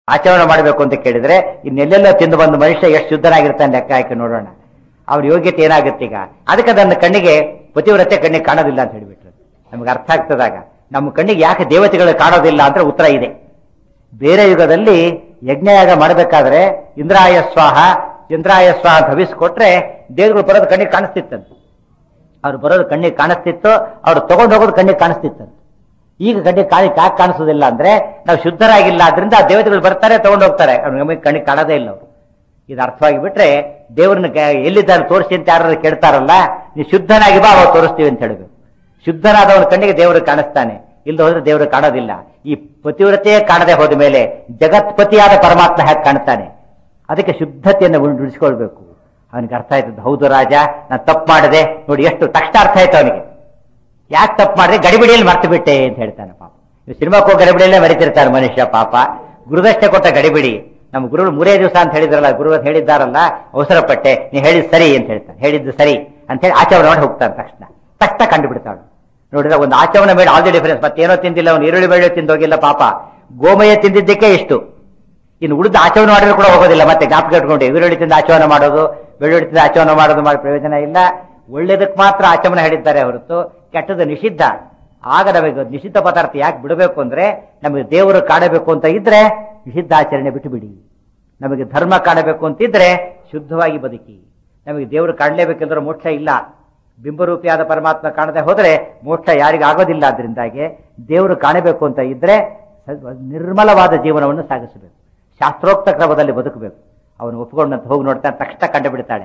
ಆಚರಣೆ ಮಾಡಬೇಕು ಅಂತ ಕೇಳಿದ್ರೆ ಇನ್ನೆಲ್ಲೆಲ್ಲ ತಿಂದು ಬಂದ ಮನುಷ್ಯ ಎಷ್ಟು ಶುದ್ಧನಾಗಿರ್ತಾನೆ ಲೆಕ್ಕ ಹಾಕಿ ನೋಡೋಣ ಅವ್ರ ಯೋಗ್ಯತೆ ಏನಾಗುತ್ತೆ ಈಗ ಅದಕ್ಕೆ ಅದನ್ನ ಕಣ್ಣಿಗೆ ಪತಿವ್ರತೆ ಕಣ್ಣಿಗೆ ಕಾಣೋದಿಲ್ಲ ಅಂತ ಹೇಳಿಬಿಟ್ರು ನಮ್ಗೆ ಅರ್ಥ ಆಗ್ತದಾಗ ನಮ್ಮ ಕಣ್ಣಿಗೆ ಯಾಕೆ ದೇವತೆಗಳು ಕಾಣೋದಿಲ್ಲ ಅಂದ್ರೆ ಉತ್ತರ ಇದೆ ಬೇರೆ ಯುಗದಲ್ಲಿ ಯಜ್ಞಯಾಗ ಮಾಡಬೇಕಾದ್ರೆ ಇಂದ್ರಾಯ ಸ್ವಾಹ ಇಂದ್ರಾಯ ಸ್ವಾಹ ಭವಿಸ್ಕೊಟ್ರೆ ದೇವರುಗಳು ಬರೋದು ಕಣ್ಣಿಗೆ ಕಾಣಿಸ್ತಿತ್ತಂತೆ ಅವ್ರು ಬರೋದು ಕಣ್ಣಿಗೆ ಕಾಣಿಸ್ತಿತ್ತು ಅವ್ರು ತಗೊಂಡು ಹೋಗೋದು ಕಣ್ಣಿಗೆ ಕಾಣಿಸ್ತಿತ್ತಂತೆ ಈಗ ಕಣ್ಣಿಗೆ ಕಾಣಿ ಯಾಕೆ ಕಾಣಿಸೋದಿಲ್ಲ ಅಂದ್ರೆ ನಾವು ಶುದ್ಧರಾಗಿಲ್ಲ ಆದ್ರಿಂದ ಆ ದೇವತೆಗಳು ಬರ್ತಾರೆ ತಗೊಂಡು ಹೋಗ್ತಾರೆ ಅವ್ರು ನಮಗೆ ಕಣ್ಣಿಗೆ ಕಾಣೋದೇ ಇಲ್ಲ ಅವರು ಇದು ಅರ್ಥವಾಗಿ ಬಿಟ್ರೆ ದೇವ್ರನ್ನ ಗ- ಎಲ್ಲಿದ್ದಾರೆ ತೋರಿಸಿ ಅಂತ ಯಾರು ಕೇಳ್ತಾರಲ್ಲ ನೀವು ಶುದ್ಧನಾಗಿ ಬಾ ಅವಾಗ ತೋರಿಸ್ತೀವಿ ಅಂತ ಹೇಳಬೇಕು ಶುದ್ಧನಾದವನ ಕಣ್ಣಿಗೆ ದೇವರು ಕಾಣಿಸ್ತಾನೆ ಇಲ್ಲ ಹೋದ್ರೆ ದೇವರು ಕಾಣೋದಿಲ್ಲ ಈ ಪತಿವ್ರತೆಯೇ ಕಾಣದೆ ಹೋದ ಮೇಲೆ ಜಗತ್ಪತಿಯಾದ ಪರಮಾತ್ಮ ಹೇಗೆ ಕಾಣ್ತಾನೆ ಅದಕ್ಕೆ ಶುದ್ಧತೆಯನ್ನು ಉಳಿಸ್ಕೊಳ್ಬೇಕು ಅವನಿಗೆ ಅರ್ಥ ಆಯ್ತದ ಹೌದು ರಾಜ ನಾನು ತಪ್ಪು ಮಾಡಿದೆ ನೋಡಿ ಎಷ್ಟು ತಕ್ಷಣ ಅರ್ಥ ಆಯ್ತು ಅವನಿಗೆ ಯಾಕೆ ತಪ್ಪು ಮಾಡಿದ್ರೆ ಗಡಿಬಿಡಿಯಲ್ಲಿ ಮರ್ತು ಬಿಟ್ಟೆ ಅಂತ ಹೇಳ್ತಾನೆ ಪಾಪ ನೀವು ಸಿನಿಮಾಕ್ಕೆ ಹೋಗಿ ಗಡಿಬಿಡಿಯಲ್ಲೇ ಮರಿತಿರ್ತಾರೆ ಮನುಷ್ಯ ಪಾಪ ಗುರುದಷ್ಟೇ ಕೊಟ್ಟ ಗಡಿಬಿಡಿ ನಮ್ಮ ಗುರುಗಳು ಮೂರೇ ದಿವಸ ಅಂತ ಹೇಳಿದ್ರಲ್ಲ ಗುರು ಅಂತ ಹೇಳಿದ್ದಾರಲ್ಲ ಅವಸರ ಪಟ್ಟೆ ನೀ ಹೇಳಿದ್ ಸರಿ ಅಂತ ಹೇಳ್ತಾನೆ ಹೇಳಿದ್ದು ಸರಿ ಅಂತ ಹೇಳಿ ಆಚರಣೆ ಮಾಡಿ ಹೋಗ್ತಾನೆ ತಕ್ಷಣ ತಕ್ಷಣ ಕಂಡುಬಿಡ್ತಾಳೆ ನೋಡಿದ್ರೆ ಒಂದು ಆಚರಣೆ ಮೇಲೆ ಆಲ್ ದಿ ಡಿಫರೆನ್ಸ್ ಮತ್ತೇನೋ ತಿಂದಿಲ್ಲ ಅವನು ಈರುಳ್ಳಿ ಬೆಳ್ಳಿ ತಿಂದೋಗಿಲ್ಲ ಪಾಪ ಗೋಮಯ ತಿಂದಿದ್ದಕ್ಕೆ ಇಷ್ಟು ಇನ್ನು ಉಳಿದ ಆಚರಣೆ ಮಾಡಿದ್ರು ಕೂಡ ಹೋಗೋದಿಲ್ಲ ಮತ್ತೆ ಜ್ಞಾಪಕ ಇಟ್ಕೊಂಡು ಈರುಳ್ಳಿ ತಿಂದ ಆಚರಣೆ ಮಾಡೋದು ಬೆಳ್ಳುಳ್ಳಿ ತಿಂದ ಆಚರಣೆ ಮಾಡೋದು ಮಾಡಿ ಪ್ರಯೋಜನ ಇಲ್ಲ ಒಳ್ಳೇದಕ್ಕೆ ಮಾತ್ರ ಆಚರಣೆ ಹೇಳಿದ್ದಾರೆ ಹೊರತು ಕೆಟ್ಟದ್ದು ನಿಷಿದ್ಧ ಆಗ ನಮಗೆ ನಿಷಿದ್ಧ ಪದಾರ್ಥ ಯಾಕೆ ಬಿಡಬೇಕು ಅಂದ್ರೆ ನಮಗೆ ದೇವರು ಕಾಡಬೇಕು ಅಂತ ಇದ್ರೆ ನಿಷಿದ್ಧ ಆಚರಣೆ ಬಿಟ್ಟು ಬಿಡಿ ನಮಗೆ ಧರ್ಮ ಕಾಣಬೇಕು ಅಂತಿದ್ರೆ ಶುದ್ಧವಾಗಿ ಬದುಕಿ ನಮಗೆ ದೇವರು ಕಾಣಲೇಬೇಕೆಂದ್ರೆ ಮೋಕ್ಷ ಇಲ್ಲ ಬಿಂಬರೂಪಿಯಾದ ಪರಮಾತ್ಮ ಕಾಣದೆ ಹೋದ್ರೆ ಮೋಕ್ಷ ಯಾರಿಗೂ ಆಗೋದಿಲ್ಲ ಅದರಿಂದಾಗಿ ದೇವರು ಕಾಣಬೇಕು ಅಂತ ಇದ್ರೆ ಸ- ನಿರ್ಮಲವಾದ ಜೀವನವನ್ನು ಸಾಗಿಸಬೇಕು ಶಾಸ್ತ್ರೋಕ್ತ ಕ್ರಮದಲ್ಲಿ ಬದುಕಬೇಕು ಅವನು ಒಪ್ಕೊಂಡಂತ ಹೋಗಿ ನೋಡ್ತಾನೆ ತಕ್ಷಣ ಕಂಡು ಬಿಡ್ತಾಳೆ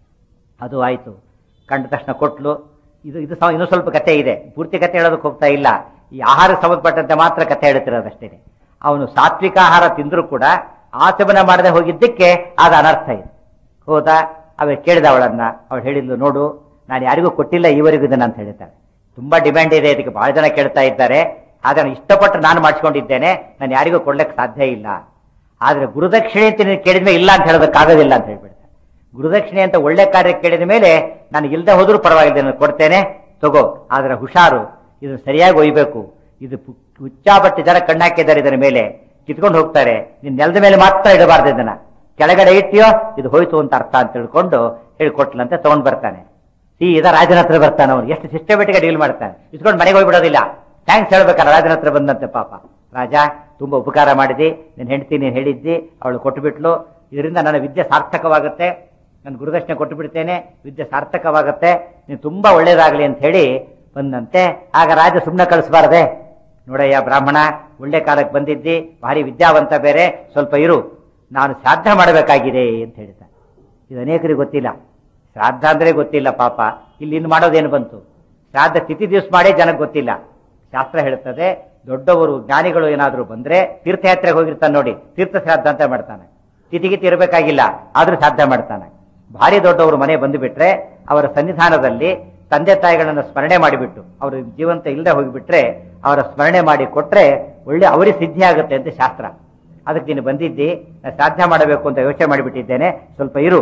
ಅದು ಆಯ್ತು ಕಂಡ ತಕ್ಷಣ ಕೊಟ್ಲು ಇದು ಇದು ಸಹ ಇನ್ನೂ ಸ್ವಲ್ಪ ಕಥೆ ಇದೆ ಪೂರ್ತಿ ಕಥೆ ಹೇಳೋದಕ್ಕೆ ಹೋಗ್ತಾ ಇಲ್ಲ ಈ ಆಹಾರಕ್ಕೆ ಸಂಬಂಧಪಟ್ಟಂತೆ ಮಾತ್ರ ಕಥೆ ಹೇಳ್ತಿರೋದಷ್ಟೇ ಅವನು ಸಾತ್ವಿಕ ಆಹಾರ ತಿಂದರೂ ಕೂಡ ಆಚಮನ ಮಾಡದೆ ಹೋಗಿದ್ದಕ್ಕೆ ಆದ ಅನರ್ಥ ಇದೆ ಹೋದ ಅವ ಕೇಳಿದ ಅವಳನ್ನ ಅವಳು ಹೇಳಿದ್ಲು ನೋಡು ನಾನು ಯಾರಿಗೂ ಕೊಟ್ಟಿಲ್ಲ ಈವರೆಗೂ ಇದನ್ನ ಅಂತ ಹೇಳ್ತಾಳೆ ತುಂಬಾ ಡಿಮ್ಯಾಂಡ್ ಇದೆ ಇದಕ್ಕೆ ಬಹಳ ಜನ ಕೇಳ್ತಾ ಇದ್ದಾರೆ ಆದ್ರೆ ನಾನು ಇಷ್ಟಪಟ್ಟು ನಾನು ಮಾಡಿಸ್ಕೊಂಡಿದ್ದೇನೆ ನಾನು ಯಾರಿಗೂ ಕೊಡ್ಲಿಕ್ಕೆ ಸಾಧ್ಯ ಇಲ್ಲ ಆದ್ರೆ ಗುರುದಕ್ಷಿಣೆ ಅಂತ ನೀನು ಕೇಳಿದ್ಮೇಲೆ ಇಲ್ಲ ಅಂತ ಹೇಳೋದಕ್ಕಾಗೋದಿಲ್ಲ ಅಂತ ಹೇಳ್ಬಿಡ್ತಾರೆ ಗುರುದಕ್ಷಿಣೆ ಅಂತ ಒಳ್ಳೆ ಕಾರ್ಯ ಕೇಳಿದ ಮೇಲೆ ನಾನು ಇಲ್ಲದೆ ಹೋದ್ರೂ ಪರವಾಗಿಲ್ಲ ನಾನು ಕೊಡ್ತೇನೆ ತಗೋ ಆದ್ರೆ ಹುಷಾರು ಇದು ಸರಿಯಾಗಿ ಒಯ್ಬೇಕು ಇದು ಪು- ಹುಚ್ಚಾಬಟ್ಟಿ ಜನ ಕಣ್ಣಾಕಿದ್ದಾರೆ ಇದರ ಮೇಲೆ ಕಿತ್ಕೊಂಡು ಹೋಗ್ತಾರೆ ನೀನ್ ನೆಲದ ಮೇಲೆ ಮಾತ್ರ ಇಡಬಾರ್ದು ಇದನ್ನ ಕೆಳಗಡೆ ಇಟ್ಟಿಯೋ ಇದು ಹೋಯ್ತು ಅಂತ ಅರ್ಥ ಅಂತ ತಿಳ್ಕೊಂಡು ಹೇಳಿಕೊಟ್ಲಂತೆ ತಗೊಂಡ್ ಬರ್ತಾನೆ ಸೀದಾ ರಾಜನ ಹತ್ರ ಬರ್ತಾನೆ ಅವನು ಎಷ್ಟು ಸಿಸ್ಟಮೆಟಿಕ್ ಡೀಲ್ ಮಾಡ್ತಾನೆ ಇಸ್ಕೊಂಡು ಮನೆಗೆ ಹೋಗ್ಬಿಡೋದಿಲ್ಲ ಥ್ಯಾಂಕ್ಸ್ ಹೇಳ್ಬೇಕಾರೆ ರಾಜನ ಹತ್ರ ಬಂದಂತೆ ಪಾಪ ರಾಜ ತುಂಬಾ ಉಪಕಾರ ಮಾಡಿದಿ ನೀನ್ ಹೆಂಡತಿ ನೀನ್ ಹೇಳಿದ್ದಿ ಅವಳು ಕೊಟ್ಟುಬಿಟ್ಲು ಇದರಿಂದ ನನ್ನ ವಿದ್ಯೆ ಸಾರ್ಥಕವಾಗುತ್ತೆ ನಾನು ಗುರುದಕ್ಷಿಣೆ ಕೊಟ್ಟು ಬಿಡ್ತೇನೆ ವಿದ್ಯೆ ಸಾರ್ಥಕವಾಗುತ್ತೆ ನೀನು ತುಂಬಾ ಒಳ್ಳೇದಾಗ್ಲಿ ಅಂತ ಹೇಳಿ ಬಂದಂತೆ ಆಗ ರಾಜ ಸುಮ್ಮನೆ ಕಳಿಸ್ಬಾರದೆ ನೋಡಯ್ಯ ಬ್ರಾಹ್ಮಣ ಒಳ್ಳೆ ಕಾಲಕ್ಕೆ ಬಂದಿದ್ದಿ ಭಾರಿ ವಿದ್ಯಾವಂತ ಬೇರೆ ಸ್ವಲ್ಪ ಇರು ನಾನು ಶ್ರಾದ್ದ ಮಾಡಬೇಕಾಗಿದೆ ಅಂತ ಹೇಳ್ತಾನೆ ಇದು ಅನೇಕರಿಗೆ ಗೊತ್ತಿಲ್ಲ ಶ್ರಾದ್ದ ಅಂದ್ರೆ ಗೊತ್ತಿಲ್ಲ ಪಾಪ ಇಲ್ಲಿ ಇನ್ನು ಮಾಡೋದೇನು ಬಂತು ಶ್ರಾದ್ದ ತಿಥಿ ದಿವಸ ಮಾಡೇ ಜನಕ್ಕೆ ಗೊತ್ತಿಲ್ಲ ಶಾಸ್ತ್ರ ಹೇಳ್ತದೆ ದೊಡ್ಡವರು ಜ್ಞಾನಿಗಳು ಏನಾದರೂ ಬಂದ್ರೆ ತೀರ್ಥಯಾತ್ರೆಗೆ ಹೋಗಿರ್ತಾನೆ ನೋಡಿ ತೀರ್ಥ ಶ್ರಾದ್ದ ಅಂತ ಮಾಡ್ತಾನೆ ತಿಥಿಗಿತಿ ಇರಬೇಕಾಗಿಲ್ಲ ಆದ್ರೂ ಶ್ರಾದ್ದ ಮಾಡ್ತಾನೆ ಭಾರಿ ದೊಡ್ಡವರು ಮನೆ ಬಂದು ಬಿಟ್ರೆ ಅವರ ಸನ್ನಿಧಾನದಲ್ಲಿ ತಂದೆ ತಾಯಿಗಳನ್ನ ಸ್ಮರಣೆ ಮಾಡಿಬಿಟ್ಟು ಅವರು ಜೀವಂತ ಇಲ್ಲದೆ ಹೋಗಿಬಿಟ್ರೆ ಅವರ ಸ್ಮರಣೆ ಮಾಡಿ ಕೊಟ್ರೆ ಒಳ್ಳೆ ಅವರಿಗೆ ಸಿದ್ಧಿ ಆಗುತ್ತೆ ಅಂತ ಶಾಸ್ತ್ರ ಅದಕ್ಕೆ ನೀನು ಬಂದಿದ್ದಿ ನಾನು ಶ್ರಾದ್ದ ಮಾಡಬೇಕು ಅಂತ ಯೋಚನೆ ಮಾಡಿಬಿಟ್ಟಿದ್ದೇನೆ ಸ್ವಲ್ಪ ಇರು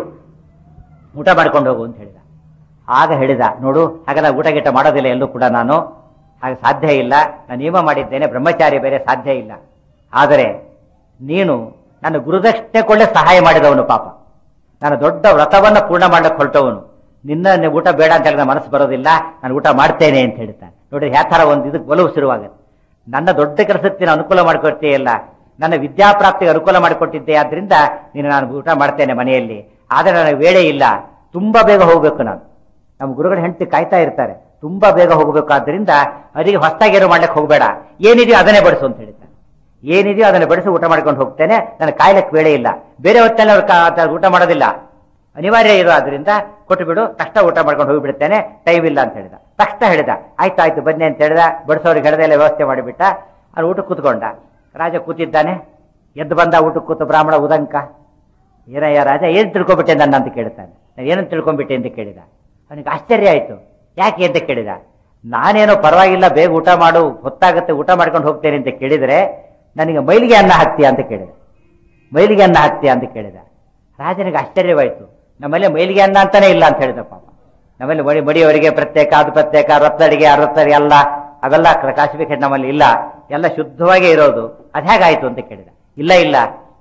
ಊಟ ಮಾಡ್ಕೊಂಡು ಹೋಗು ಅಂತ ಹೇಳಿದ ಆಗ ಹೇಳಿದ ನೋಡು ಹಾಗಾದ್ರೆ ಊಟ ಗೀಟ ಮಾಡೋದಿಲ್ಲ ಎಲ್ಲೂ ಕೂಡ ನಾನು ಹಾಗೆ ಸಾಧ್ಯ ಇಲ್ಲ ನಾನು ನಿಯಮ ಮಾಡಿದ್ದೇನೆ ಬ್ರಹ್ಮಚಾರಿ ಬೇರೆ ಸಾಧ್ಯ ಇಲ್ಲ ಆದರೆ ನೀನು ನನ್ನ ಗುರುದಕ್ಷಿಣೆ ಕೊಳ್ಳೆ ಸಹಾಯ ಮಾಡಿದವನು ಪಾಪ ನಾನು ದೊಡ್ಡ ವ್ರತವನ್ನ ಪೂರ್ಣ ಮಾಡಕ್ಕೆ ಹೊರಟವನು ನಿನ್ನ ನಿ- ಊಟ ಬೇಡ ಅಂತ ಹೇಳಿದ ಮನಸ್ಸು ಬರೋದಿಲ್ಲ ನಾನು ಊಟ ಮಾಡ್ತೇನೆ ಅಂತ ಹೇಳ್ತಾನೆ ನೋಡಿ ಯಾವ ಥರ ಒಂದು ಇದಕ್ಕೆ ಒಲವು ಶುರುವಾಗುತ್ತೆ ನನ್ನ ದೊಡ್ಡ ಕೆಲಸಕ್ಕೆ ನೀನು ಅನುಕೂಲ ಮಾಡಿಕೊಡ್ತೀಯಲ್ಲ ನನ್ನ ವಿದ್ಯಾಪ್ರಾಪ್ತಿಗೆ ಅನುಕೂಲ ಮಾಡಿಕೊಟ್ಟಿದ್ದೆ ಆದ್ರಿಂದ ನೀನು ನಾನು ಊಟ ಮಾಡ್ತೇನೆ ಮನೆಯಲ್ಲಿ ಆದರೆ ನನಗೆ ವೇಳೆ ಇಲ್ಲ ತುಂಬಾ ಬೇಗ ಹೋಗ್ಬೇಕು ನಾನು ನಮ್ಮ ಗುರುಗಳ ಹೆಂಡತಿ ಕಾಯ್ತಾ ಇರ್ತಾರೆ ತುಂಬಾ ಬೇಗ ಹೋಗ್ಬೇಕಾದ್ರಿಂದ ಅದಕ್ಕೆ ಹೊಸದಾಗಿ ಏನು ಮಾಡ್ಲಿಕ್ಕೆ ಹೋಗಬೇಡ ಏನಿದೆಯೋ ಅದನ್ನೇ ಬಡಿಸು ಅಂತ ಹೇಳ್ತಾರೆ ಏನಿದೆಯೋ ಅದನ್ನ ಬಡಿಸಿ ಊಟ ಮಾಡ್ಕೊಂಡು ಹೋಗ್ತೇನೆ ನನಗೆ ಕಾಯ್ಲಿಕ್ಕೆ ವೇಳೆ ಇಲ್ಲ ಬೇರೆ ಹೊತ್ತಲ್ಲಿ ಅವ್ರು ಕಾ- ತ- ಊಟ ಮಾಡೋದಿಲ್ಲ ಅನಿವಾರ್ಯ ಇರೋ ಆದ್ರಿಂದ ಕೊಟ್ಟು ಬಿಡು ತಕ್ಷಣ ಊಟ ಮಾಡ್ಕೊಂಡು ಹೋಗಿಬಿಡ್ತೇನೆ ಟೈಮ್ ಇಲ್ಲ ಅಂತ ಹೇಳಿದ ತಕ್ಷಣ ಹೇಳಿದ ಆಯ್ತು ಆಯ್ತು ಬನ್ನಿ ಅಂತ ಹೇಳಿದ ಬಡಿಸೋರಿಗೆ ಹೇಳ್ದೆ ಎಲ್ಲ ವ್ಯವಸ್ಥೆ ಮಾಡಿಬಿಟ್ಟ ಅವ್ನು ಊಟಕ್ಕೆ ಕೂತ್ಕೊಂಡ ರಾಜ ಕೂತಿದ್ದಾನೆ ಎದ್ದು ಬಂದ ಊಟಕ್ಕೆ ಕೂತು ಬ್ರಾಹ್ಮಣ ಉದಂಕ ಏನಯ್ಯ ರಾಜ ಏನು ತಿಳ್ಕೊಂಬಿಟ್ಟೆ ನನ್ನ ಅಂತ ಕೇಳ್ತಾನೆ ನಾನು ಏನಂತ ತಿಳ್ಕೊಂಬಿಟ್ಟೆ ಅಂತ ಕೇಳಿದ ಅವನಿಗೆ ಆಶ್ಚರ್ಯ ಆಯ್ತು ಯಾಕೆ ಅಂತ ಕೇಳಿದ ನಾನೇನೋ ಪರವಾಗಿಲ್ಲ ಬೇಗ ಊಟ ಮಾಡು ಹೊತ್ತಾಗುತ್ತೆ ಊಟ ಮಾಡ್ಕೊಂಡು ಹೋಗ್ತೇನೆ ಅಂತ ಕೇಳಿದ್ರೆ ನನಗೆ ಮೈಲಿಗೆ ಅನ್ನ ಹಾಕ್ತೀಯ ಅಂತ ಕೇಳಿದ ಮೈಲಿಗೆ ಅನ್ನ ಹಾಕ್ತೀಯ ಅಂತ ಕೇಳಿದ ರಾಜನಿಗೆ ಆಶ್ಚರ್ಯವಾಯ್ತು ನಮ್ಮಲ್ಲಿ ಮೈಲಿಗೆ ಅನ್ನ ಅಂತಾನೆ ಇಲ್ಲ ಅಂತ ಹೇಳಿದ ಪಾಪ ನಮ್ಮಲ್ಲಿ ಮಡಿ ಮಡಿಯವರಿಗೆ ಪ್ರತ್ಯೇಕ ಅದು ಪ್ರತ್ಯೇಕ ರತ್ತಡಿಗೆ ಅರತ್ತಡಿಗೆ ಎಲ್ಲ ಅವೆಲ್ಲ ಕ್ಲಾಸಿಫಿಕೇಟ್ ನಮ್ಮಲ್ಲಿ ಇಲ್ಲ ಎಲ್ಲ ಶುದ್ಧವಾಗಿ ಇರೋದು ಅದು ಹೇಗಾಯ್ತು ಅಂತ ಕೇಳಿದ ಇಲ್ಲ ಇಲ್ಲ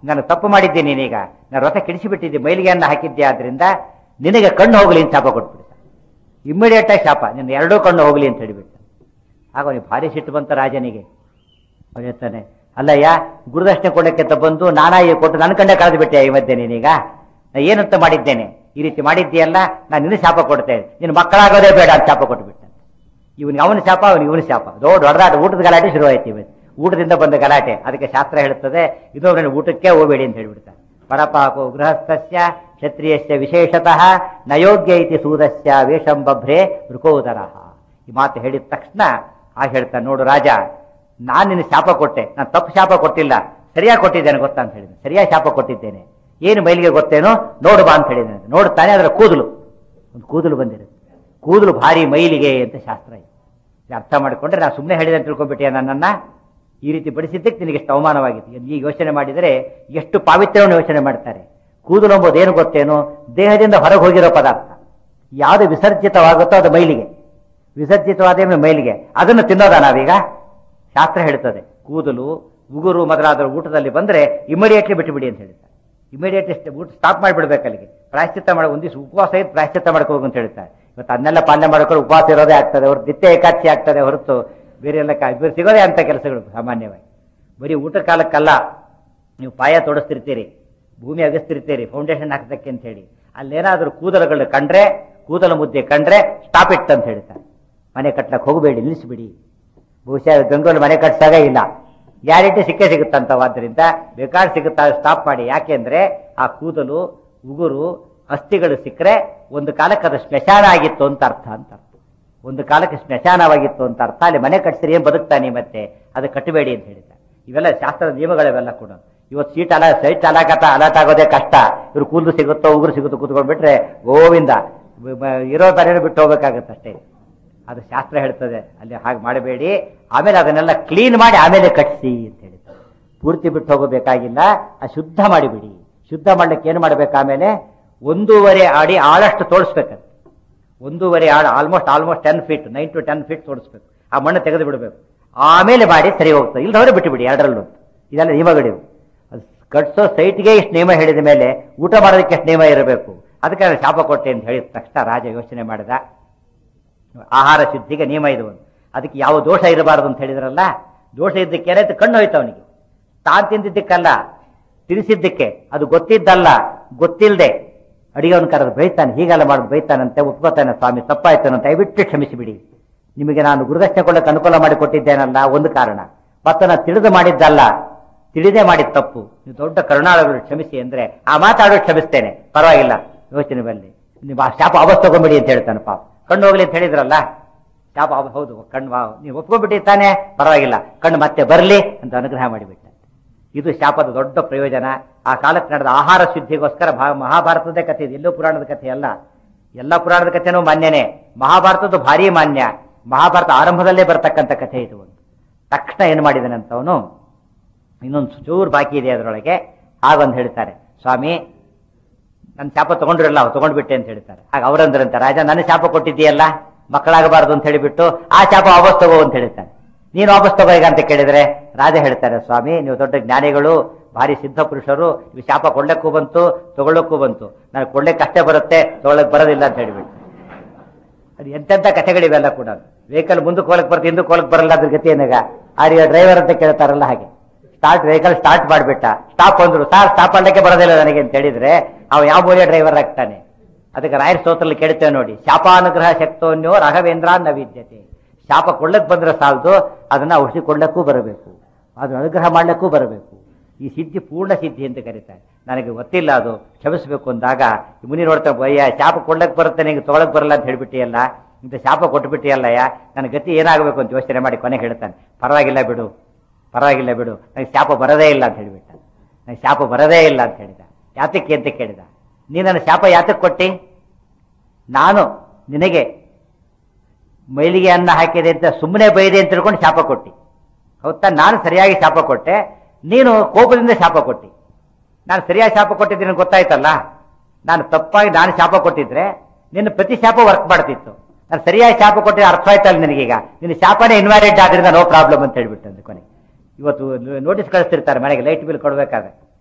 ನಾನು ತಪ್ಪು ಮಾಡಿದ್ದೆ ನೀನೀಗ ನಾನು ರಥ ಕೆಡಿಸಿಬಿಟ್ಟಿದ್ದೆ ಮೈಲಿಗೆಯನ್ನು ಹಾಕಿದ್ದೆ ಆದ್ರಿಂದ ನಿನಗೆ ಕಣ್ಣು ಹೋಗಲಿ ಅಂತ ಶಾಪ ಕೊಟ್ಬಿಡ್ತ ಇಮ್ಮಿಡಿಯೇಟ್ ಆಗಿ ಶಾಪ ನಿನ್ನ ಎರಡೂ ಕಣ್ಣು ಹೋಗಲಿ ಅಂತ ಹೇಳಿಬಿಟ್ಟ ಆಗ ಅವನಿಗೆ ಭಾರಿ ಸಿಟ್ಟು ಬಂತ ರಾಜನಿಗೆ ಅವ್ನು ಹೇಳ್ತಾನೆ ಅಲ್ಲಯ್ಯ ಗುರುದಕ್ಷಿಣೆ ಕೊಡಕ್ಕೆ ಅಂತ ಬಂದು ನಾನಾಗಿ ಕೊಟ್ಟು ನನ್ನ ಕಂಡೆ ಕಳೆದು ಬಿಟ್ಟೆ ಈ ಮಧ್ಯೆ ನೀನೀಗ ನಾ ಏನಂತ ಮಾಡಿದ್ದೇನೆ ಈ ರೀತಿ ಮಾಡಿದ್ದೀಯಲ್ಲ ನಾನು ನಿನ್ನ ಶಾಪ ಕೊಡ್ತೇನೆ ನಿನ್ನ ಮಕ್ಕಳಾಗೋದೇ ಬೇಡ ಅಂತ ಶಾಪ ಕೊಟ್ಟುಬಿಟ್ಟೆ ಇವನಿಗೆ ಅವನ ಶಾಪ ಅವನಿಗೆ ಇವನ ಶಾಪ ದೊಡ್ಡ ಹೊಡೆದಾಟ ಊಟದ ಗಲಾಟೆ ಶುರುವಾಯ್ತು ಇವತ್ತು ಊಟದಿಂದ ಬಂದ ಗಲಾಟೆ ಅದಕ್ಕೆ ಶಾಸ್ತ್ರ ಹೇಳುತ್ತದೆ ಇದು ಅವನ ಊಟಕ್ಕೆ ಹೋಗಬೇಡಿ ಅಂತ ಹೇಳ್ಬಿಡ್ತಾರೆ ಪರಪಾಪೋ ಗೃಹಸ್ಥಸ್ಯ ಕ್ಷತ್ರಿಯಸ್ಯ ವಿಶೇಷತಃ ನಯೋಗ್ಯ ಇತಿ ಸೂದಸ್ಯ ವೇಷಂ ಬಭ್ರೆ ವೃಕೋದರ ಈ ಮಾತು ಹೇಳಿದ ತಕ್ಷಣ ಆಗ ಹೇಳ್ತಾನೆ ನೋಡು ರಾಜ ನಾನು ನಿನ್ನ ಶಾಪ ಕೊಟ್ಟೆ ನಾನು ತಪ್ಪು ಶಾಪ ಕೊಟ್ಟಿಲ್ಲ ಸರಿಯಾಗಿ ಕೊಟ್ಟಿದ್ದೇನೆ ಗೊತ್ತಾ ಅಂತ ಹೇಳಿದೆ ಸರಿಯಾಗಿ ಶಾಪ ಕೊಟ್ಟಿದ್ದೇನೆ ಏನು ಮೈಲಿಗೆ ಗೊತ್ತೇನೋ ನೋಡು ಬಾ ಅಂತ ಹೇಳಿದ್ದೇನೆ ನೋಡುತ್ತಾನೆ ಅದರ ಕೂದಲು ಒಂದು ಕೂದಲು ಬಂದಿರುತ್ತೆ ಕೂದಲು ಭಾರಿ ಮೈಲಿಗೆ ಅಂತ ಶಾಸ್ತ್ರ ಇದೆ ಇದು ಅರ್ಥ ಮಾಡಿಕೊಂಡ್ರೆ ನಾನು ಸುಮ್ಮನೆ ಹೇಳಿದೆ ಅಂತ ತಿಳ್ಕೊಂಡ್ಬಿಟ್ಟೆ ನನ್ನನ್ನ ಈ ರೀತಿ ಬಡಿಸಿದ್ದಕ್ಕೆ ನಿನಗೆ ಎಷ್ಟು ಅವಮಾನವಾಗಿತ್ತು ಈಗ ಯೋಚನೆ ಮಾಡಿದರೆ ಎಷ್ಟು ಪಾವಿತ್ರ್ಯವನ್ನು ಯೋಚನೆ ಮಾಡ್ತಾರೆ ಕೂದಲು ಎಂಬುದು ಏನು ಗೊತ್ತೇನು ದೇಹದಿಂದ ಹೊರಗೆ ಹೋಗಿರೋ ಪದಾರ್ಥ ಯಾವುದು ವಿಸರ್ಜಿತವಾಗುತ್ತೋ ಅದು ಮೈಲಿಗೆ ವಿಸರ್ಜಿತವಾದ ಮೈಲಿಗೆ ಅದನ್ನು ತಿನ್ನೋದ ನಾವೀಗ ಶಾಸ್ತ್ರ ಹೇಳ್ತದೆ ಕೂದಲು ಉಗುರು ಮೊದಲಾದ ಊಟದಲ್ಲಿ ಬಂದ್ರೆ ಇಮಿಡಿಯೇಟ್ಲಿ ಬಿಟ್ಟು ಬಿಡಿ ಅಂತ ಹೇಳ್ತಾರೆ ಇಮಿಡಿಯೇಟ್ಲಿ ಊಟ ಸ್ಟಾಪ್ ಮಾಡಿಬಿಡ್ಬೇಕು ಅಲ್ಲಿಗೆ ಪ್ರಾಯಶ್ಚಿತ್ತ ಮಾಡಿ ಒಂದಿವ್ಸ ಉಪವಾಸ ಇದ್ದು ಪ್ರಾಯಶ್ಚಿತ್ತ ಮಾಡ್ಕೋಬೇಕು ಅಂತ ಹೇಳ್ತಾರೆ ಇವತ್ತು ಅದನ್ನೆಲ್ಲ ಪಾಲನೆ ಮಾಡ್ಕೊಂಡು ಉಪವಾಸ ಇರೋದೇ ಆಗ್ತದೆ ಹೊರತು ನಿತ್ಯ ಏಕಾದಶಿ ಆಗ್ತದೆ ಹೊರತು ಬೇರೆ ಎಲ್ಲ ಕಾ- ಬೇರೆ ಸಿಗೋದೇ ಅಂತ ಕೆಲಸಗಳು ಸಾಮಾನ್ಯವಾಗಿ ಬರೀ ಊಟ ಕಾಲಕ್ಕಲ್ಲ ನೀವು ಪಾಯ ತೊಡಸ್ತಿರ್ತೀರಿ ಭೂಮಿ ಅಗಸ್ತಿರ್ತೀರಿ ಫೌಂಡೇಶನ್ ಹಾಕದಕ್ಕೆ ಅಂತ ಹೇಳಿ ಅಲ್ಲೇನಾದ್ರೂ ಕೂದಲುಗಳು ಕಂಡ್ರೆ ಕೂದಲ ಮುದ್ದೆ ಕಂಡ್ರೆ ಸ್ಟಾಪ್ ಇಟ್ ಅಂತ ಹೇಳ್ತಾರೆ ಮನೆ ಕಟ್ಲಕ್ಕೆ ಹೋಗಬೇಡಿ ನಿಲ್ಲಿಸ್ಬಿಡಿ ಬಹುಶಃ ಬೆಂಗಳೂರು ಮನೆ ಕಟ್ಸಾಗ ಇಲ್ಲ ಗ್ಯಾರಂಟಿ ಸಿಕ್ಕೇ ಸಿಗುತ್ತಂತವಾದ್ರಿಂದ ಬೇಕಾದ್ರೆ ಸಿಗುತ್ತಾ ಸ್ಟಾಪ್ ಮಾಡಿ ಯಾಕೆಂದ್ರೆ ಆ ಕೂದಲು ಉಗುರು ಅಸ್ಥಿಗಳು ಸಿಕ್ಕರೆ ಒಂದು ಕಾಲಕ್ಕೆ ಅದು ಸ್ಮಶಾನ ಆಗಿತ್ತು ಅಂತ ಅರ್ಥ ಅಂತ ಅರ್ಥ ಒಂದು ಕಾಲಕ್ಕೆ ಸ್ಮಶಾನವಾಗಿತ್ತು ಅಂತ ಅರ್ಥ ಅಲ್ಲಿ ಮನೆ ಕಟ್ಸಿರಿ ಏನ್ ಬದುಕ್ತಾನೆ ಮತ್ತೆ ಅದು ಕಟ್ಟಬೇಡಿ ಅಂತ ಹೇಳಿದ್ದಾರೆ ಇವೆಲ್ಲ ಶಾಸ್ತ್ರದ ನಿಯಮಗಳಿವೆಲ್ಲ ಕೂಡ ಇವತ್ತು ಸೀಟ್ ಅಲ ಸೈಟ್ ಅಲಾಗತ ಅಲರ್ಟ್ ಆಗೋದೇ ಕಷ್ಟ ಇವ್ರು ಕೂದಲು ಸಿಗುತ್ತೋ ಉಗುರು ಸಿಗುತ್ತೋ ಕೂತ್ಕೊಂಡ್ಬಿಟ್ರೆ ಗೋವಿಂದ ಬ- ಬ- ಇರೋ ತರೇನು ಬಿಟ್ಟು ಹೋಗ್ಬೇಕಾಗತ್ತೆ ಅಷ್ಟೇ ಅದು ಶಾಸ್ತ್ರ ಹೇಳ್ತದೆ ಅಲ್ಲಿ ಹಾಗೆ ಮಾಡಬೇಡಿ ಆಮೇಲೆ ಅದನ್ನೆಲ್ಲ ಕ್ಲೀನ್ ಮಾಡಿ ಆಮೇಲೆ ಕಟ್ಸಿ ಅಂತ ಹೇಳಿದ್ದಾರೆ ಪೂರ್ತಿ ಬಿಟ್ಟು ಹೋಗಬೇಕಾಗಿಲ್ಲ ಆ ಶುದ್ಧ ಮಾಡಿಬಿಡಿ ಶುದ್ಧ ಮಾಡ್ಲಿಕ್ಕೆ ಏನು ಮಾಡ್ಬೇಕು ಆಮೇಲೆ ಒಂದೂವರೆ ಅಡಿ ಆಳಷ್ಟು ತೋರಿಸ್ಬೇಕಂತೆ ಒಂದೂವರೆ ಆಳ almost almost ten feet nine to ten feet ತೋರಿಸ್ಬೇಕು ಆ ಮಣ್ಣು ತೆಗೆದು ಬಿಡಬೇಕು ಆಮೇಲೆ ಮಾಡಿ ಸರಿ ಹೋಗ್ತದೆ ಇಲ್ದವ್ರೆ ಬಿಟ್ಟು ಬಿಡಿ ಎರಡರಲ್ಲೂ ಇದೆಲ್ಲ ನಿಯಮಗಳಿವು ಅದು ಕಟ್ಸೋ ಸೈಟ್ಗೆ ಇಷ್ಟು ನಿಯಮ ಹೇಳಿದ ಮೇಲೆ ಊಟ ಮಾಡೋದಕ್ಕೆ ಎಷ್ಟು ನಿಯಮ ಇರಬೇಕು ಅದಕ್ಕೆ ನಾನು ಶಾಪ ಕೊಟ್ಟೆ ಅಂತ ಹೇಳಿದ ತಕ್ಷಣ ರಾಜ ಯೋಚನೆ ಮಾಡಿದ ಆಹಾರ ಶುದ್ಧಿಗೆ ನಿಯಮ ಇದು ಒಂದು ಅದಕ್ಕೆ ಯಾವ ದೋಷ ಇರಬಾರದು ಅಂತ ಹೇಳಿದ್ರಲ್ಲ ದೋಷ ಇದ್ದಕ್ಕೆ ಏನಾಯ್ತು ಕಣ್ಣು ಹೋಯ್ತು ಅವನಿಗೆ ತಾನ್ ತಿಂದಿದ್ದಕ್ಕಲ್ಲ ತಿನ್ನಿಸಿದ್ದಕ್ಕೆ ಅದು ಗೊತ್ತಿದ್ದಲ್ಲ ಗೊತ್ತಿಲ್ಲದೆ ಅಡಿಗೆವನ್ ಕರೆದು ಬೈತಾನೆ ಹೀಗೆಲ್ಲ ಮಾಡೋದು ಬೈತಾನಂತೆ ಒಪ್ಕೋತಾನೆ ಸ್ವಾಮಿ ತಪ್ಪಾಯ್ತಾನಂತ ದಯವಿಟ್ಟು ಕ್ಷಮಿಸಿಬಿಡಿ ನಿಮಗೆ ನಾನು ಗುರುದಕ್ಷಿಣೆ ಕೊಡಕ್ಕೆ ಅನುಕೂಲ ಮಾಡಿ ಕೊಟ್ಟಿದ್ದೇನಲ್ಲ ಒಂದು ಕಾರಣ ಮತ್ತೆ ನಾನು ತಿಳಿದು ಮಾಡಿದ್ದಲ್ಲ ತಿಳಿದೇ ಮಾಡಿದ ತಪ್ಪು ನೀವು ದೊಡ್ಡ ಕರುಣಾಳುಗಳು ಕ್ಷಮಿಸಿ ಅಂದ್ರೆ ಆ ಮಾತಾಡೋ ಕ್ಷಮಿಸ್ತೇನೆ ಪರವಾಗಿಲ್ಲ ಯೋಚನೆ ಬಲ್ಲಿ ನೀವು ಆ ಶಾಪ ವಾಪಸ್ ತಗೊಂಬಿಡಿ ಅಂತ ಹೇಳ್ತಾನೆ ಪಾಪ ಕಣ್ಣು ಹೋಗ್ಲಿ ಅಂತ ಹೇಳಿದ್ರಲ್ಲ ಶಾಪ ವಾಪಸ್- ಹೌದು ಕಣ್ಣು ವಾ- ನೀವು ಒಪ್ಕೊಂಡ್ಬಿಟ್ಟಿ ತಾನೆ ಪರವಾಗಿಲ್ಲ ಕಣ್ಣು ಮತ್ತೆ ಬರಲಿ ಅಂತ ಅನುಗ್ರಹ ಮಾಡಿಬಿಟ್ಟ ಇದು ಶಾಪದ ದೊಡ್ಡ ಪ್ರಯೋಜನ ಆ ಕಾಲಕ್ಕೆ ನಡೆದ ಆಹಾರ ಶುದ್ಧಿಗೋಸ್ಕರ ಭಾ- ಮಹಾಭಾರತದ ಕಥೆ ಇದು ಎಲ್ಲೂ ಪುರಾಣದ ಕಥೆ ಅಲ್ಲ ಎಲ್ಲ ಪುರಾಣದ ಕಥೆನೂ ಮಾನ್ಯನೇ ಮಹಾಭಾರತದ್ದು ಭಾರಿ ಮಾನ್ಯ ಮಹಾಭಾರತ ಆರಂಭದಲ್ಲೇ ಬರತಕ್ಕಂಥ ಕಥೆ ಇದು ಒಂದು ತಕ್ಷಣ ಏನು ಮಾಡಿದನಂತವನು ಇನ್ನೊಂದು ಚೂರು ಬಾಕಿ ಇದೆ ಅದರೊಳಗೆ ಹಾಗೊಂದು ಹೇಳ್ತಾರೆ ಸ್ವಾಮಿ ನನ್ನ ಶಾಪ ತಗೊಂಡ್ರಲ್ಲ ಅವ್ರು ತಗೊಂಡ್ಬಿಟ್ಟೆ ಅಂತ ಹೇಳ್ತಾರೆ ಆಗ ಅವರಂದ್ರಂತೆ ರಾಜ ನನ್ನ ಶಾಪ ಕೊಟ್ಟಿದ್ದೀಯಲ್ಲ ಮಕ್ಕಳಾಗಬಾರ್ದು ಅಂತ ಹೇಳಿಬಿಟ್ಟು ಆ ಶಾಪ ವಾಪಸ್ ತಗೋ ಅಂತ ಹೇಳ್ತಾನೆ ನೀನು ವಾಪಸ್ ತಗೋ ಈಗ ಅಂತ ಕೇಳಿದ್ರೆ ರಾಜ ಹೇಳ್ತಾರೆ ಸ್ವಾಮಿ ನೀವು ದೊಡ್ಡ ಜ್ಞಾನಿಗಳು ಭಾರಿ ಸಿದ್ಧ ಪುರುಷರು ಈ ಶಾಪ ಕೊಡ್ಲಿಕ್ಕೂ ಬಂತು ತಗೊಳ್ಳಕ್ಕೂ ಬಂತು ನಾನು ಕೊಡ್ಲಿಕ್ಕೆ ಅಷ್ಟೇ ಬರುತ್ತೆ ತಗೊಳ್ಳಕ್ ಬರೋದಿಲ್ಲ ಅಂತ ಹೇಳಿಬಿಟ್ಟು ಅದು ಎಂತೆಂಥ ಕಥೆಗಳಿವೆಲ್ಲ ಕೂಡ ವೆಹಿಕಲ್ ಮುಂದಕ್ಕೆ ಹೋಗಕ್ ಬರುತ್ತೆ ಹಿಂದಕ್ಕೆ ಹೋಗಕ್ ಬರಲ್ಲ ಅದ್ರ ಗತಿ ಏನಾಗ ಆರ್ಯ ಡ್ರೈವರ್ ಅಂತ ಕೇಳ್ತಾರಲ್ಲ ಹಾಗೆ ಸ್ಟಾರ್ಟ್ ವೆಹಿಕಲ್ ಸ್ಟಾರ್ಟ್ ಮಾಡ್ಬಿಟ್ಟ ಸ್ಟಾಪ್ ಅಂದ್ರು ಸಾರ್ ಸ್ಟಾಪ್ ಮಾಡ್ಲಿಕ್ಕೆ ಬರೋದಿಲ್ಲ ನನಗೆ ಅಂತ ಹೇಳಿದ್ರೆ ಅವ ಯಾವ ಮೂಲೆಯ ಡ್ರೈವರ್ ಆಗ್ತಾನೆ ಅದಕ್ಕೆ ರಾಯರ್ ಸ್ತೋತ್ರದಲ್ಲಿ ಕೇಳ್ತೇವೆ ನೋಡಿ ಶಾಪಾನುಗ್ರಹ ಶಕ್ತೋನ್ಯೋ ರಾಘವೇಂದ್ರ ನ ವಿದ್ಯತೆ ಶಾಪ ಕೊಡ್ಲಕ್ ಬಂದ್ರೆ ಸಾಲದು ಅದನ್ನ ಔಷಧಿ ಕೊಡ್ಲಕ್ಕೂ ಬರಬೇಕು ಅದನ್ನ ಅನುಗ್ರಹ ಮಾಡ್ಲಿಕ್ಕೂ ಬರಬೇಕು ಈ ಸಿದ್ಧಿ ಪೂರ್ಣ ಸಿದ್ಧಿ ಅಂತ ಕರೀತಾರೆ ನನಗೆ ಗೊತ್ತಿಲ್ಲ ಅದು ಕ್ಷಮಿಸಬೇಕು ಅಂದಾಗ ಈ ಮುನಿ ನೋಡ್ತಾ ಭಯ್ಯ ಶಾಪ ಕೊಡ್ಲಕ್ ಬರುತ್ತೆ ನಿಂಗೆ ತೊಗೊಳಕ್ ಬರಲ್ಲ ಅಂತ ಹೇಳ್ಬಿಟ್ಟಿಯಲ್ಲ ಇಂಥ ಶಾಪ ಕೊಟ್ಬಿಟ್ಟಿಯಲ್ಲಯ್ಯ ನನ್ನ ಗತಿ ಏನಾಗಬೇಕು ಅಂತ ಯೋಚನೆ ಮಾಡಿ ಕೊನೆಗೆ ಹೇಳ್ತಾನೆ ಪರವಾಗಿಲ್ಲ ಬಿಡು ಪರವಾಗಿಲ್ಲ ಬಿಡು ನನಗೆ ಶಾಪ ಬರದೇ ಇಲ್ಲ ಅಂತ ಹೇಳಿಬಿಟ್ಟ ನನಗೆ ಶಾಪ ಬರದೇ ಇಲ್ಲ ಅಂತ ಹೇಳಿದ ಯಾತಕ್ಕೆ ಅಂತ ಕೇಳಿದ ನೀ ನನ್ನ ಶಾಪ ಯಾತಕ್ಕೆ ಕೊಟ್ಟಿ ನಾನು ನಿನಗೆ ಮೈಲಿಗೆ ಅನ್ನ ಹಾಕಿದೆ ಅಂತ ಸುಮ್ಮನೆ ಬೈದೆ ಅಂತ ತಿಳ್ಕೊಂಡು ಶಾಪ ಕೊಟ್ಟಿ ಹೌದಾ ನಾನು ಸರಿಯಾಗಿ ಶಾಪ ಕೊಟ್ಟೆ ನೀನು ಕೋಪದಿಂದ ಶಾಪ ಕೊಟ್ಟಿ ನಾನು ಸರಿಯಾಗಿ ಶಾಪ ಕೊಟ್ಟಿದ್ದೀನಿ ಗೊತ್ತಾಯ್ತಲ್ಲ ನಾನು ತಪ್ಪಾಗಿ ನಾನು ಶಾಪ ಕೊಟ್ಟಿದ್ರೆ ನಿನ್ನ ಪ್ರತಿ ಶಾಪ ವರ್ಕ್ ಮಾಡ್ತಿತ್ತು ನಾನು ಸರಿಯಾಗಿ ಶಾಪ ಕೊಟ್ಟಿದ್ರೆ ಅರ್ಥ ಆಯ್ತಲ್ಲ ನಿನಗೀಗ ನಿನ್ನ ಶಾಪನೇ ಇನ್ವ್ಯಾಲಿಡ್ ಆದ್ರಿಂದ ನೋ ಪ್ರಾಬ್ಲಮ್ ಅಂತ ಹೇಳ್ಬಿಟ್ಟು ಅಂದೆ ಕೊನೆ ಇವತ್ತು ನೋಟಿಸ್ ಕಳಿಸ್ತಿರ್ತಾರೆ ಮನೆಗೆ ಲೈಟ್ ಬಿಲ್ ಕೊಡ್ಬೇಕಾದ್ರೆ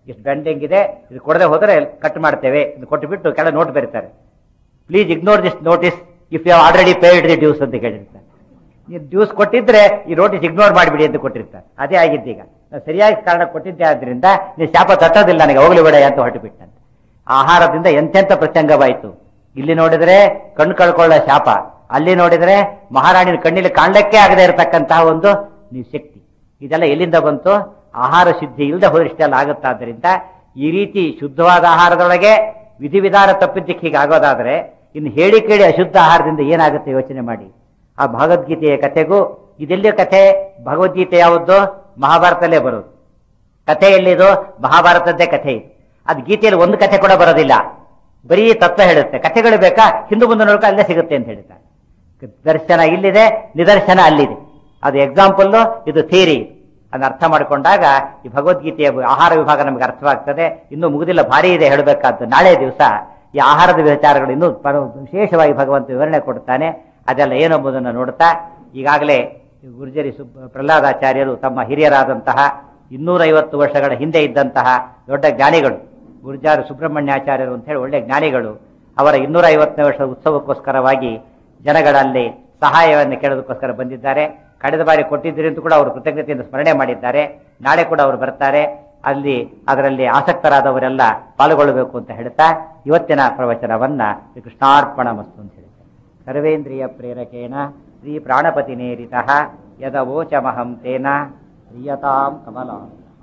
ಇಷ್ಟು ಬೆಂಡಿಂಗ್ ಇದೆ ಇದು ಕೊಡದೆ ಹೋದರೆ ಕಟ್ ಮಾಡ್ತೇವೆ ಇದು ಕೊಟ್ಟುಬಿಟ್ಟು ಕೆಳಗೆ ನೋಟ್ ಬರೀತಾರೆ please ignore this notice if you already paid the dues ಅಂತ ಹೇಳಿರ್ತಾರೆ ನೀವು ಡ್ಯೂಸ್ ಕೊಟ್ಟಿದ್ರೆ ಈ ನೋಟಿಸ್ ಇಗ್ನೋರ್ ಮಾಡಿಬಿಡಿ ಅಂತ ಕೊಟ್ಟಿರ್ತಾರೆ ಅದೇ ಆಗಿದ್ದೀಗ ನಾನು ಸರಿಯಾಗಿ ಕಾರಣ ಕೊಟ್ಟಿದ್ದೆ ಆದ್ರಿಂದ ನೀವು ಶಾಪ ತಟ್ಟೋದಿಲ್ಲ ನನಗೆ ಹೋಗ್ಲಿ ಬಿಡ ಅಂತ ಹೊರಟು ಬಿಟ್ಟಂತೆ ಆಹಾರದಿಂದ ಎಂತೆಂಥ ಪ್ರಸಂಗವಾಯಿತು ಇಲ್ಲಿ ನೋಡಿದ್ರೆ ಕಣ್ಣು ಕಳ್ಕೊಳ್ಳೋ ಶಾಪ ಅಲ್ಲಿ ನೋಡಿದ್ರೆ ಮಹಾರಾಣಿನ ಕಣ್ಣಿಲಿ ಕಾಣ್ಲಿಕ್ಕೆ ಆಗದೆ ಇರತಕ್ಕಂತಹ ಒಂದು ನೀವು ಶಕ್ತಿ ಇದೆಲ್ಲ ಎಲ್ಲಿಂದ ಬಂತು ಆಹಾರ ಶುದ್ಧಿ ಇಲ್ಲದೆ ಹೋದ್ರೆ ಇಷ್ಟೆಲ್ಲ ಆಗುತ್ತಾದ್ದರಿಂದ ಈ ರೀತಿ ಶುದ್ಧವಾದ ಆಹಾರದೊಳಗೆ ವಿಧಿವಿಧಾನ ತಪ್ಪಿದ್ದಕ್ಕೆ ಹೀಗಾಗೋದಾದ್ರೆ ಇನ್ನು ಹೇಳಿ ಕೇಳಿ ಅಶುದ್ಧ ಆಹಾರದಿಂದ ಏನಾಗುತ್ತೆ ಯೋಚನೆ ಮಾಡಿ ಆ ಭಗವದ್ಗೀತೆಯ ಕಥೆಗೂ ಇದೆಲ್ಲಿ ಕಥೆ ಭಗವದ್ಗೀತೆ ಯಾವುದು ಮಹಾಭಾರತಲ್ಲೇ ಬರೋದು ಕಥೆ ಎಲ್ಲಿದು ಮಹಾಭಾರತದ್ದೇ ಕಥೆ ಇದು ಅದು ಗೀತೆಯಲ್ಲಿ ಒಂದು ಕಥೆ ಕೂಡ ಬರೋದಿಲ್ಲ ಬರೀ ತತ್ವ ಹೇಳುತ್ತೆ ಕಥೆಗಳು ಬೇಕಾ ಹಿಂದೂ ಮುಂದೆ ನೋಡ್ಕೊ ಅಲ್ಲೇ ಸಿಗುತ್ತೆ ಅಂತ ಹೇಳ್ತಾರೆ ದರ್ಶನ ಇಲ್ಲಿದೆ ನಿದರ್ಶನ ಅಲ್ಲಿದೆ ಅದು ಎಕ್ಸಾಂಪಲ್ ಇದು ಥಿಯರಿ ಅದನ್ನ ಅರ್ಥ ಮಾಡಿಕೊಂಡಾಗ ಈ ಭಗವದ್ಗೀತೆಯ ಆಹಾರ ವಿಭಾಗ ನಮಗೆ ಅರ್ಥವಾಗ್ತದೆ ಇನ್ನೂ ಮುಗುದಿಲ್ಲ ಭಾರಿ ಇದೆ ಹೇಳಬೇಕಾದ್ದು ನಾಳೆ ದಿವಸ ಈ ಆಹಾರದ ವಿಚಾರಗಳು ಇನ್ನೂ ಪರ- ವಿಶೇಷವಾಗಿ ಭಗವಂತ ವಿವರಣೆ ಕೊಡ್ತಾನೆ ಅದೆಲ್ಲ ಏನೆಂಬುದನ್ನು ನೋಡ್ತಾ ಈಗಾಗಲೇ ಗುರುಜರಿ ಸುಬ್ ಪ್ರಹ್ಲಾದಾಚಾರ್ಯರು ತಮ್ಮ ಹಿರಿಯರಾದಂತಹ ಇನ್ನೂರೈವತ್ತು ವರ್ಷಗಳ ಹಿಂದೆ ಇದ್ದಂತಹ ದೊಡ್ಡ ಜ್ಞಾನಿಗಳು ಗುರುಜಾರು ಸುಬ್ರಹ್ಮಣ್ಯಾಚಾರ್ಯರು ಅಂತ ಹೇಳಿ ಒಳ್ಳೆ ಜ್ಞಾನಿಗಳು ಅವರ ಇನ್ನೂರ ಐವತ್ತನೇ ವರ್ಷದ ಉತ್ಸವಕ್ಕೋಸ್ಕರವಾಗಿ ಜನಗಳಲ್ಲಿ ಸಹಾಯವನ್ನು ಕೇಳೋದಕ್ಕೋಸ್ಕರ ಬಂದಿದ್ದಾರೆ ಕಳೆದ ಬಾರಿ ಕೊಟ್ಟಿದ್ದೀರಿ ಅಂತ ಕೂಡ ಅವರು ಕೃತಜ್ಞತೆಯಿಂದ ಸ್ಮರಣೆ ಮಾಡಿದ್ದಾರೆ ನಾಳೆ ಕೂಡ ಅವರು ಬರ್ತಾರೆ ಅಲ್ಲಿ ಅದರಲ್ಲಿ ಆಸಕ್ತರಾದವರೆಲ್ಲ ಪಾಲ್ಗೊಳ್ಳಬೇಕು ಅಂತ ಹೇಳ್ತಾ ಇವತ್ತಿನ ಪ್ರವಚನವನ್ನ ಶ್ರೀ ಕೃಷ್ಣಾರ್ಪಣ ಮಸ್ತು ಅಂತ ಹೇಳ್ತಾರೆ ಸರ್ವೇಂದ್ರಿಯ ಪ್ರೇರಕೇಣ ಶ್ರೀ ಪ್ರಾಣಪತಿ ನೇರಿತ ಯದವೋಚಮಹಂ ತೇನ ಪ್ರಿಯತಾಂ ಕಮಲಾ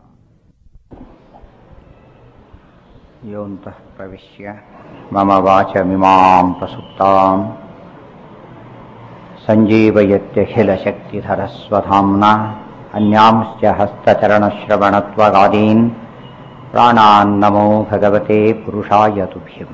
ಯೋಂತಃ ಪ್ರವಿಶ್ಯ ಮಮ ವಾಚಮಿಮಾಂ ಪ್ರಸುಪ್ತಾಂ सञ्जीवयत्यखिलशक्तिधरस्वधाम्ना अन्यांश्च हस्तचरणश्रवणत्वगादीन् प्राणान्नमो भगवते पुरुषाय तुभ्यम्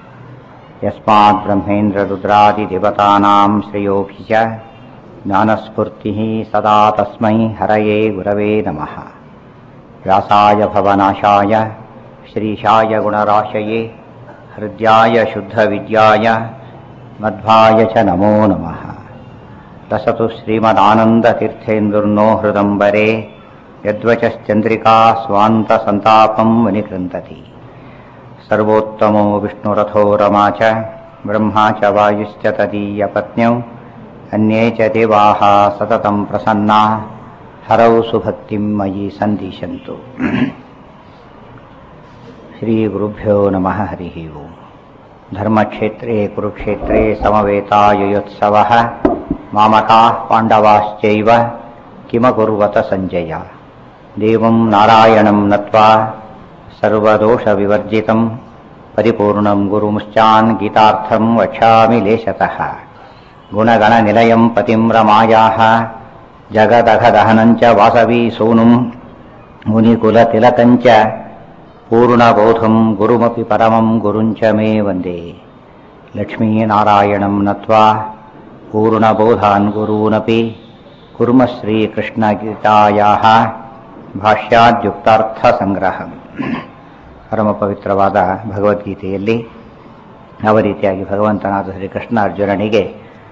यस्माद्ब्रह्मेन्द्ररुद्रादिदेवतानां श्रेयोऽभि च ज्ञानस्फूर्तिः सदा तस्मै हरये गुरवे नमः व्यासाय भवनाशाय श्रीशाय गुणराशये हृद्याय शुद्धविद्याय मध्वाय च नमो नमः लसतु श्रीमदानन्दतीर्थेन्दुर्नो हृदम्बरे यद्वचश्चन्द्रिका स्वान्तसन्तापं विनिकृन्तति सर्वोत्तमो विष्णुरथो रमा च ब्रह्मा च वायुश्च तदीयपत्न्यौ अन्ये च देवाः सततं प्रसन्ना हरौ सुभक्तिं मयि सन्दिशन्तु श्रीगुरुभ्यो नमः हरिः ओम् धर्मक्षेत्रे कुरुक्षेत्रे समवेतायुयोत्सवः मामकाः पाण्डवाश्चैव किमकुर्वत सञ्जय देवं नारायणं नत्वा सर्वदोषविवर्जितं परिपूर्णं गुरुमुश्चान् गीतार्थं वक्ष्यामि लेशतः गुणगणनिलयं पतिं रमायाः जगदघदहनं च वासवी सूनुं मुनिकुलतिलकञ्च पूर्णबोधं गुरुमपि परमं गुरुञ्च मे वन्दे लक्ष्मीनारायणं नत्वा पूर्णबोधान् गुरूनपि कुर्म श्रीकृष्णगीतायाः ಭಾಷ್ಯಾದ್ಯುಕ್ತಾರ್ಥಸಂಗ್ರಹ ಪರಮ ಪವಿತ್ರವಾದ ಭಗವದ್ಗೀತೆಯಲ್ಲಿ ಯಾವ ರೀತಿಯಾಗಿ ಭಗವಂತನಾದ ಶ್ರೀಕೃಷ್ಣ ಅರ್ಜುನನಿಗೆ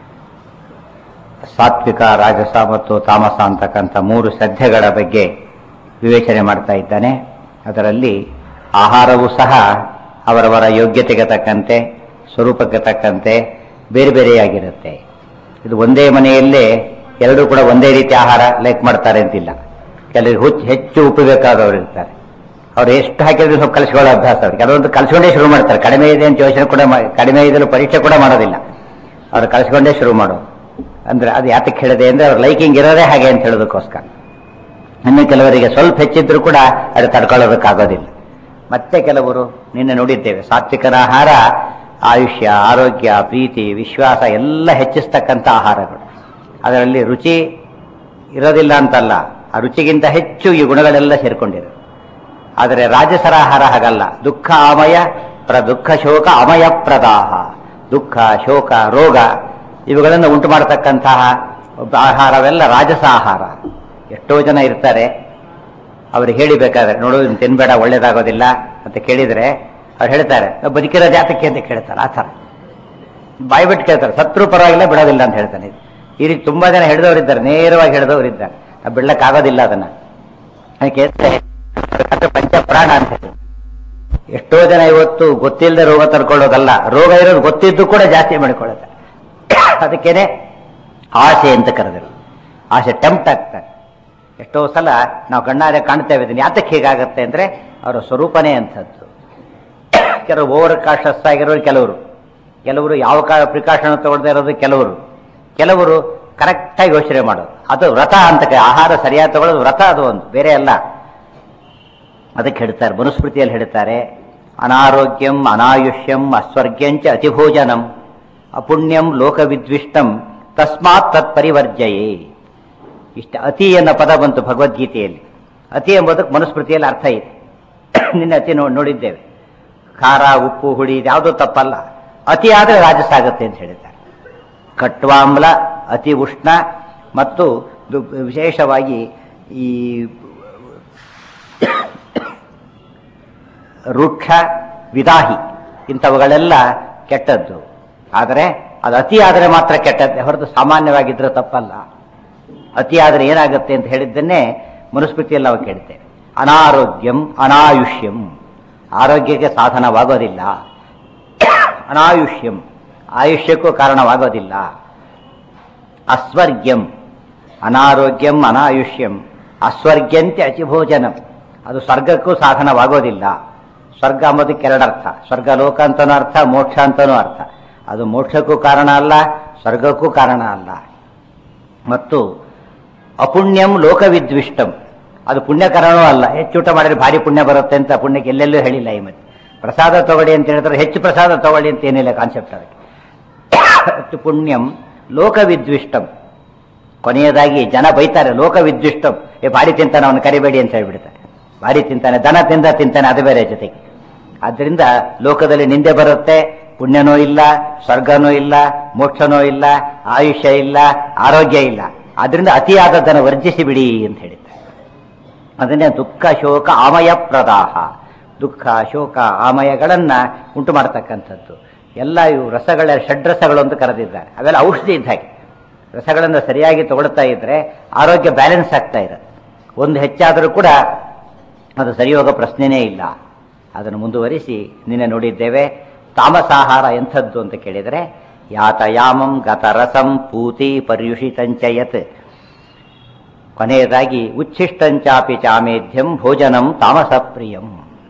ಸಾತ್ವಿಕ ರಾಜಸ ಮತ್ತು ತಾಮಸ ಅಂತಕ್ಕಂಥ ಮೂರು ಶ್ರದ್ಧೆಗಳ ಬಗ್ಗೆ ವಿವೇಚನೆ ಮಾಡ್ತಾ ಇದ್ದಾನೆ ಅದರಲ್ಲಿ ಆಹಾರವೂ ಸಹ ಅವರವರ ಯೋಗ್ಯತೆಗೆ ತಕ್ಕಂತೆ ಸ್ವರೂಪಕ್ಕೆ ತಕ್ಕಂತೆ ಬೇರೆ ಬೇರೆಯಾಗಿರುತ್ತೆ ಇದು ಒಂದೇ ಮನೆಯಲ್ಲೇ ಎಲ್ಲರೂ ಕೂಡ ಒಂದೇ ರೀತಿ ಆಹಾರ ಲೈಕ್ ಮಾಡ್ತಾರೆ ಅಂತಿಲ್ಲ ಕೆಲವರು ಹುಚ್ಚು ಹೆಚ್ಚು ಉಪ್ಪು ಬೇಕಾದವರು ಇರ್ತಾರೆ ಅವ್ರು ಎಷ್ಟು ಹಾಕಿದ್ರು ಸ್ವಲ್ಪ ಕಲಿಸ್ಕೊಳ್ಳೋ ಅಭ್ಯಾಸ ಅವ್ರಿಗೆ ಕೆಲವೊಂದು ಕಲಿಸ್ಕೊಂಡೇ ಶುರು ಮಾಡ್ತಾರೆ ಕಡಿಮೆ ಇದೆ ಅಂತ ಯೋಚನೆ ಕೂಡ ಮಾ- ಕಡಿಮೆ ಇದ್ರೂ ಪರೀಕ್ಷೆ ಕೂಡ ಮಾಡೋದಿಲ್ಲ ಅವ್ರು ಕಲಿಸ್ಕೊಂಡೇ ಶುರು ಮಾಡೋದು ಅಂದ್ರೆ ಅದು ಯಾತಕ್ಕೆ ಹೇಳಿದೆ ಅಂದ್ರೆ ಅವ್ರ ಲೈಕಿಂಗ್ ಇರೋದೇ ಹಾಗೆ ಅಂತ ಹೇಳೋದಕ್ಕೋಸ್ಕರ ಇನ್ನು ಕೆಲವರಿಗೆ ಸ್ವಲ್ಪ ಹೆಚ್ಚಿದ್ರು ಕೂಡ ಅದು ತಡ್ಕೊಳ್ಳೋದಕ್ಕಾಗೋದಿಲ್ಲ ಮತ್ತೆ ಕೆಲವರು ನಿನ್ನೆ ನೋಡಿದ್ದೇವೆ ಸಾತ್ವಿಕರ ಆಹಾರ ಆಯುಷ್ಯ ಆರೋಗ್ಯ ಪ್ರೀತಿ ವಿಶ್ವಾಸ ಎಲ್ಲ ಹೆಚ್ಚಿಸ್ತಕ್ಕಂಥ ಆಹಾರಗಳು ಅದರಲ್ಲಿ ರುಚಿ ಇರೋದಿಲ್ಲ ಅಂತಲ್ಲ ಆ ರುಚಿಗಿಂತ ಹೆಚ್ಚು ಈ ಗುಣಗಳೆಲ್ಲ ಸೇರ್ಕೊಂಡಿದೆ ಆದರೆ ರಾಜಸರ ಆಹಾರ ಹಾಗಲ್ಲ ದುಃಖ ಅಮಯ ಪ್ರ ದುಃಖ ಶೋಕ ಅಮಯ ಪ್ರದಾಹ ದುಃಖ ಶೋಕ ರೋಗ ಇವುಗಳನ್ನು ಉಂಟು ಮಾಡತಕ್ಕಂತಹ ಒಬ್ಬ ಆಹಾರವೆಲ್ಲ ರಾಜಸ ಆಹಾರ ಎಷ್ಟೋ ಜನ ಇರ್ತಾರೆ ಅವ್ರಿಗೆ ಹೇಳಿಬೇಕಾದ್ರೆ ನೋಡು ಇದನ್ನ ತಿನ್ಬೇಡ ಒಳ್ಳೇದಾಗೋದಿಲ್ಲ ಅಂತ ಕೇಳಿದ್ರೆ ಅವ್ರು ಹೇಳ್ತಾರೆ ನಾವು ಬದುಕಿರೋ ಜಾತಕ್ಕೆ ಅಂತ ಕೇಳ್ತಾರೆ ಆ ಥರ ಬಾಯಿ ಬಿಟ್ಟು ಕೇಳ್ತಾರೆ ಸತ್ರು ಪರವಾಗಿಲ್ಲ ಬಿಡೋದಿಲ್ಲ ಅಂತ ಹೇಳ್ತಾನೆ ಈ ರೀತಿ ತುಂಬಾ ಜನ ಹಿಡಿದವರಿದ್ದಾರೆ ನೇರವಾಗಿ ಹಿಡಿದವರಿದ್ದಾರೆ ನಾವು ಬಿಡ್ಲಕ್ಕಾಗೋದಿಲ್ಲ ಅದನ್ನ ಅದಕ್ಕೆ ಮಾಡ್ಬೇಕಂದ್ರೆ ಪಂಚಪ್ರಾಣ ಅಂತ ಹೇಳಿ. ಎಷ್ಟೋ ಜನ ಇವತ್ತು ಗೊತ್ತಿಲ್ಲದೆ ರೋಗ ತರ್ಕೊಳ್ಳೋದಲ್ಲ ರೋಗ ಇರೋದು ಗೊತ್ತಿದ್ದು ಕೂಡ ಜಾಸ್ತಿ ಮಾಡಿಕೊಳ್ಳುತ್ತೆ ಅದಕ್ಕೇನೆ ಆಸೆ ಅಂತ ಕರೆದರು ಆಸೆ ಟೆಂಪ್ಟ್ ಆಗ್ತಾರೆ ಎಷ್ಟೋ ಸಲ ನಾವು ಕಣ್ಣಾರೆ ಕಾಣ್ತೇವೆ ಇದನ್ನು ಯಾತಕ್ಕೆ ಹೀಗಾಗತ್ತೆ ಅಂದ್ರೆ ಅವರ ಸ್ವರೂಪನೇ ಅಂಥದ್ದು ಕೆಲವು ಓವರ್ ಕಾಷಸ್ ಆಗಿರೋರು ಕೆಲವರು ಕೆಲವರು ಯಾವ ಕಾ ಪ್ರಿಕಾಷನ್ ತಗೊಳ್ದೇ ಇರೋದು ಕೆಲವರು ಕೆಲವರು ಕರೆಕ್ಟಾಗಿ ಯೋಚನೆ ಮಾಡೋದು ಅದು ವ್ರತ ಅಂತ ಕ- ಆಹಾರ ಸರಿಯಾಗಿ ತಗೊಳ್ಳೋದು ವ್ರತ ಅದು ಒಂದು ಬೇರೆ ಅಲ್ಲ ಅದಕ್ಕೆ ಹೇಳ್ತಾರೆ ಮನುಸ್ಮೃತಿಯಲ್ಲಿ ಹೇಳ್ತಾರೆ ಅನಾರೋಗ್ಯಂ ಅನಾಯುಷ್ಯಂ ಅಸ್ವರ್ಗ್ಯಂಚ ಅತಿಭೋಜನಂ ಅಪುಣ್ಯಂ ಲೋಕವಿದ್ವಿಷ್ಟಂ ತಸ್ಮಾತ್ ತತ್ ಪರಿವರ್ಜಯೇ ಇಷ್ಟ ಅತಿ ಎನ್ನ ಪದ ಬಂತು ಭಗವದ್ಗೀತೆಯಲ್ಲಿ ಅತಿ ಎಂಬುದಕ್ಕೆ ಮನುಸ್ಮೃತಿಯಲ್ಲಿ ಅರ್ಥ ಇದೆ ನಿನ್ನೆ ಅತಿ ನೋ- ನೋಡಿದ್ದೇವೆ ಖಾರ ಉಪ್ಪು ಹುಳಿ ಯಾವುದೂ ತಪ್ಪಲ್ಲ ಅತಿ ಆದರೆ ರಾಜಸ ಆಗುತ್ತೆ ಅಂತ ಹೇಳಿದ್ದಾರೆ ಕಟ್ವಾಮ್ಲ ಅತಿ ಉಷ್ಣ ಮತ್ತು ದು- ವಿಶೇಷವಾಗಿ ಈ ವೃಕ್ಷ ವಿದಾಹಿ ಇಂಥವುಗಳೆಲ್ಲ ಕೆಟ್ಟದ್ದು ಆದರೆ ಅದು ಅತಿ ಆದರೆ ಮಾತ್ರ ಕೆಟ್ಟದ್ದೇ ಹೊರತು ಸಾಮಾನ್ಯವಾಗಿದ್ರೆ ತಪ್ಪಲ್ಲ ಅತಿ ಆದರೆ ಏನಾಗುತ್ತೆ ಅಂತ ಹೇಳಿದ್ದನ್ನೇ ಮನುಸ್ಮೃತಿಯಲ್ಲಿ ನಾವು ಕೇಳ್ತೇವೆ ಅನಾರೋಗ್ಯಂ ಅನಾಯುಷ್ಯಂ ಆರೋಗ್ಯಕ್ಕೆ ಸಾಧನವಾಗೋದಿಲ್ಲ ಅನಾಯುಷ್ಯಂ ಆಯುಷ್ಯಕ್ಕೂ ಕಾರಣವಾಗೋದಿಲ್ಲ ಅಸ್ವರ್ಗ್ಯಂ ಅನಾರೋಗ್ಯಂ ಅನಾಯುಷ್ಯಂ ಅಸ್ವರ್ಗ್ಯಂತೆ ಅತಿಭೋಜನಂ ಅದು ಸ್ವರ್ಗಕ್ಕೂ ಸಾಧನವಾಗೋದಿಲ್ಲ ಸ್ವರ್ಗ ಅಂಬೋದಕ್ಕೆ ಎರಡರ್ಥ ಸ್ವರ್ಗ ಲೋಕ ಅಂತನೂ ಅರ್ಥ ಮೋಕ್ಷ ಅಂತನೂ ಅರ್ಥ ಅದು ಮೋಕ್ಷಕ್ಕೂ ಕಾರಣ ಅಲ್ಲ ಸ್ವರ್ಗಕ್ಕೂ ಕಾರಣ ಅಲ್ಲ ಮತ್ತು ಅಪುಣ್ಯಂ ಲೋಕವಿದ್ವಿಷ್ಟಂ ಅದು ಪುಣ್ಯಕರಣವೂ ಅಲ್ಲ ಹೆಚ್ಚು ಊಟ ಮಾಡಿದ್ರೆ ಭಾರಿ ಪುಣ್ಯ ಬರುತ್ತೆ ಅಂತ ಪುಣ್ಯಕ್ಕೆ ಎಲ್ಲೆಲ್ಲೂ ಹೇಳಿಲ್ಲ ಈ ಮಧ್ಯೆ ಪ್ರಸಾದ ತಗೊಳ್ಳಿ ಅಂತ ಹೇಳಿದ್ರೆ ಹೆಚ್ಚು ಪ್ರಸಾದ ತಗೊಳ್ಳಿ ಅಂತ ಏನಿಲ್ಲ ಕಾನ್ಸೆಪ್ಟ್ ಅದಕ್ಕೆ ಹೆಚ್ಚು ಪುಣ್ಯಂ ಲೋಕವಿದ್ವಿಷ್ಟಂ ಕೊನೆಯದಾಗಿ ಜನ ಬೈತಾರೆ ಲೋಕವಿದ್ವಿಷ್ಟಂ ಏ ಭಾರಿ ತಿಂತಾನೆ ಅವನು ಕರಿಬೇಡಿ ಅಂತ ಹೇಳ್ಬಿಡ್ತಾರೆ ಭಾರಿ ತಿಂತಾನೆ ದನ ತಿಂದ ತಿಂತಾನೆ ಅದು ಬೇರೆ ಜೊತೆಗೆ ಆದ್ರಿಂದ ಲೋಕದಲ್ಲಿ ನಿಂದೆ ಬರುತ್ತೆ ಪುಣ್ಯನೂ ಇಲ್ಲ ಸ್ವರ್ಗನೂ ಇಲ್ಲ ಮೋಕ್ಷನೂ ಇಲ್ಲ ಆಯುಷ್ಯ ಇಲ್ಲ ಆರೋಗ್ಯ ಇಲ್ಲ ಆದ್ರಿಂದ ಅತಿಯಾದದ್ದನ್ನು ವರ್ಜಿಸಿ ಬಿಡಿ ಅಂತ ಹೇಳಿದ್ದಾರೆ ಅದನ್ನೇ ದುಃಖ ಶೋಕ ಆಮಯ ಪ್ರದಾಹ ದುಃಖ ಶೋಕ ಆಮಯಗಳನ್ನ ಉಂಟು ಮಾಡತಕ್ಕಂಥದ್ದು ಎಲ್ಲ ಇವು ರಸಗಳ ಷಡ್ರಸಗಳು ಅಂತ ಕರೆದಿದ್ದಾರೆ ಅವೆಲ್ಲ ಔಷಧಿ ಇದ್ದ ಹಾಗೆ ರಸಗಳನ್ನು ಸರಿಯಾಗಿ ತಗೊಳ್ತಾ ಇದ್ರೆ ಆರೋಗ್ಯ ಬ್ಯಾಲೆನ್ಸ್ ಆಗ್ತಾ ಇರುತ್ತೆ ಒಂದು ಹೆಚ್ಚಾದರೂ ಕೂಡ ಅದು ಸರಿ ಹೋಗೋ ಪ್ರಶ್ನೆನೇ ಇಲ್ಲ ಅದನ್ನು ಮುಂದುವರಿಸಿ ನಿನ್ನೆ ನೋಡಿದ್ದೇವೆ ತಾಮಸಾಹಾರ ಎಂಥದ್ದು ಅಂತ ಕೇಳಿದರೆ ಯಾತಯಾಮಂ ಗತರಸಂ ಪೂತಿ ಪರ್ಯುಷಿತಂಚಯತ್ ಕೊನೆಯದಾಗಿ ಉಚ್ಛಿಷ್ಟಂಚಾಪಿ ಚಾಮೇಧ್ಯಂ ಭೋಜನಂ ತಾಮಸ ಪ್ರಿಯಂ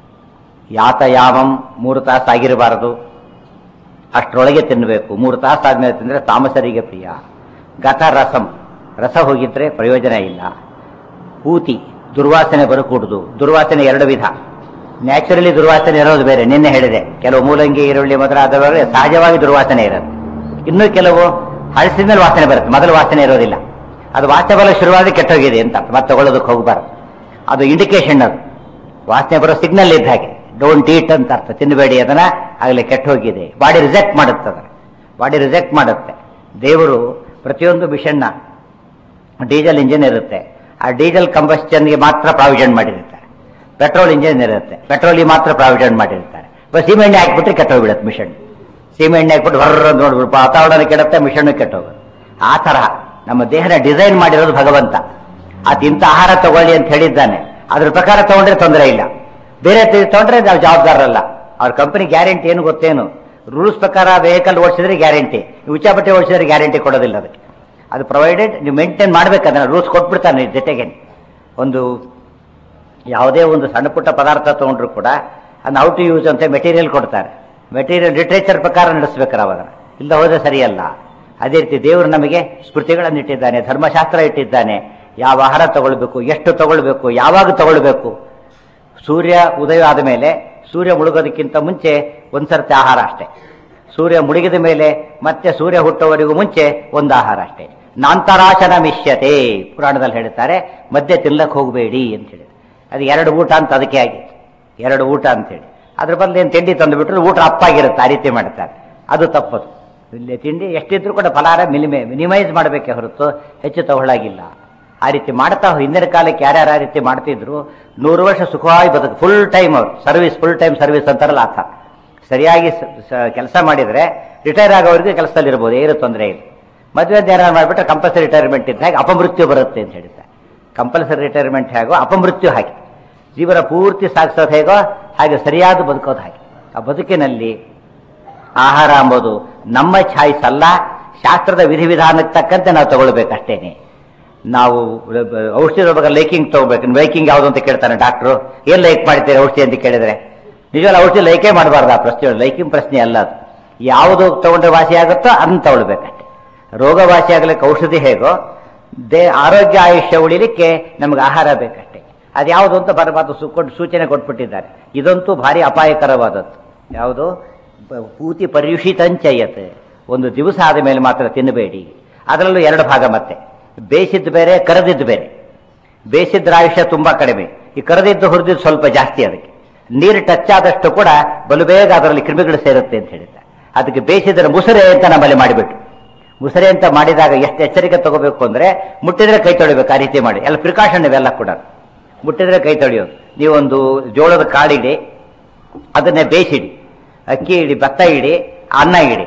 ಯಾತಯಾಮಂ ಮೂರು ತಾಸು ಆಗಿರಬಾರದು ಅಷ್ಟರೊಳಗೆ ತಿನ್ನಬೇಕು ಮೂರು ತಾಸು ಆದ್ಮೇಲೆ ತಿಂದರೆ ತಾಮಸರಿಗೆ ಪ್ರಿಯ ಗತ ರಸಂ ರಸ ಹೋಗಿದ್ರೆ ಪ್ರಯೋಜನ ಇಲ್ಲ ಪೂತಿ ದುರ್ವಾಸನೆ ಬರಕೂಡುದು ದುರ್ವಾಸನೆ ಎರಡು ವಿಧ ನ್ಯಾಚುರಲಿ ದುರ್ವಾಸನೆ ಇರೋದು ಬೇರೆ ನಿನ್ನೆ ಹೇಳಿದೆ ಕೆಲವು ಮೂಲಂಗಿ ಈರುಳ್ಳಿ ಮೊದಲಾದವರಿಗೆ ಸಹಜವಾಗಿ ದುರ್ವಾಸನೆ ಇರುತ್ತೆ ಇನ್ನು ಕೆಲವು ಹಳಸಿದ ಮೇಲೆ ವಾಸನೆ ಬರುತ್ತೆ ಮೊದಲು ವಾಸನೆ ಇರೋದಿಲ್ಲ ಅದು ವಾಸನೆ ಬರಲು ಶುರುವಾದ ಕೆಟ್ಟೋಗಿದೆ ಅಂತ ಮತ್ತೆ ತಗೊಳ್ಳೋದಕ್ಕೆ ಹೋಗಬಾರ್ದು ಅದು ಇಂಡಿಕೇಶನ್ ಅದು ವಾಸನೆ ಬರೋ ಸಿಗ್ನಲ್ ಇದ್ದ ಹಾಗೆ ಡೋಂಟ್ ಈಟ್ ಅಂತ ಅರ್ಥ ತಿನ್ನಬೇಡಿ ಅದನ್ನ ಆಗಲೇ ಕೆಟ್ಟ ಹೋಗಿದೆ ಬಾಡಿ ರಿಜೆಕ್ಟ್ ಮಾಡುತ್ತೆ ಅದನ್ನ ಬಾಡಿ ರಿಜೆಕ್ಟ್ ಮಾಡುತ್ತೆ ದೇವರು ಪ್ರತಿಯೊಂದು ಮಿಷನ್ನ ಡೀಸೆಲ್ ಇಂಜಿನ್ ಇರುತ್ತೆ ಆ ಡೀಸೆಲ್ ಕಂಬಸ್ಟನ್ಗೆ ಮಾತ್ರ ಪ್ರಾವಿಷನ್ ಮಾಡಿರ್ತಾರೆ ಪೆಟ್ರೋಲ್ ಇಂಜಿನ್ ಇರುತ್ತೆ ಪೆಟ್ರೋಲಿಗೆ ಮಾತ್ರ ಪ್ರಾವಿಷನ್ ಮಾಡಿರ್ತಾರೆ ಬಸ್ ಸೀಮೆ ಎಣ್ಣೆ ಹಾಕ್ಬಿಟ್ರೆ ಕೆಟ್ಟೋಗ್ಬಿಡುತ್ತೆ ಮಿಷನ್ ಸೀಮೆ ಎಣ್ಣೆ ಹಾಕ್ಬಿಟ್ಟು ಹೊರ ನೋಡ್ಬಿಟ್ಟು ವಾತಾವರಣ ಕೆಡುತ್ತೆ ಮಿಷನ್ ಕೆಟ್ಟೋಗುತ್ತೆ ಆ ತರಹ ನಮ್ಮ ದೇಹನ ಡಿಸೈನ್ ಮಾಡಿರೋದು ಭಗವಂತ ಅದು ಇಂಥ ಆಹಾರ ತಗೊಳ್ಳಿ ಅಂತ ಹೇಳಿದ್ದಾನೆ ಅದ್ರ ಪ್ರಕಾರ ತಗೊಂಡ್ರೆ ತೊಂದರೆ ಇಲ್ಲ ಬೇರೆ ತಿ- ತಗೊಂಡ್ರೆ ನಾವು ಜವಾಬ್ದಾರರಲ್ಲ ಅವ್ರ ಕಂಪನಿ ಗ್ಯಾರಂಟಿ ಏನು ಗೊತ್ತೇನು ರೂಲ್ಸ್ ಪ್ರಕಾರ ವೆಹಿಕಲ್ ಓಡಿಸಿದ್ರೆ ಗ್ಯಾರಂಟಿ ಉಚ್ಚಾಪಟ್ಟೆ ಓಡಿಸಿದ್ರೆ ಗ್ಯಾರಂಟಿ ಕೊಡೋದಿಲ್ಲ ಅದಕ್ಕೆ ಅದು ಪ್ರೊವೈಡೆಡ್ ನೀವು ಮೇಂಟೈನ್ ಮಾಡ್ಬೇಕು ಅದನ್ನ ರೂಲ್ಸ್ ಕೊಟ್ಬಿಡ್ತಾನೆ ಜೊತೆಗೆ ಒಂದು ಯಾವುದೇ ಒಂದು ಸಣ್ಣ ಪುಟ್ಟ ಪದಾರ್ಥ ತಗೊಂಡ್ರು ಕೂಡ ಅದನ್ನ ಔಟ್ ಟು ಯೂಸ್ ಅಂತ ಮೆಟೀರಿಯಲ್ ಕೊಡ್ತಾರೆ ಮೆಟೀರಿಯಲ್ ಲಿಟ್ರೇಚರ್ ಪ್ರಕಾರ ನಡೆಸ್ಬೇಕಾರೆ ಅವಾಗ ಇಲ್ಲ ಹೋದ್ರೆ ಸರಿಯಲ್ಲ ಅದೇ ರೀತಿ ದೇವರು ನಮಗೆ ಸ್ಮೃತಿಗಳನ್ನು ಇಟ್ಟಿದ್ದಾನೆ ಧರ್ಮಶಾಸ್ತ್ರ ಇಟ್ಟಿದ್ದಾನೆ ಯಾವ ಆಹಾರ ತಗೊಳ್ಬೇಕು ಎಷ್ಟು ತಗೊಳ್ಬೇಕು ಯಾವಾಗ ತಗೊಳ್ಬೇಕು ಸೂರ್ಯ ಉದಯ ಆದ ಮೇಲೆ ಸೂರ್ಯ ಮುಳುಗೋದಕ್ಕಿಂತ ಮುಂಚೆ ಒಂದ್ಸರ್ತಿ ಆಹಾರ ಅಷ್ಟೇ ಸೂರ್ಯ ಮುಳುಗಿದ ಮೇಲೆ ಮತ್ತೆ ಸೂರ್ಯ ಹುಟ್ಟುವವರೆಗೂ ಮುಂಚೆ ಒಂದು ಆಹಾರ ಅಷ್ಟೇ ನಾಂತರಾಶನ ಮಿಷ್ಯತೆ ಪುರಾಣದಲ್ಲಿ ಹೇಳ್ತಾರೆ ಮಧ್ಯೆ ತಿನ್ನಕ್ಕೆ ಹೋಗಬೇಡಿ ಅಂತ ಹೇಳಿ ಅದು ಎರಡು ಊಟ ಅಂತ ಅದಕ್ಕೆ ಆಗಿತ್ತು ಎರಡು ಊಟ ಅಂತೇಳಿ ಅದ್ರ ಬದಲು ಏನು ತಿಂಡಿ ತಂದುಬಿಟ್ರೆ ಊಟ ಅಪ್ಪಾಗಿರುತ್ತೆ ಆ ರೀತಿ ಮಾಡ್ತಾರೆ ಅದು ತಪ್ಪದು ಇಲ್ಲಿ ತಿಂಡಿ ಎಷ್ಟಿದ್ರು ಕೂಡ ಫಲಾರ ಮಿನಿಮೆ ಮಿನಿಮೈಸ್ ಮಾಡಬೇಕೆ ಹೊರತು ಹೆಚ್ಚು ತಗೊಳ್ಳಾಗಿಲ್ಲ ಆ ರೀತಿ ಮಾಡ್ತಾ ಹಿಂದಿನ ಕಾಲಕ್ಕೆ ಯಾರ್ಯಾರು ಆ ರೀತಿ ಮಾಡ್ತಿದ್ರು ನೂರು ವರ್ಷ ಸುಖವಾಗಿ ಬದುಕು ಫುಲ್ ಟೈಮ್ ಅವ್ರು ಸರ್ವಿಸ್ ಫುಲ್ ಟೈಮ್ ಸರ್ವಿಸ್ ಅಂತಾರಲ್ಲ ಅರ್ಥ ಸರಿಯಾಗಿ ಕೆಲಸ ಮಾಡಿದ್ರೆ ರಿಟೈರ್ ಆಗೋವರೆಗೂ ಕೆಲಸದಲ್ಲಿ ಇರ್ಬೋದು ಏನು ತೊಂದರೆ ಇಲ್ಲ ಮದುವೆ ಏನಾರು ಮಾಡಿಬಿಟ್ರೆ ಕಂಪಲ್ಸರಿ ರಿಟೈರ್ಮೆಂಟ್ ಇದ್ದ ಹಾಗೆ ಅಪಮೃತ್ಯು ಬರುತ್ತೆ ಅಂತ ಹೇಳಿದ್ದಾರೆ ಕಂಪಲ್ಸರಿ ರಿಟೈರ್ಮೆಂಟ್ ಹೇಗೋ ಅಪಮೃತ್ಯು ಹಾಗೆ ಜೀವನ ಪೂರ್ತಿ ಸಾಗಿಸೋದು ಹೇಗೋ ಹಾಗೆ ಸರಿಯಾದ ಬದುಕೋದು ಹಾಗೆ ಆ ಬದುಕಿನಲ್ಲಿ ಆಹಾರ ಎಂಬುದು ನಮ್ಮ ಚಾಯ್ಸ್ ಅಲ್ಲ ಶಾಸ್ತ್ರದ ವಿಧಿವಿಧಾನಕ್ಕೆ ತಕ್ಕಂತೆ ನಾವು ತಗೊಳ್ಬೇಕಷ್ಟೇನೆ ನಾವು ಔಷಧಿ ಬಗ್ಗೆ ಲೈಕಿಂಗ್ ತಗೋಬೇಕು ಲೈಕಿಂಗ್ ಯಾವುದು ಅಂತ ಕೇಳ್ತಾನೆ ಡಾಕ್ಟ್ರು ಏನ್ ಲೈಕ್ ಮಾಡ್ತೀರಿ ಔಷಧಿ ಅಂತ ಕೇಳಿದ್ರೆ ನಿಜವಲ್ಲ ಔಷಧಿ ಲೈಕೇ ಮಾಡಬಾರ್ದು ಆ ಪ್ರಶ್ನೆ ಲೈಕಿಂಗ್ ಪ್ರಶ್ನೆ ಅಲ್ಲ ಅದು ಯಾವುದು ತಗೊಂಡ್ರೆ ವಾಸಿ ಆಗುತ್ತೋ ಅದನ್ನ ತಗೊಳ್ಬೇಕಷ್ಟೆ ರೋಗ ವಾಸಿ ಆಗ್ಲಿಕ್ಕೆ ಔಷಧಿ ಹೇಗೋ ದೇ ಆರೋಗ್ಯ ಆಯುಷ್ಯ ಉಳಿಲಿಕ್ಕೆ ನಮ್ಗೆ ಆಹಾರ ಬೇಕಷ್ಟೇ ಅದು ಯಾವುದು ಅಂತ ಬರಬಾರ್ದು ಸು ಕೊಟ್ಟು ಸೂಚನೆ ಕೊಟ್ಬಿಟ್ಟಿದ್ದಾರೆ ಇದಂತೂ ಭಾರಿ ಅಪಾಯಕರವಾದದ್ದು ಯಾವುದು ಬ- ಪೂತಿ ಪರ್ಯುಷಿತಂಚಯತ್ ಒಂದು ದಿವಸ ಆದ ಮೇಲೆ ಮಾತ್ರ ತಿನ್ನಬೇಡಿ ಅದರಲ್ಲೂ ಎರಡು ಭಾಗ ಮತ್ತೆ ಬೇಯಿಸಿದ್ದು ಬೇರೆ ಕರೆದಿದ್ದು ಬೇರೆ ಬೇಯಿಸಿದ್ರ ಆಯುಷ್ಯ ತುಂಬಾ ಕಡಿಮೆ ಈ ಕರೆದಿದ್ದು ಹುರಿದಿದ್ದು ಸ್ವಲ್ಪ ಜಾಸ್ತಿ ಅದಕ್ಕೆ ನೀರು ಟಚ್ ಆದಷ್ಟು ಕೂಡ ಬಲು ಬೇಗ ಅದರಲ್ಲಿ ಕ್ರಿಮಿಗಳು ಸೇರುತ್ತೆ ಅಂತ ಹೇಳಿದ್ದಾರೆ ಅದಕ್ಕೆ ಬೇಯಿಸಿದ್ರೆ ಮುಸುರೆ ಅಂತ ನಮ್ಮಲ್ಲಿ ಮಾಡಿಬಿಟ್ಟು ಮುಸುರೆ ಅಂತ ಮಾಡಿದಾಗ ಎಷ್ಟು ಎಚ್ಚರಿಕೆ ತಗೋಬೇಕು ಅಂದ್ರೆ ಮುಟ್ಟಿದ್ರೆ ಕೈ ತೊಳಿಬೇಕು ಆ ರೀತಿ ಮಾಡಿ ಎಲ್ಲ ಪ್ರಿಕಾಷನ್ ಇವೆಲ್ಲ ಕೂಡ ಮುಟ್ಟಿದ್ರೆ ಕೈ ತೊಳೆಯೋದು ನೀವೊಂದು ಜೋಳದ ಕಾಳಿಡಿ ಅದನ್ನೇ ಬೇಯಿಸಿಡಿ ಅಕ್ಕಿ ಇಡಿ ಭತ್ತ ಇಡಿ ಅನ್ನ ಇಡಿ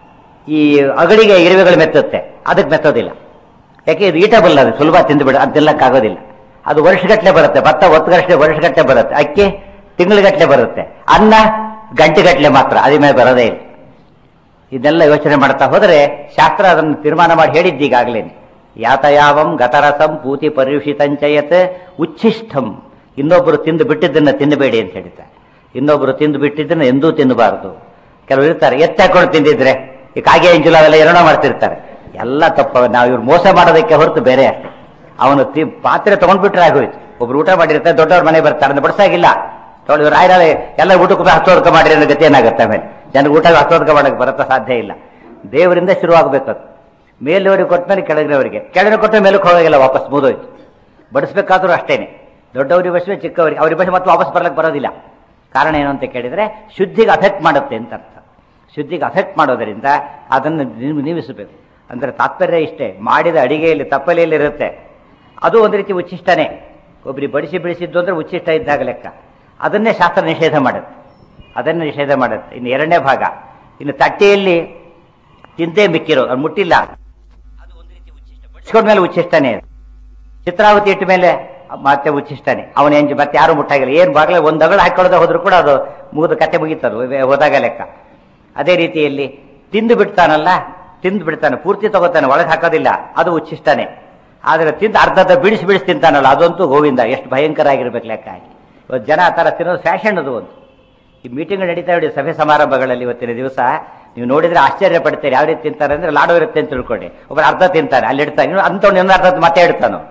ಈ ಅಗಳಿಗೆ ಇರುವೆಗಳು ಮೆತ್ತುತ್ತೆ ಅದಕ್ಕೆ ಮೆತ್ತೋದಿಲ್ಲ ಯಾಕೆ ಇದು ಈಟಬಲ್ ಅದು ಸುಲಭ ತಿಂದುಬಿಡ ಅದು ತಿನ್ನಕ್ಕಾಗೋದಿಲ್ಲ ಅದು ವರ್ಷಗಟ್ಟಲೆ ಬರುತ್ತೆ ಭತ್ತ ಒತ್ತುಗಟ್ಟಲೆ ವರ್ಷಗಟ್ಟಲೆ ಬರುತ್ತೆ ಅಕ್ಕಿ ತಿಂಗಳಗಟ್ಟಲೆ ಬರುತ್ತೆ ಅನ್ನ ಗಂಟೆಗಟ್ಟಲೆ ಮಾತ್ರ ಅದ್ರ ಮೇಲೆ ಬರೋದೇ ಇಲ್ಲ ಇದೆಲ್ಲ ಯೋಚನೆ ಮಾಡ್ತಾ ಹೋದರೆ ಶಾಸ್ತ್ರ ಅದನ್ನು ತೀರ್ಮಾನ ಮಾಡಿ ಹೇಳಿದ್ದು ಈಗಾಗಲೇ ಯಾತಯಾವಂ ಗತರಸಂ ಪೂತಿ ಪರ್ಯುಷಿತಂಚಯತ್ ಉಚ್ಛಿಷ್ಟಂ ಇನ್ನೊಬ್ಬರು ತಿಂದು ಬಿಟ್ಟಿದ್ದನ್ನ ತಿನ್ನಬೇಡಿ ಅಂತ ಹೇಳ್ತಾರೆ ಇನ್ನೊಬ್ಬರು ತಿಂದು ಬಿಟ್ಟಿದ್ದನ್ನ ಎಂದೂ ತಿನ್ನಬಾರದು ಕೆಲವರು ಇರ್ತಾರೆ ಎತ್ತಾಕೊಂಡು ತಿಂದಿದ್ರೆ ಈ ಕಾಗೆ ಎಂಜುಲ ಅವೆಲ್ಲ ಏನೋ ಮಾಡ್ತಿರ್ತಾರೆ ಎಲ್ಲ ತಪ್ಪ ನಾವು ಇವ್ರು ಮೋಸ ಮಾಡೋದಕ್ಕೆ ಹೊರತು ಬೇರೆ ಅಷ್ಟೇ ಅವನು ತಿ ಪಾತ್ರೆ ತಗೊಂಡ್ಬಿಟ್ರೆ ಆಗೋಯ್ತು ಒಬ್ರು ಊಟ ಮಾಡಿರ್ತಾರೆ ದೊಡ್ಡವ್ರ ಮನೆ ಬರ್ತಾರೆ ಅದನ್ನ ಬಡ್ಸಾಗಿಲ್ಲ ತೊಳೆದು ರಾಯರ ಎಲ್ಲ ಊಟಕ್ಕೆ ಹಸ್ತೋದಕ ಮಾಡಿರಿ ಅನ್ನೋ ಗತಿ ಏನಾಗುತ್ತೆ ಆಮೇಲೆ ಜನರಿಗೆ ಊಟ ಹಸ್ತೋದಕ ಮಾಡಕ್ಕೆ ಬರತ್ತ ಸಾಧ್ಯ ಇಲ್ಲ ದೇವರಿಂದ ಶುರುವಾಗಬೇಕು ಅದು ಮೇಲವರಿಗೆ ಕೊಟ್ಟಮೇಲೆ ಕೆಳಗಿನವರಿಗೆ ಕೆಳಗಿನ ಕೊಟ್ಟ ಮೇಲಕ್ಕೆ ಹೋಗಿಲ್ಲ ವಾಪಸ್ ಮುಗಿದೋಯ್ತು ಬಡಿಸ್ಬೇಕಾದ್ರೂ ಅಷ್ಟೇನೆ ದೊಡ್ಡವರಿಗೆ ಬಸ್ವೆ ಚಿಕ್ಕವರಿಗೆ ಅವ್ರಿಗೆ ಬಸ್ ಮತ್ತೆ ವಾಪಸ್ ಬರ್ಲಿಕ್ಕೆ ಬರೋದಿಲ್ಲ ಕಾರಣ ಏನು ಅಂತ ಕೇಳಿದ್ರೆ ಶುದ್ಧಿಗೆ ಅಫೆಕ್ಟ್ ಮಾಡುತ್ತೆ ಅಂತ ಅರ್ಥ ಶುದ್ಧಿಗೆ ಅಫೆಕ್ಟ್ ಮಾಡೋದರಿಂದ ಅದನ್ನು ನೀವು- ನೀವಿಸಬೇಕು ಅಂದ್ರೆ ತಾತ್ಪರ್ಯ ಇಷ್ಟೇ ಮಾಡಿದ ಅಡಿಗೆಯಲ್ಲಿ ತಪ್ಪಲೆಯಲ್ಲಿ ಇರುತ್ತೆ ಅದು ಒಂದು ರೀತಿ ಉಚ್ಚಿಷ್ಟನೇ ಒಬ್ರಿಗೆ ಬಡಿಸಿ ಬಿಡಿಸಿದ್ದು ಅಂದ್ರೆ ಉಚ್ಚಿಷ್ಟ ಇದ್ದಾಗ ಲೆಕ್ಕ ಅದನ್ನೇ ಶಾಸ್ತ್ರ ನಿಷೇಧ ಮಾಡುತ್ತೆ ಅದನ್ನೇ ನಿಷೇಧ ಮಾಡುತ್ತೆ ಇನ್ನು ಎರಡನೇ ಭಾಗ ಇನ್ನು ತಟ್ಟೆಯಲ್ಲಿ ತಿಂದೇ ಮಿಕ್ಕಿರೋ ಅದು ಮುಟ್ಟಿಲ್ಲ ಅದು ಒಂದು ರೀತಿ ಉಚ್ಚಿಷ್ಟ ಬಡಿಸ್ಕೊಂಡ ಮೇಲೆ ಉಚ್ಚಿಷ್ಟನೇ ಅದು. ಚಿತ್ರಾವತಿ ಇಟ್ಟ ಮೇಲೆ ಮತ್ತೆ ಉಚ್ಚಿಷ್ಟನೇ ಅವನ ಎಂಜು ಮತ್ತೆ ಯಾರು ಮುಟ್ಟಾಗಿಲ್ಲ ಏನು ಬಾಗಲೇ ಒಂದು ಅಗಳ ಹಾಕೊಳ್ಳೋದ ಹೋದ್ರು ಕೂಡ ಅದು ಮುಗಿದು ಕತೆ ಮುಗೀತದು ಇವೆ- ಹೋದಾಗ ಲೆಕ್ಕ ಅದೇ ರೀತಿಯಲ್ಲಿ ತಿಂದು ಬಿಡ್ತಾನಲ್ಲ ತಿಂದು ಬಿಡ್ತಾನೆ ಪೂರ್ತಿ ತಗೋತಾನೆ ಒಳಗೆ ಹಾಕೋದಿಲ್ಲ ಅದು ಉಚ್ಚಿಷ್ಟನೇ ಆದರೆ ತಿಂದು ಅರ್ಧದ ಬಿಡಿಸಿ ಬಿಡಿಸಿ ತಿಂತಾನಲ್ಲ ಅದಂತೂ ಗೋವಿಂದ ಎಷ್ಟು ಭಯಂಕರ ಆಗಿರ್ಬೇಕು ಲೆಕ್ಕ ಹಾಕಿ ಇವತ್ತು ಜನ ಆ ಥರ ತಿನ್ನೋದು ಫ್ಯಾಷನ್ ಅದು ಒಂದು ಈ ಮೀಟಿಂಗ್ ನಡೀತಾ ನೋಡಿ ಸಭೆ ಸಮಾರಂಭಗಳಲ್ಲಿ ಇವತ್ತಿನ ದಿವಸ ನೀವು ನೋಡಿದ್ರೆ ಆಶ್ಚರ್ಯ ಪಡ್ತೀರಿ ಯಾವ ರೀತಿ ತಿಂತಾರೆ ಅಂದ್ರೆ ಲಾಡು ಇರುತ್ತೆ ಅಂತ ತಿಳ್ಕೊಳ್ಳಿ ಒಬ್ಬರು ಅರ್ಧ ತಿಂತಾನೆ ಅಲ್ಲಿ ಇಡ್ತಾನೆ ಇನ್ನು ಅಂಥವ್ನು ಇನ್ನೊಂದು ಅರ್ಧ ಮತ್ತೆ ಇಡ್ತಾನೋ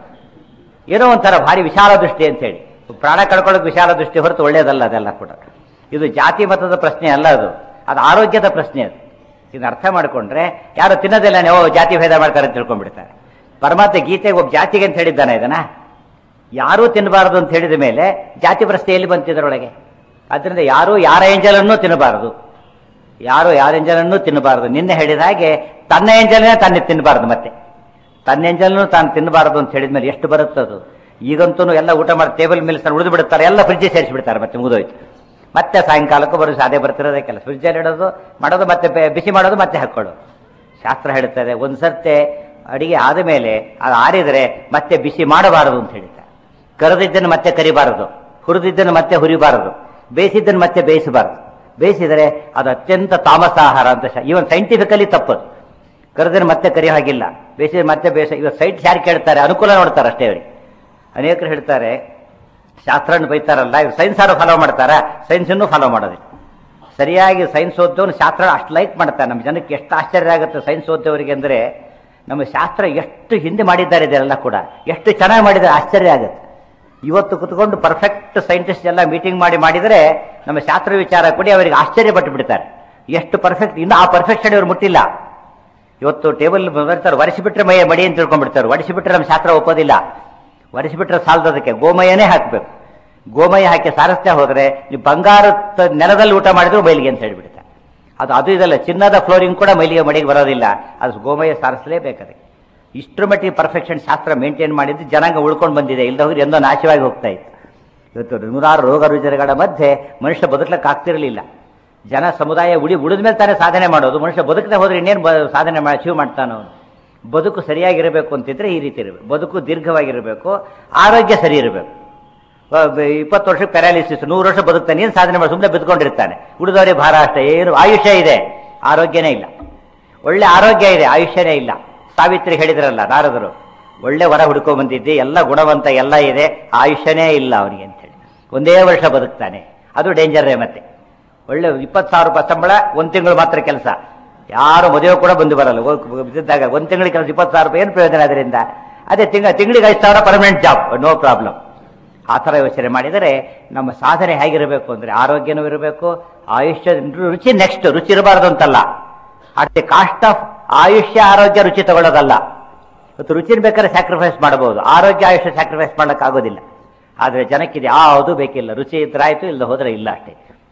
ಏನೋ ಒಂಥರ ಭಾರಿ ವಿಶಾಲ ದೃಷ್ಟಿ ಅಂತ ಹೇಳಿ ಪ್ರಾಣ ಕಳ್ಕೊಳ್ಳೋಕೆ ವಿಶಾಲ ದೃಷ್ಟಿ ಹೊರತು ಒಳ್ಳೇದಲ್ಲ ಅದೆಲ್ಲ ಕೂಡ ಇದು ಜಾತಿ ಮತದ ಪ್ರಶ್ನೆ ಅಲ್ಲ ಅದು ಅದು ಆರೋಗ್ಯದ ಪ್ರಶ್ನೆ ಅದು ಇದನ್ನ ಅರ್ಥ ಮಾಡಿಕೊಂಡ್ರೆ ಯಾರು ತಿನ್ನೋದಿಲ್ಲ ಓ ಜಾತಿ ಭೇದ ಮಾಡ್ತಾರೆ ಅಂತ ತಿಳ್ಕೊಂಡ್ಬಿಡ್ತಾರೆ ಪರಮಾತ್ಮ ಗೀತೆಗೆ ಒಬ್ಬ ಜಾತಿಗೆ ಅಂತ ಹೇಳಿದ್ದಾನೆ ಇದನ್ನ ಯಾರೂ ತಿನ್ನಬಾರದು ಅಂತ ಹೇಳಿದ ಮೇಲೆ ಜಾತಿ ಪ್ರಶ್ನೆ ಎಲ್ಲಿ ಬಂತಿದ್ರೊಳಗೆ ಅದರಿಂದ ಯಾರು ಯಾರ ಎಂಜಲನ್ನೂ ತಿನ್ನಬಾರದು ಯಾರು ಯಾರ ಎಂಜಲನ್ನೂ ತಿನ್ನಬಾರದು ನಿನ್ನೆ ಹೇಳಿದ ಹಾಗೆ ತನ್ನ ಎಂಜಲನ್ನೇ ತಾನೇ ತಿನ್ನಬಾರದು ಮತ್ತೆ ತನ್ನ ಎಂಜಲನ್ನು ತಾನು ತಿನ್ನಬಾರದು ಅಂತ ಹೇಳಿದ ಮೇಲೆ ಎಷ್ಟು ಬರುತ್ತದು ಈಗಂತೂ ಎಲ್ಲ ಊಟ ಮಾಡಿ ಟೇಬಲ್ ಮೇಲೆ ಉಳಿದು ಬಿಡುತ್ತಾರೆ ಎಲ್ಲ ಫ್ರಿಡ್ಜ್ ಸೇರಿಸಿ ಬಿಡ್ತಾರೆ ಮತ್ತೆ ಮುಗಿದೋಯ್ತು ಮತ್ತೆ ಸಾಯಂಕಾಲಕ್ಕೂ ಬರೋ ಅದೇ ಬರ್ತಿರೋದೇ ಕೆಲಸ ಫ್ರಿಡ್ಜಲ್ಲಿ ಇಡೋದು ಮಾಡೋದು ಮತ್ತೆ ಬೆ- ಬಿಸಿ ಮಾಡೋದು ಮತ್ತೆ ಹಾಕೊಳ್ಳೋದು ಶಾಸ್ತ್ರ ಹೇಳುತ್ತದೆ ಒಂದು ಸರ್ತೆ ಅಡಿಗೆ ಆದ ಮೇಲೆ ಅದು ಆರಿದರೆ ಮತ್ತೆ ಬಿಸಿ ಮಾಡಬಾರದು ಅಂತ ಹೇಳ್ತಾರೆ ಕರೆದಿದ್ದನ್ನು ಮತ್ತೆ ಕರಿಬಾರದು ಹುರಿದಿದ್ದನ್ನು ಮತ್ತೆ ಹುರಿಬಾರದು ಬೇಯಿಸಿದ್ದನ್ನು ಮತ್ತೆ ಬೇಯಿಸಬಾರದು ಬೇಯಿಸಿದರೆ ಅದು ಅತ್ಯಂತ ತಾಮಸ ಆಹಾರ ಅಂತ ಇವನ್ ಸೈಂಟಿಫಿಕಲಿ ತಪ್ಪದು ಕರೆದ್ರೆ ಮತ್ತೆ ಕರಿ ಹಾಗಿಲ್ಲ ಬೇಯಿಸಿದ್ರೆ ಮತ್ತೆ ಬೇಯಿಸ ಇವಾಗ ಸೈಟ್ ಯಾರು ಕೇಳ್ತಾರೆ ಅನುಕೂಲ ನೋಡ್ತಾರೆ ಅಷ್ಟೇ ಅವರಿಗೆ ಅನೇಕರು ಹೇಳ್ತಾರೆ ಶಾಸ್ತ್ರನ ಬೈತಾರಲ್ಲ ಇವ್ರು ಸೈನ್ಸ್ ಆರು ಫಾಲೋ ಮಾಡ್ತಾರ ಸೈನ್ಸನ್ನು ಫಾಲೋ ಮಾಡೋದಿಲ್ಲ ಸರಿಯಾಗಿ ಸೈನ್ಸ್ ಓದ್ದವನು ಶಾಸ್ತ್ರ ಅಷ್ಟು ಲೈಕ್ ಮಾಡ್ತಾರೆ ನಮ್ಮ ಜನಕ್ಕೆ ಎಷ್ಟು ಆಶ್ಚರ್ಯ ಆಗುತ್ತೆ ಸೈನ್ಸ್ ಓದ್ದವರಿಗೆ ಅಂದರೆ ನಮ್ಮ ಶಾಸ್ತ್ರ ಎಷ್ಟು ಹಿಂದೆ ಮಾಡಿದ್ದಾರೆ ಇದೆಲ್ಲ ಕೂಡ ಎಷ್ಟು ಚೆನ್ನಾಗಿ ಮಾಡಿದ್ದಾರೆ ಆಶ್ಚರ್ಯ ಆಗುತ್ತೆ ಇವತ್ತು ಕುತ್ಕೊಂಡು ಪರ್ಫೆಕ್ಟ್ ಸೈಂಟಿಸ್ಟ್ ಎಲ್ಲ ಮೀಟಿಂಗ್ ಮಾಡಿ ಮಾಡಿದರೆ ನಮ್ಮ ಶಾಸ್ತ್ರ ವಿಚಾರ ಕೊಡಿ ಅವರಿಗೆ ಆಶ್ಚರ್ಯ ಪಟ್ಟು ಬಿಡ್ತಾರೆ ಎಷ್ಟು ಪರ್ಫೆಕ್ಟ್ ಇನ್ನು ಆ ಪರ್ಫೆಕ್ಷನ್ ಇವ್ರು ಮುಟ್ಟಿಲ್ಲ ಇವತ್ತು ಟೇಬಲ್ ಬರ್ತಾರೆ ಒರೆಸಿಬಿಟ್ರೆ ಮೈ ಮಡಿ ಅಂತ ತಿಳ್ಕೊಂಡ್ಬಿಡ್ತಾರೆ ಒರೆಸಿಬಿಟ್ರೆ ನಮ್ಮ ಶಾಸ್ತ್ರ ಒಪ್ಪೋದಿಲ್ಲ ಒರೆಸಿಬಿಟ್ರೆ ಸಾಲದದಕ್ಕೆ ಗೋಮಯನೇ ಹಾಕಬೇಕು ಗೋಮಯ ಹಾಕಿ ಸಾರಿಸ್ತಾ ಹೋದ್ರೆ ನೀವು ಬಂಗಾರ ನೆಲದಲ್ಲಿ ಊಟ ಮಾಡಿದ್ರು ಮೈಲಿಗೆ ಅಂತ ಹೇಳ್ಬಿಡ್ತಾರೆ ಅದು ಅದು ಇದಲ್ಲ ಚಿನ್ನದ ಫ್ಲೋರಿಂಗ್ ಕೂಡ ಮೈಲಿಗೆ ಮಡಿಗೆ ಬರೋದಿಲ್ಲ ಅದು ಗೋಮಯ ಸಾರಿಸಲೇಬೇಕು ಇಷ್ಟರ ಮಟ್ಟಿಗೆ ಪರ್ಫೆಕ್ಷನ್ ಶಾಸ್ತ್ರ ಮೇಂಟೈನ್ ಮಾಡಿದ್ದು ಜನಾಂಗ ಉಳ್ಕೊಂಡು ಬಂದಿದೆ ಇಲ್ಲದ ಹೋಗಿ ಎಂದೋ ನಾಶವಾಗಿ ಹೋಗ್ತಾ ಇತ್ತು ಇವತ್ತು ನೂರಾರು ರೋಗ ರುಜಿನಗಳ ಮಧ್ಯೆ ಮನುಷ್ಯ ಬದುಕಲಿಕ್ಕೆ ಆಗ್ತಿರಲಿಲ್ಲ ಜನ ಸಮುದಾಯ ಉಳಿ ಉಳಿದ ಮೇಲೆ ತಾನೇ ಸಾಧನೆ ಮಾಡೋದು ಮನುಷ್ಯ ಬದುಕದೆ ಹೋದ್ರೆ ಇನ್ನೇನು ಬ- ಸಾಧನೆ ಅಚೀವ್ ಮಾಡ್ತಾನೋ ಅವನು ಬದುಕು ಸರಿಯಾಗಿರಬೇಕು ಅಂತಿದ್ರೆ ಈ ರೀತಿ ಇರಬೇಕು ಬದುಕು ದೀರ್ಘವಾಗಿರಬೇಕು ಆರೋಗ್ಯ ಸರಿ ಇರಬೇಕು ಇಪ್ಪತ್ತು ವರ್ಷಕ್ಕೆ ಪ್ಯಾರಾಲಿಸಿಸ್ ನೂರು ವರ್ಷ ಬದುಕ್ತಾನೆ ಏನು ಸಾಧನೆ ಮಾಡಿ ಸುಮ್ಮನೆ ಬಿದ್ಕೊಂಡಿರ್ತಾನೆ ಉಳಿದವರಿಗೆ ಭಾರ ಅಷ್ಟೇ ಏನು ಆಯುಷ್ಯ ಇದೆ ಆರೋಗ್ಯನೇ ಇಲ್ಲ ಒಳ್ಳೆ ಆರೋಗ್ಯ ಇದೆ ಆಯುಷ್ಯನೇ ಇಲ್ಲ ಸಾವಿತ್ರಿ ಹೇಳಿದ್ರಲ್ಲ ನಾರದರು ಒಳ್ಳೆ ವರ ಹುಡ್ಕೊಂಡ್ ಬಂದಿದ್ದೆ ಎಲ್ಲ ಗುಣವಂತ ಎಲ್ಲ ಇದೆ ಆಯುಷ್ಯನೇ ಇಲ್ಲ ಅವನಿಗೆ ಅಂತೇಳಿ ಒಂದೇ ವರ್ಷ ಬದುಕ್ತಾನೆ ಅದು ಡೇಂಜರೇ ಮತ್ತೆ ಒಳ್ಳೆ ಇಪ್ಪತ್ತು ಸಾವಿರ ರೂಪಾಯಿ ಸಂಬಳ ಒಂದು ತಿಂಗಳು ಮಾತ್ರ ಕೆಲಸ ಯಾರು ಮದುವೆ ಕೂಡ ಬಂದು ಬರಲ್ಲ ಹೋಗ್- ಬಿದ್ದಿದ್ದಾಗ ಒಂದು ತಿಂಗಳಿಗೆ ಕೆಲಸ ಇಪ್ಪತ್ತು ಸಾವಿರ ರೂಪಾಯಿ ಏನು ಪ್ರಯೋಜನ ಅದರಿಂದ ಅದೇ ತಿಂಗಳ ತಿಂಗಳಿಗೆ ಐದು ಸಾವಿರ ಪರ್ಮನೆಂಟ್ ಜಾಬ್ ನೋ ಪ್ರಾಬ್ಲಮ್ ಆ ಥರ ಯೋಚನೆ ಮಾಡಿದರೆ ನಮ್ಮ ಸಾಧನೆ ಹೇಗಿರಬೇಕು ಅಂದರೆ ಆರೋಗ್ಯನೂ ಇರಬೇಕು ಆಯುಷ್ಯ ರುಚಿ ನೆಕ್ಸ್ಟ್ ರುಚಿ ಇರಬಾರ್ದು ಅಂತಲ್ಲ ಅಟ್ ದಿ ಕಾಸ್ಟ್ ಆಫ್ ಆಯುಷ್ಯ ಆರೋಗ್ಯ ರುಚಿ ತಗೊಳ್ಳೋದಲ್ಲ ಇವತ್ತು ರುಚಿನ ಬೇಕಾದ್ರೆ ಸ್ಯಾಕ್ರಿಫೈಸ್ ಮಾಡಬಹುದು ಆರೋಗ್ಯ ಆಯುಷ್ಯ ಸ್ಯಾಕ್ರಿಫೈಸ್ ಮಾಡೋಕ್ಕಾಗೋದಿಲ್ಲ ಆದರೆ ಜನಕ್ಕಿದೆ ಯಾವುದು ಬೇಕಿಲ್ಲ ರುಚಿ ಇದ್ರಾಯ್ತು ಇಲ್ಲ ಹೋದರೆ ಇಲ್ಲ ಅಷ್ಟೇ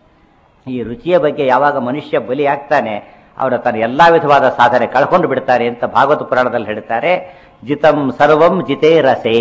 ಈ ರುಚಿಯ ಬಗ್ಗೆ ಯಾವಾಗ ಮನುಷ್ಯ ಬಲಿ ಆಗ್ತಾನೆ ಅವರ ತನ್ನ ಎಲ್ಲಾ ವಿಧವಾದ ಸಾಧನೆ ಕಳ್ಕೊಂಡು ಬಿಡ್ತಾರೆ ಅಂತ ಭಾಗವತ ಪುರಾಣದಲ್ಲಿ ಹೇಳ್ತಾರೆ ಜಿತಂ ಸರ್ವಂ ಜಿತೇ ರಸೇ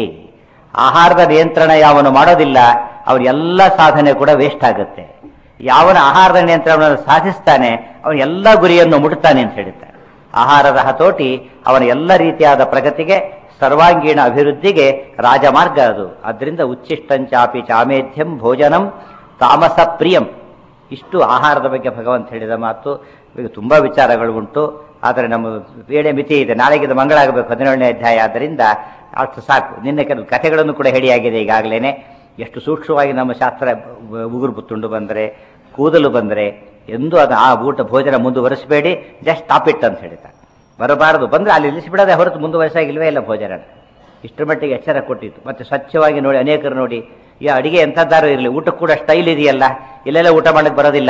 ಆಹಾರದ ನಿಯಂತ್ರಣ ಯಾವನು ಮಾಡೋದಿಲ್ಲ ಅವನ ಎಲ್ಲ ಸಾಧನೆ ಕೂಡ ವೇಸ್ಟ್ ಆಗುತ್ತೆ ಯಾವನ ಆಹಾರದ ನಿಯಂತ್ರಣವನ್ನು ಸಾಧಿಸ್ತಾನೆ ಅವನ ಎಲ್ಲ ಗುರಿಯನ್ನು ಮುಟ್ತಾನೆ ಅಂತ ಹೇಳ್ತಾರೆ ಆಹಾರದ ಹತೋಟಿ ಅವನ ಎಲ್ಲ ರೀತಿಯಾದ ಪ್ರಗತಿಗೆ ಸರ್ವಾಂಗೀಣ ಅಭಿವೃದ್ಧಿಗೆ ರಾಜಮಾರ್ಗ ಅದು ಅದರಿಂದ ಉಚ್ಚಿಷ್ಟಂಚಾಪಿ ಚಾಮೇಧ್ಯಂ ಭೋಜನಂ ತಾಮಸ ಪ್ರಿಯಂ ಇಷ್ಟು ಆಹಾರದ ಬಗ್ಗೆ ಭಗವಂತ ಹೇಳಿದ ಮಾತು ಈಗ ತುಂಬಾ ವಿಚಾರಗಳು ಉಂಟು ಆದರೆ ನಮ್ಮ ವೇಳೆ ಮಿತಿ ಇದೆ ನಾಳೆಗೆ ಇದು ಮಂಗಳ ಆಗಬೇಕು ಹದಿನೇಳನೇ ಅಧ್ಯಾಯ ಆದ್ದರಿಂದ ಅಷ್ಟು ಸಾಕು ನಿನ್ನೆ ಕೆಲವು ಕಥೆಗಳನ್ನು ಕೂಡ ಹೇಳಿಯಾಗಿದೆ ಈಗಾಗಲೇ ಎಷ್ಟು ಸೂಕ್ಷ್ಮವಾಗಿ ನಮ್ಮ ಶಾಸ್ತ್ರ ಉಗುರು ಬುತ್ತುಂಡು ಬಂದರೆ ಕೂದಲು ಬಂದರೆ ಎಂದು ಅದು ಆ ಊಟ ಭೋಜನ ಮುಂದುವರಿಸಬೇಡಿ ಜಸ್ಟ್ ಸ್ಟಾಪ್ ಇಟ್ ಅಂತ ಹೇಳ್ತಾರೆ ಬರಬಾರದು ಬಂದ್ರೆ ಅಲ್ಲಿ ನಿಲ್ಲಿಸಿಬಿಡದೆ ಹೊರತು ಮುಂದುವರಿಸಾಗಿಲ್ವೇ ಇಲ್ಲ ಭೋಜನ ಇಷ್ಟರ ಮಟ್ಟಿಗೆ ಎಚ್ಚರ ಕೊಟ್ಟಿತ್ತು ಮತ್ತೆ ಸ್ವಚ್ಛವಾಗಿ ನೋಡಿ ಅನೇಕರು ನೋಡಿ ಈ ಅಡಿಗೆ ಎಂಥದ್ದಾರು ಇರಲಿ ಊಟಕ್ಕೆ ಕೂಡ ಸ್ಟೈಲ್ ಇದೆಯಲ್ಲ ಇಲ್ಲೆಲ್ಲ ಊಟ ಮಾಡಕ್ಕೆ ಬರೋದಿಲ್ಲ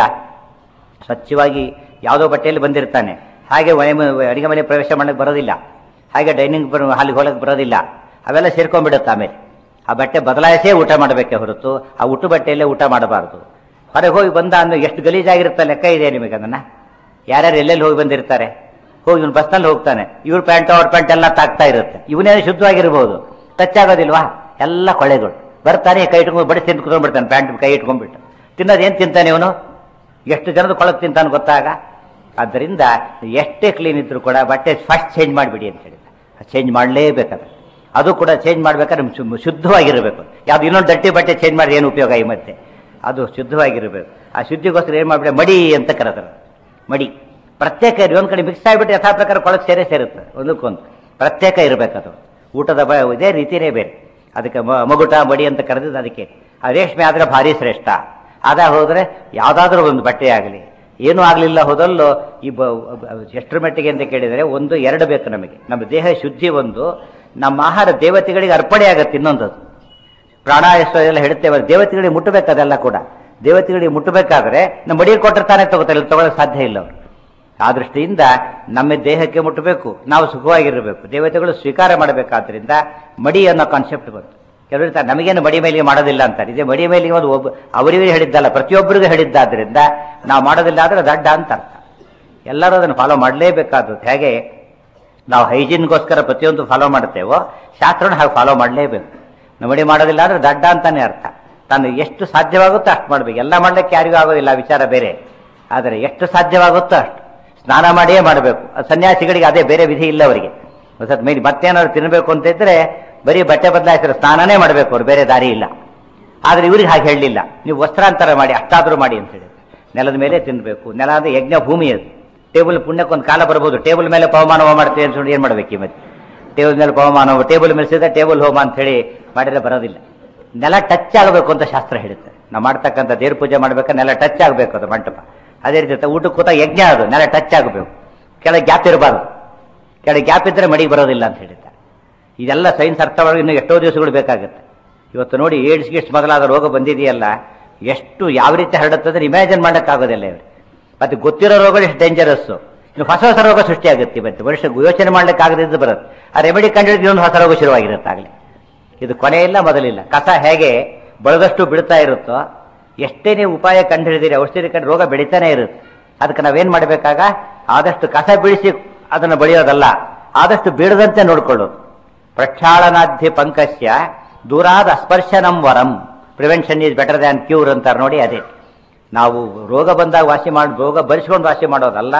ಸ್ವಚ್ಛವಾಗಿ ಯಾವುದೋ ಬಟ್ಟೆಯಲ್ಲಿ ಬಂದಿರ್ತಾನೆ ಹಾಗೆ ಮನೆ ಮ- ಅಡಿಗೆ ಮನೆ ಪ್ರವೇಶ ಮಾಡಕ್ಕೆ ಬರೋದಿಲ್ಲ ಹಾಗೆ ಡೈನಿಂಗ್ ಹಾಲಿಗೆ ಹೋಗಕ್ಕೆ ಬರೋದಿಲ್ಲ ಅವೆಲ್ಲ ಸೇರ್ಕೊಂಡ್ಬಿಡುತ್ತೆ ಆಮೇಲೆ ಆ ಬಟ್ಟೆ ಬದಲಾಯಿಸೇ ಊಟ ಮಾಡಬೇಕೆ ಹೊರತು ಆ ಉಟ್ಟು ಬಟ್ಟೆಯಲ್ಲೇ ಊಟ ಮಾಡಬಾರ್ದು ಹೊರಗೆ ಹೋಗಿ ಬಂದ ಅಂದ್ರೆ ಎಷ್ಟು ಗಲೀಜಾಗಿರುತ್ತೆ ಲೆಕ್ಕ ಇದೆ ನಿಮಗೆ ಅದನ್ನ ಯಾರ್ಯಾರು ಎಲ್ಲೆಲ್ಲಿ ಹೋಗಿ ಬಂದಿರ್ತಾರೆ ಹೋಗಿ ಇವನು ಬಸ್ನಲ್ಲಿ ಹೋಗ್ತಾನೆ ಇವ್ರ ಪ್ಯಾಂಟ್ ಅವ್ರ ಪ್ಯಾಂಟ್ ಎಲ್ಲ ತಾಗ್ತಾ ಇರುತ್ತೆ ಇವನೇನು ಶುದ್ಧವಾಗಿರ್ಬೋದು ಟಚ್ ಆಗೋದಿಲ್ವಾ ಎಲ್ಲ ಕೊಳೆಗಳು ಬರ್ತಾನೆ ಕೈ ಇಟ್ಕೊಂಡು ಬಡಿಸಿ ತಿಂದು ಕುತ್ಕೊಂಡ್ಬಿಡ್ತಾನೆ ಪ್ಯಾಂಟ್ ಕೈ ಇಟ್ಕೊಂಡ್ಬಿಟ್ಟು ತಿನ್ನೋದು ಏನು ತಿಂತಾನೆ ಇವನು ಎಷ್ಟು ಜನದ ಕೊಳಕ್ ತಿಂತಾನೆ ಗೊತ್ತಾಗ ಆದ್ದರಿಂದ ಎಷ್ಟೇ ಕ್ಲೀನ್ ಇದ್ರು ಕೂಡ ಬಟ್ಟೆ ಫಸ್ಟ್ ಚೇಂಜ್ ಮಾಡಿಬಿಡಿ ಅಂತ ಹೇಳಿದ ಚೇಂಜ್ ಮಾಡಲೇಬೇಕಾದ್ರೆ ಅದು ಕೂಡ ಚೇಂಜ್ ಮಾಡ್ಬೇಕಾದ್ರೆ ಶು- ಶುದ್ಧವಾಗಿರಬೇಕು ಯಾವ್ದು ಇನ್ನೊಂದು ದಟ್ಟಿ ಬಟ್ಟೆ ಚೇಂಜ್ ಮಾಡಿ ಏನು ಉಪಯೋಗ ಈ ಮತ್ತೆ ಅದು ಶುದ್ಧವಾಗಿರಬೇಕು ಆ ಶುದ್ಧಿಗೋಸ್ಕರ ಏನು ಮಾಡಿಬಿಡ ಮಡಿ ಅಂತ ಕರೆದರು ಮಡಿ ಪ್ರತ್ಯೇಕ ಇರಿ ಒಂದು ಕಡೆ ಮಿಕ್ಸ್ ಆಗಿಬಿಟ್ಟು ಯಥಾ ಪ್ರಕಾರ ಕೊಳಕ್ ಸೇರೇ ಸೇರುತ್ತೆ ಒಂದಕ್ಕೊಂದು ಪ್ರತ್ಯೇಕ ಇರಬೇಕದು ಊಟದ ಬ ಇದೇ ರೀತಿಯೇ ಬೇರೆ ಅದಕ್ಕೆ ಮ- ಮಗುಟ ಮಡಿ ಅಂತ ಕರೆದಿದ್ದು ಅದಕ್ಕೆ ಆ ರೇಷ್ಮೆ ಆದರೆ ಭಾರಿ ಶ್ರೇಷ್ಠ ಅದ ಹೋದರೆ ಯಾವುದಾದ್ರೂ ಒಂದು ಬಟ್ಟೆ ಆಗಲಿ ಏನೂ ಆಗಲಿಲ್ಲ ಹೋದಲ್ಲೂ ಈ ಬ ಬ- ಎಷ್ಟರ ಮಟ್ಟಿಗೆ ಅಂತ ಕೇಳಿದರೆ ಒಂದು ಎರಡು ಬೇಕು ನಮಗೆ ನಮ್ಮ ದೇಹ ಶುದ್ಧಿ ಒಂದು ನಮ್ಮ ಆಹಾರ ದೇವತೆಗಳಿಗೆ ಅರ್ಪಣೆ ಆಗತ್ತೆ ಇನ್ನೊಂದದು ಪ್ರಾಣಾಯಾಮ ಎಲ್ಲ ಹೇಳ್ತೇವೆ ದೇವತೆಗಳಿಗೆ ಮುಟ್ಟಬೇಕು ಅದೆಲ್ಲ ಕೂಡ ದೇವತೆಗಳಿಗೆ ಮುಟ್ಟಬೇಕಾದ್ರೆ ನಮ್ಮ ಮಡಿಗೆ ಕೊಟ್ಟರೆ ತಾನೇ ತಗೋತಾರೆ ಇಲ್ಲಿ ತಗೊಳ್ಳೋಕೆ ಸಾಧ್ಯ ಇಲ್ಲ ಅವರು ಆ ದೃಷ್ಟಿಯಿಂದ ನಮ್ಮ ದೇಹಕ್ಕೆ ಮುಟ್ಟಬೇಕು ನಾವು ಸುಖವಾಗಿರಬೇಕು ದೇವತೆಗಳು ಸ್ವೀಕಾರ ಮಾಡಬೇಕಾದ್ರಿಂದ ಮಡಿ ಅನ್ನೋ ಕಾನ್ಸೆಪ್ಟ್ ಬಂತು ಕೆಲವರು ಹೇಳ್ತಾರೆ, ನಮಗೇನು ಮಡಿ ಮೇಲಿಗೆ ಮಾಡೋದಿಲ್ಲ ಅಂತಾರೆ ಇದೇ ಮಡಿ ಮೇಲಿಗೆ ಒಂದು ಒಬ್ಬ ಅವರಿಗೆ ಹೇಳಿದ್ದಲ್ಲ ಪ್ರತಿಯೊಬ್ಬರಿಗೂ ಹೇಳಿದ್ದಾದ್ರಿಂದ ನಾವು ಮಾಡೋದಿಲ್ಲ ಆದರೆ ದಡ್ಡ ಅಂತ ಅರ್ಥ ಎಲ್ಲರೂ ಅದನ್ನು ಫಾಲೋ ಮಾಡಲೇಬೇಕಾದದ್ದು ಹೇಗೆ ನಾವು ಹೈಜೀನ್ಗೋಸ್ಕರ ಪ್ರತಿಯೊಂದು ಫಾಲೋ ಮಾಡ್ತೇವೋ ಶಾಸ್ತ್ರನ ಹಾಗೆ ಫಾಲೋ ಮಾಡಲೇಬೇಕು ನಮಡಿ ಮಾಡೋದಿಲ್ಲ ಅಂದ್ರೆ ದಡ್ಡ ಅಂತಾನೆ ಅರ್ಥ ತಾನು ಎಷ್ಟು ಸಾಧ್ಯವಾಗುತ್ತೋ ಅಷ್ಟು ಮಾಡಬೇಕು ಎಲ್ಲ ಮಾಡ್ಲಿಕ್ಕೆ ಯಾರಿಗೂ ಆಗೋದಿಲ್ಲ ಆ ವಿಚಾರ ಬೇರೆ ಆದರೆ ಎಷ್ಟು ಸಾಧ್ಯವಾಗುತ್ತೋ ಅಷ್ಟು ಸ್ನಾನ ಮಾಡಿಯೇ ಮಾಡಬೇಕು ಸನ್ಯಾಸಿಗಳಿಗೆ ಅದೇ ಬೇರೆ ವಿಧಿ ಇಲ್ಲ ಅವರಿಗೆ ಹೊಸ ಮೇಲೆ ಮತ್ತೇನಾದ್ರು ತಿನ್ನಬೇಕು ಅಂತ ಇದ್ರೆ ಬರೀ ಬಟ್ಟೆ ಬದಲಾಯಿಸಿದ್ರೆ ಸ್ನಾನನೇ ಮಾಡಬೇಕು ಅವ್ರು ಬೇರೆ ದಾರಿ ಇಲ್ಲ ಆದ್ರೆ ಇವ್ರಿಗೆ ಹಾಗೆ ಹೇಳಲಿಲ್ಲ ನೀವು ವಸ್ತ್ರಾಂತರ ಮಾಡಿ ಅಷ್ಟಾದ್ರೂ ಮಾಡಿ ಅಂತ ಹೇಳಿ ನೆಲದ ಮೇಲೆ ತಿನ್ನಬೇಕು ನೆಲ ಅಂದ್ರೆ ಯಜ್ಞ ಭೂಮಿ ಅದು ಟೇಬಲ್ ಪುಣ್ಯಕ್ಕೊಂದು ಕಾಲ ಬರ್ಬೋದು ಟೇಬಲ್ ಮೇಲೆ ಪವಮಾನ ಹೋಮ ಮಾಡ್ತೀವಿ ಅಂತ ಏನು ಮಾಡ್ಬೇಕು ಈ ಮತ್ತೆ ಟೇಬಲ್ ಮೇಲೆ ಪವಮಾನ ಹೋಮ ಟೇಬಲ್ ಮೇಲೆ ಸಿದ ಟೇಬಲ್ ಹೋಮ ಅಂತ ಹೇಳಿ ಮಾಡಿದ್ರೆ ಬರೋದಿಲ್ಲ ನೆಲ ಟಚ್ ಆಗಬೇಕು ಅಂತ ಶಾಸ್ತ್ರ ಹೇಳುತ್ತೆ ನಾವು ಮಾಡ್ತಕ್ಕಂಥ ದೇವ್ರ ಪೂಜೆ ಮಾಡ್ಬೇಕಾದ್ರೆ ನೆಲ ಟಚ್ ಆಗಬೇಕು ಅದು ಮಂಟಪ ಅದೇ ರೀತಿ ಊಟಕ್ಕೆ ಕೂತ ಯಜ್ಞ ಅದು ನೆಲ ಟಚ್ ಆಗಬೇಕು ಕೆಳಗೆ ಗ್ಯಾಪ್ ಇರಬಾರ್ದು ಕೆಳಗೆ ಗ್ಯಾಪ್ ಇದ್ರೆ ಮಡಿಗೆ ಬರೋದಿಲ್ಲ ಅಂತ ಹೇಳಿದ್ದಾರೆ ಇದೆಲ್ಲ ಸೈನ್ಸ್ ಅರ್ಥವಾಗಿ ಇನ್ನು ಎಷ್ಟೋ ದಿವಸಗಳು ಬೇಕಾಗುತ್ತೆ ಇವತ್ತು ನೋಡಿ ಏಡ್ಸ್ ಗಿಡ್ಸ್ ಮೊದಲಾದ ರೋಗ ಬಂದಿದೆಯಲ್ಲ ಎಷ್ಟು ಯಾವ ರೀತಿ ಹರಡುತ್ತದೆ ಇಮ್ಯಾಜಿನ್ ಮಾಡೋಕ್ಕಾಗೋದಿಲ್ಲ ಇವ್ರು ಮತ್ತೆ ಗೊತ್ತಿರೋ ರೋಗ ಎಷ್ಟು ಡೇಂಜರಸ್ಸು ಇನ್ನು ಹೊಸ ಹೊಸ ರೋಗ ಸೃಷ್ಟಿಯಾಗುತ್ತೆ ಮತ್ತೆ ಮನುಷ್ಯ ಯೋಚನೆ ಮಾಡ್ಲಿಕ್ಕಾಗದಿದ್ದು ಬರುತ್ತೆ ಆ ರೆಮಿಡಿ ಕಂಡಿಡಿದು ಇನ್ನೊಂದು ಹೊಸ ರೋಗ ಶುರುವಾಗಿರುತ್ತೆ ಆಗಲಿ ಇದು ಕೊನೆ ಇಲ್ಲ ಮೊದಲಿಲ್ಲ ಕಸ ಹೇಗೆ ಬಳದಷ್ಟು ಬಿಡ್ತಾ ಇರುತ್ತೋ ಎಷ್ಟೇ ನೀವು ಉಪಾಯ ಕಂಡುಹಿಡಿದಿರಿ ಔಷಧಿ ಕಂಡು ರೋಗ ಬೆಳೀತಾನೆ ಇರುತ್ತೆ ಅದಕ್ಕೆ ನಾವೇನ್ ಮಾಡಬೇಕಾಗ ಆದಷ್ಟು ಕಸ ಬಿಡಿಸಿ ಅದನ್ನು ಬೆಳೆಯೋದಲ್ಲ ಆದಷ್ಟು ಬೀಳದಂತೆ ನೋಡ್ಕೊಳ್ಳೋದು ಪ್ರಕ್ಷಾಳನಾಧ್ಯ ಪಂಕಸ್ಯ ದೂರಾದ ಅಸ್ಪರ್ಶನಂ ವರಂ prevention is better than cure ಅಂತಾರೆ ನೋಡಿ ಅದೇ ನಾವು ರೋಗ ಬಂದಾಗ ವಾಸಿ ಮಾಡಿ ರೋಗ ಬರಿಸ್ಕೊಂಡು ವಾಸಿ ಮಾಡೋದಲ್ಲ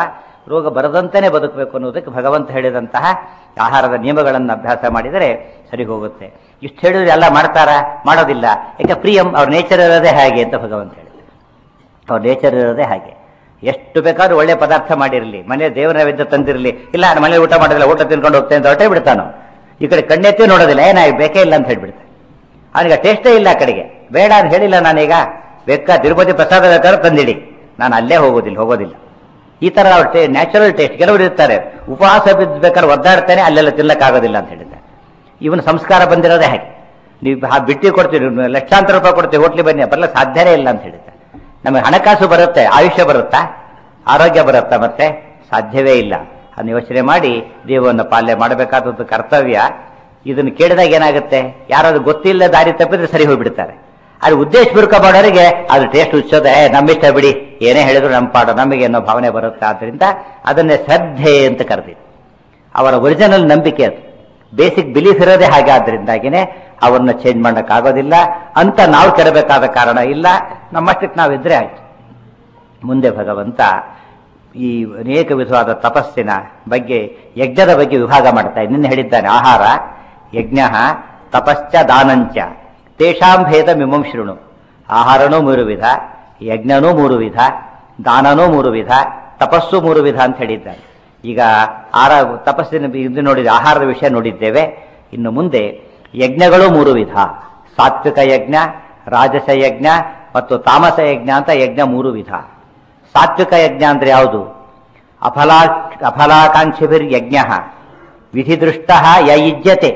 ರೋಗ ಬರದಂತೆಯೇ ಬದುಕಬೇಕು ಅನ್ನೋದಕ್ಕೆ ಭಗವಂತ ಹೇಳಿದಂತಹ ಆಹಾರದ ನಿಯಮಗಳನ್ನು ಅಭ್ಯಾಸ ಮಾಡಿದರೆ ಸರಿ ಹೋಗುತ್ತೆ ಇಷ್ಟು ಹೇಳಿದ್ರೆ ಎಲ್ಲ ಮಾಡ್ತಾರಾ ಮಾಡೋದಿಲ್ಲ ಯಾಕೆ ಪ್ರಿಯಂ ಅವ್ರ ನೇಚರ್ ಇರೋದೇ ಹಾಗೆ ಅಂತ ಭಗವಂತ ಹೇಳಿದ ಅವ್ರ ನೇಚರ್ ಇರೋದೇ ಹಾಗೆ ಎಷ್ಟು ಬೇಕಾದ್ರೂ ಒಳ್ಳೆ ಪದಾರ್ಥ ಮಾಡಿರಲಿ ಮನೆ ದೇವರ ನೈವೇದ್ಯ ತಂದಿರಲಿ ಇಲ್ಲ ನಾನು ಮನೇಲಿ ಊಟ ಮಾಡೋದಿಲ್ಲ ಊಟ ತಿನ್ಕೊಂಡು ಹೋಗ್ತೇನೆ ಅಂತ ಹೊಟ್ಟೆ ಬಿಡ್ತಾನು ಈ ಕಡೆ ಕಣ್ಣೆತ್ತಿ ನೋಡೋದಿಲ್ಲ ಏನಾಗಿ ಬೇಕೇ ಇಲ್ಲ ಅಂತ ಹೇಳ್ಬಿಡ್ತಾನೆ ಅವನಿಗೆ ಟೇಸ್ಟೇ ಇಲ್ಲ ಆ ಕಡೆಗೆ ಬೇಡ ಅಂತ ಹೇಳಿಲ್ಲ ನಾನೀಗ ಬೇಕಾ ತಿರುಪತಿ ಪ್ರಸಾದ ಬೇಕಾದ್ರೆ ತಂದಿಡಿ ನಾನು ಅಲ್ಲೇ ಹೋಗೋದಿಲ್ಲ ಹೋಗೋದಿಲ್ಲ ಈ ತರ ಅವ್ರ ಟೇ ನ್ಯಾಚುರಲ್ ಟೇಸ್ಟ್ ಕೆಲವರು ಇರ್ತಾರೆ ಉಪವಾಸ ಬಿದ್ದು ಬೇಕಾದ್ರೆ ಒದ್ದಾಡ್ತಾನೆ ಅಲ್ಲೆಲ್ಲ ತಿನ್ನಕ್ಕಾಗೋದಿಲ್ಲ ಅಂತ ಹೇಳಿದ್ದಾರೆ ಇವನ ಸಂಸ್ಕಾರ ಬಂದಿರೋದೇ ಹಾಗೆ ನೀವು ಆ ಬಿಟ್ಟಿ ಕೊಡ್ತೀವಿ ನೀವು ಲಕ್ಷಾಂತರ ರೂಪಾಯಿ ಕೊಡ್ತೀವಿ ಹೋಟ್ಲಿ ಬನ್ನಿ ಬರಲ್ಲ ಸಾಧ್ಯನೇ ಇಲ್ಲ ಅಂತ ಹೇಳಿದ್ದಾರೆ ನಮಗೆ ಹಣಕಾಸು ಬರುತ್ತೆ ಆಯುಷ್ಯ ಬರುತ್ತಾ ಆರೋಗ್ಯ ಬರುತ್ತಾ ಮತ್ತೆ ಸಾಧ್ಯವೇ ಇಲ್ಲ ಅದನ್ನ ಯೋಚನೆ ಮಾಡಿ ದೇವವನ್ನು ಪಾಲನೆ ಮಾಡಬೇಕಾದದ್ದು ಕರ್ತವ್ಯ ಇದನ್ನು ಕೇಳಿದಾಗ ಏನಾಗುತ್ತೆ ಯಾರಾದ್ರೂ ಗೊತ್ತಿಲ್ಲ ದಾರಿ ತಪ್ಪಿದ್ರೆ ಸರಿ ಹೋಗ್ಬಿಡ್ತಾರೆ ಅದು ಉದ್ದೇಶಪೂರ್ವಕ ಮಾಡೋರಿಗೆ ಅದು ಟೇಸ್ಟ್ ಉಚ್ಚೋದ ಏ ನಮ್ಮಿಷ್ಟ ಬಿಡಿ ಏನೇ ಹೇಳಿದ್ರು ನಮ್ಮ ಪಾಡು ನಮಗೆ ಅನ್ನೋ ಭಾವನೆ ಬರುತ್ತೆ ಆದ್ರಿಂದ ಅದನ್ನೇ ಶ್ರದ್ಧೆ ಅಂತ ಕರೆದಿದ್ದು ಅವರ ಒರಿಜಿನಲ್ ನಂಬಿಕೆ ಅದು ಬೇಸಿಕ್ ಬಿಲೀಫ್ ಇರೋದೇ ಹಾಗೆ ಆದ್ರಿಂದಾಗಿನೇ ಅವರನ್ನ ಚೇಂಜ್ ಮಾಡೋಕ್ಕಾಗೋದಿಲ್ಲ ಅಂತ ನಾವು ಕೆಡಬೇಕಾದ ಕಾರಣ ಇಲ್ಲ ನಮ್ಮಷ್ಟಕ್ಕೆ ನಾವಿದ್ರೆ ಆಯ್ತು ಮುಂದೆ ಭಗವಂತ ಈ ಅನೇಕ ವಿಧವಾದ ತಪಸ್ಸಿನ ಬಗ್ಗೆ ಯಜ್ಞದ ಬಗ್ಗೆ ವಿಭಾಗ ಮಾಡ್ತಾ ನಿನ್ನೆ ಹೇಳಿದ್ದಾನೆ ಆಹಾರ ಯಜ್ಞ ತಪಶ್ಚ ದಾನಂಚ ತೇಷಾಂ ಭೇದ ಮಿಮಂ ಶೃಣು ಆಹಾರನೂ ಮೂರು ವಿಧ ಯಜ್ಞನೂ ಮೂರು ವಿಧ ದಾನನೂ ಮೂರು ವಿಧ ತಪಸ್ಸು ಮೂರು ವಿಧ ಅಂತ ಹೇಳಿದ್ದಾನೆ ಈಗ ಆರ ತಪಸ್ಸಿನ ಇದು ನೋಡಿದ ಆಹಾರದ ವಿಷಯ ನೋಡಿದ್ದೇವೆ ಇನ್ನು ಮುಂದೆ ಯಜ್ಞಗಳು ಮೂರು ವಿಧ ಸಾತ್ವಿಕ ಯಜ್ಞ ರಾಜಸ ಯಜ್ಞ ಮತ್ತು ತಾಮಸ ಯಜ್ಞ ಅಂತ ಯಜ್ಞ ಮೂರು ವಿಧ ಸಾತ್ವಿಕ ಯಜ್ಞ ಅಂದ್ರೆ ಯಾವುದು ಅಫಲಾ ಅಫಲಾಕಾಂಕ್ಷಿಭಿರ್ ಯಜ್ಞ ವಿಧಿದೃಷ್ಟ ಯ ಯುಜ್ಯತೆ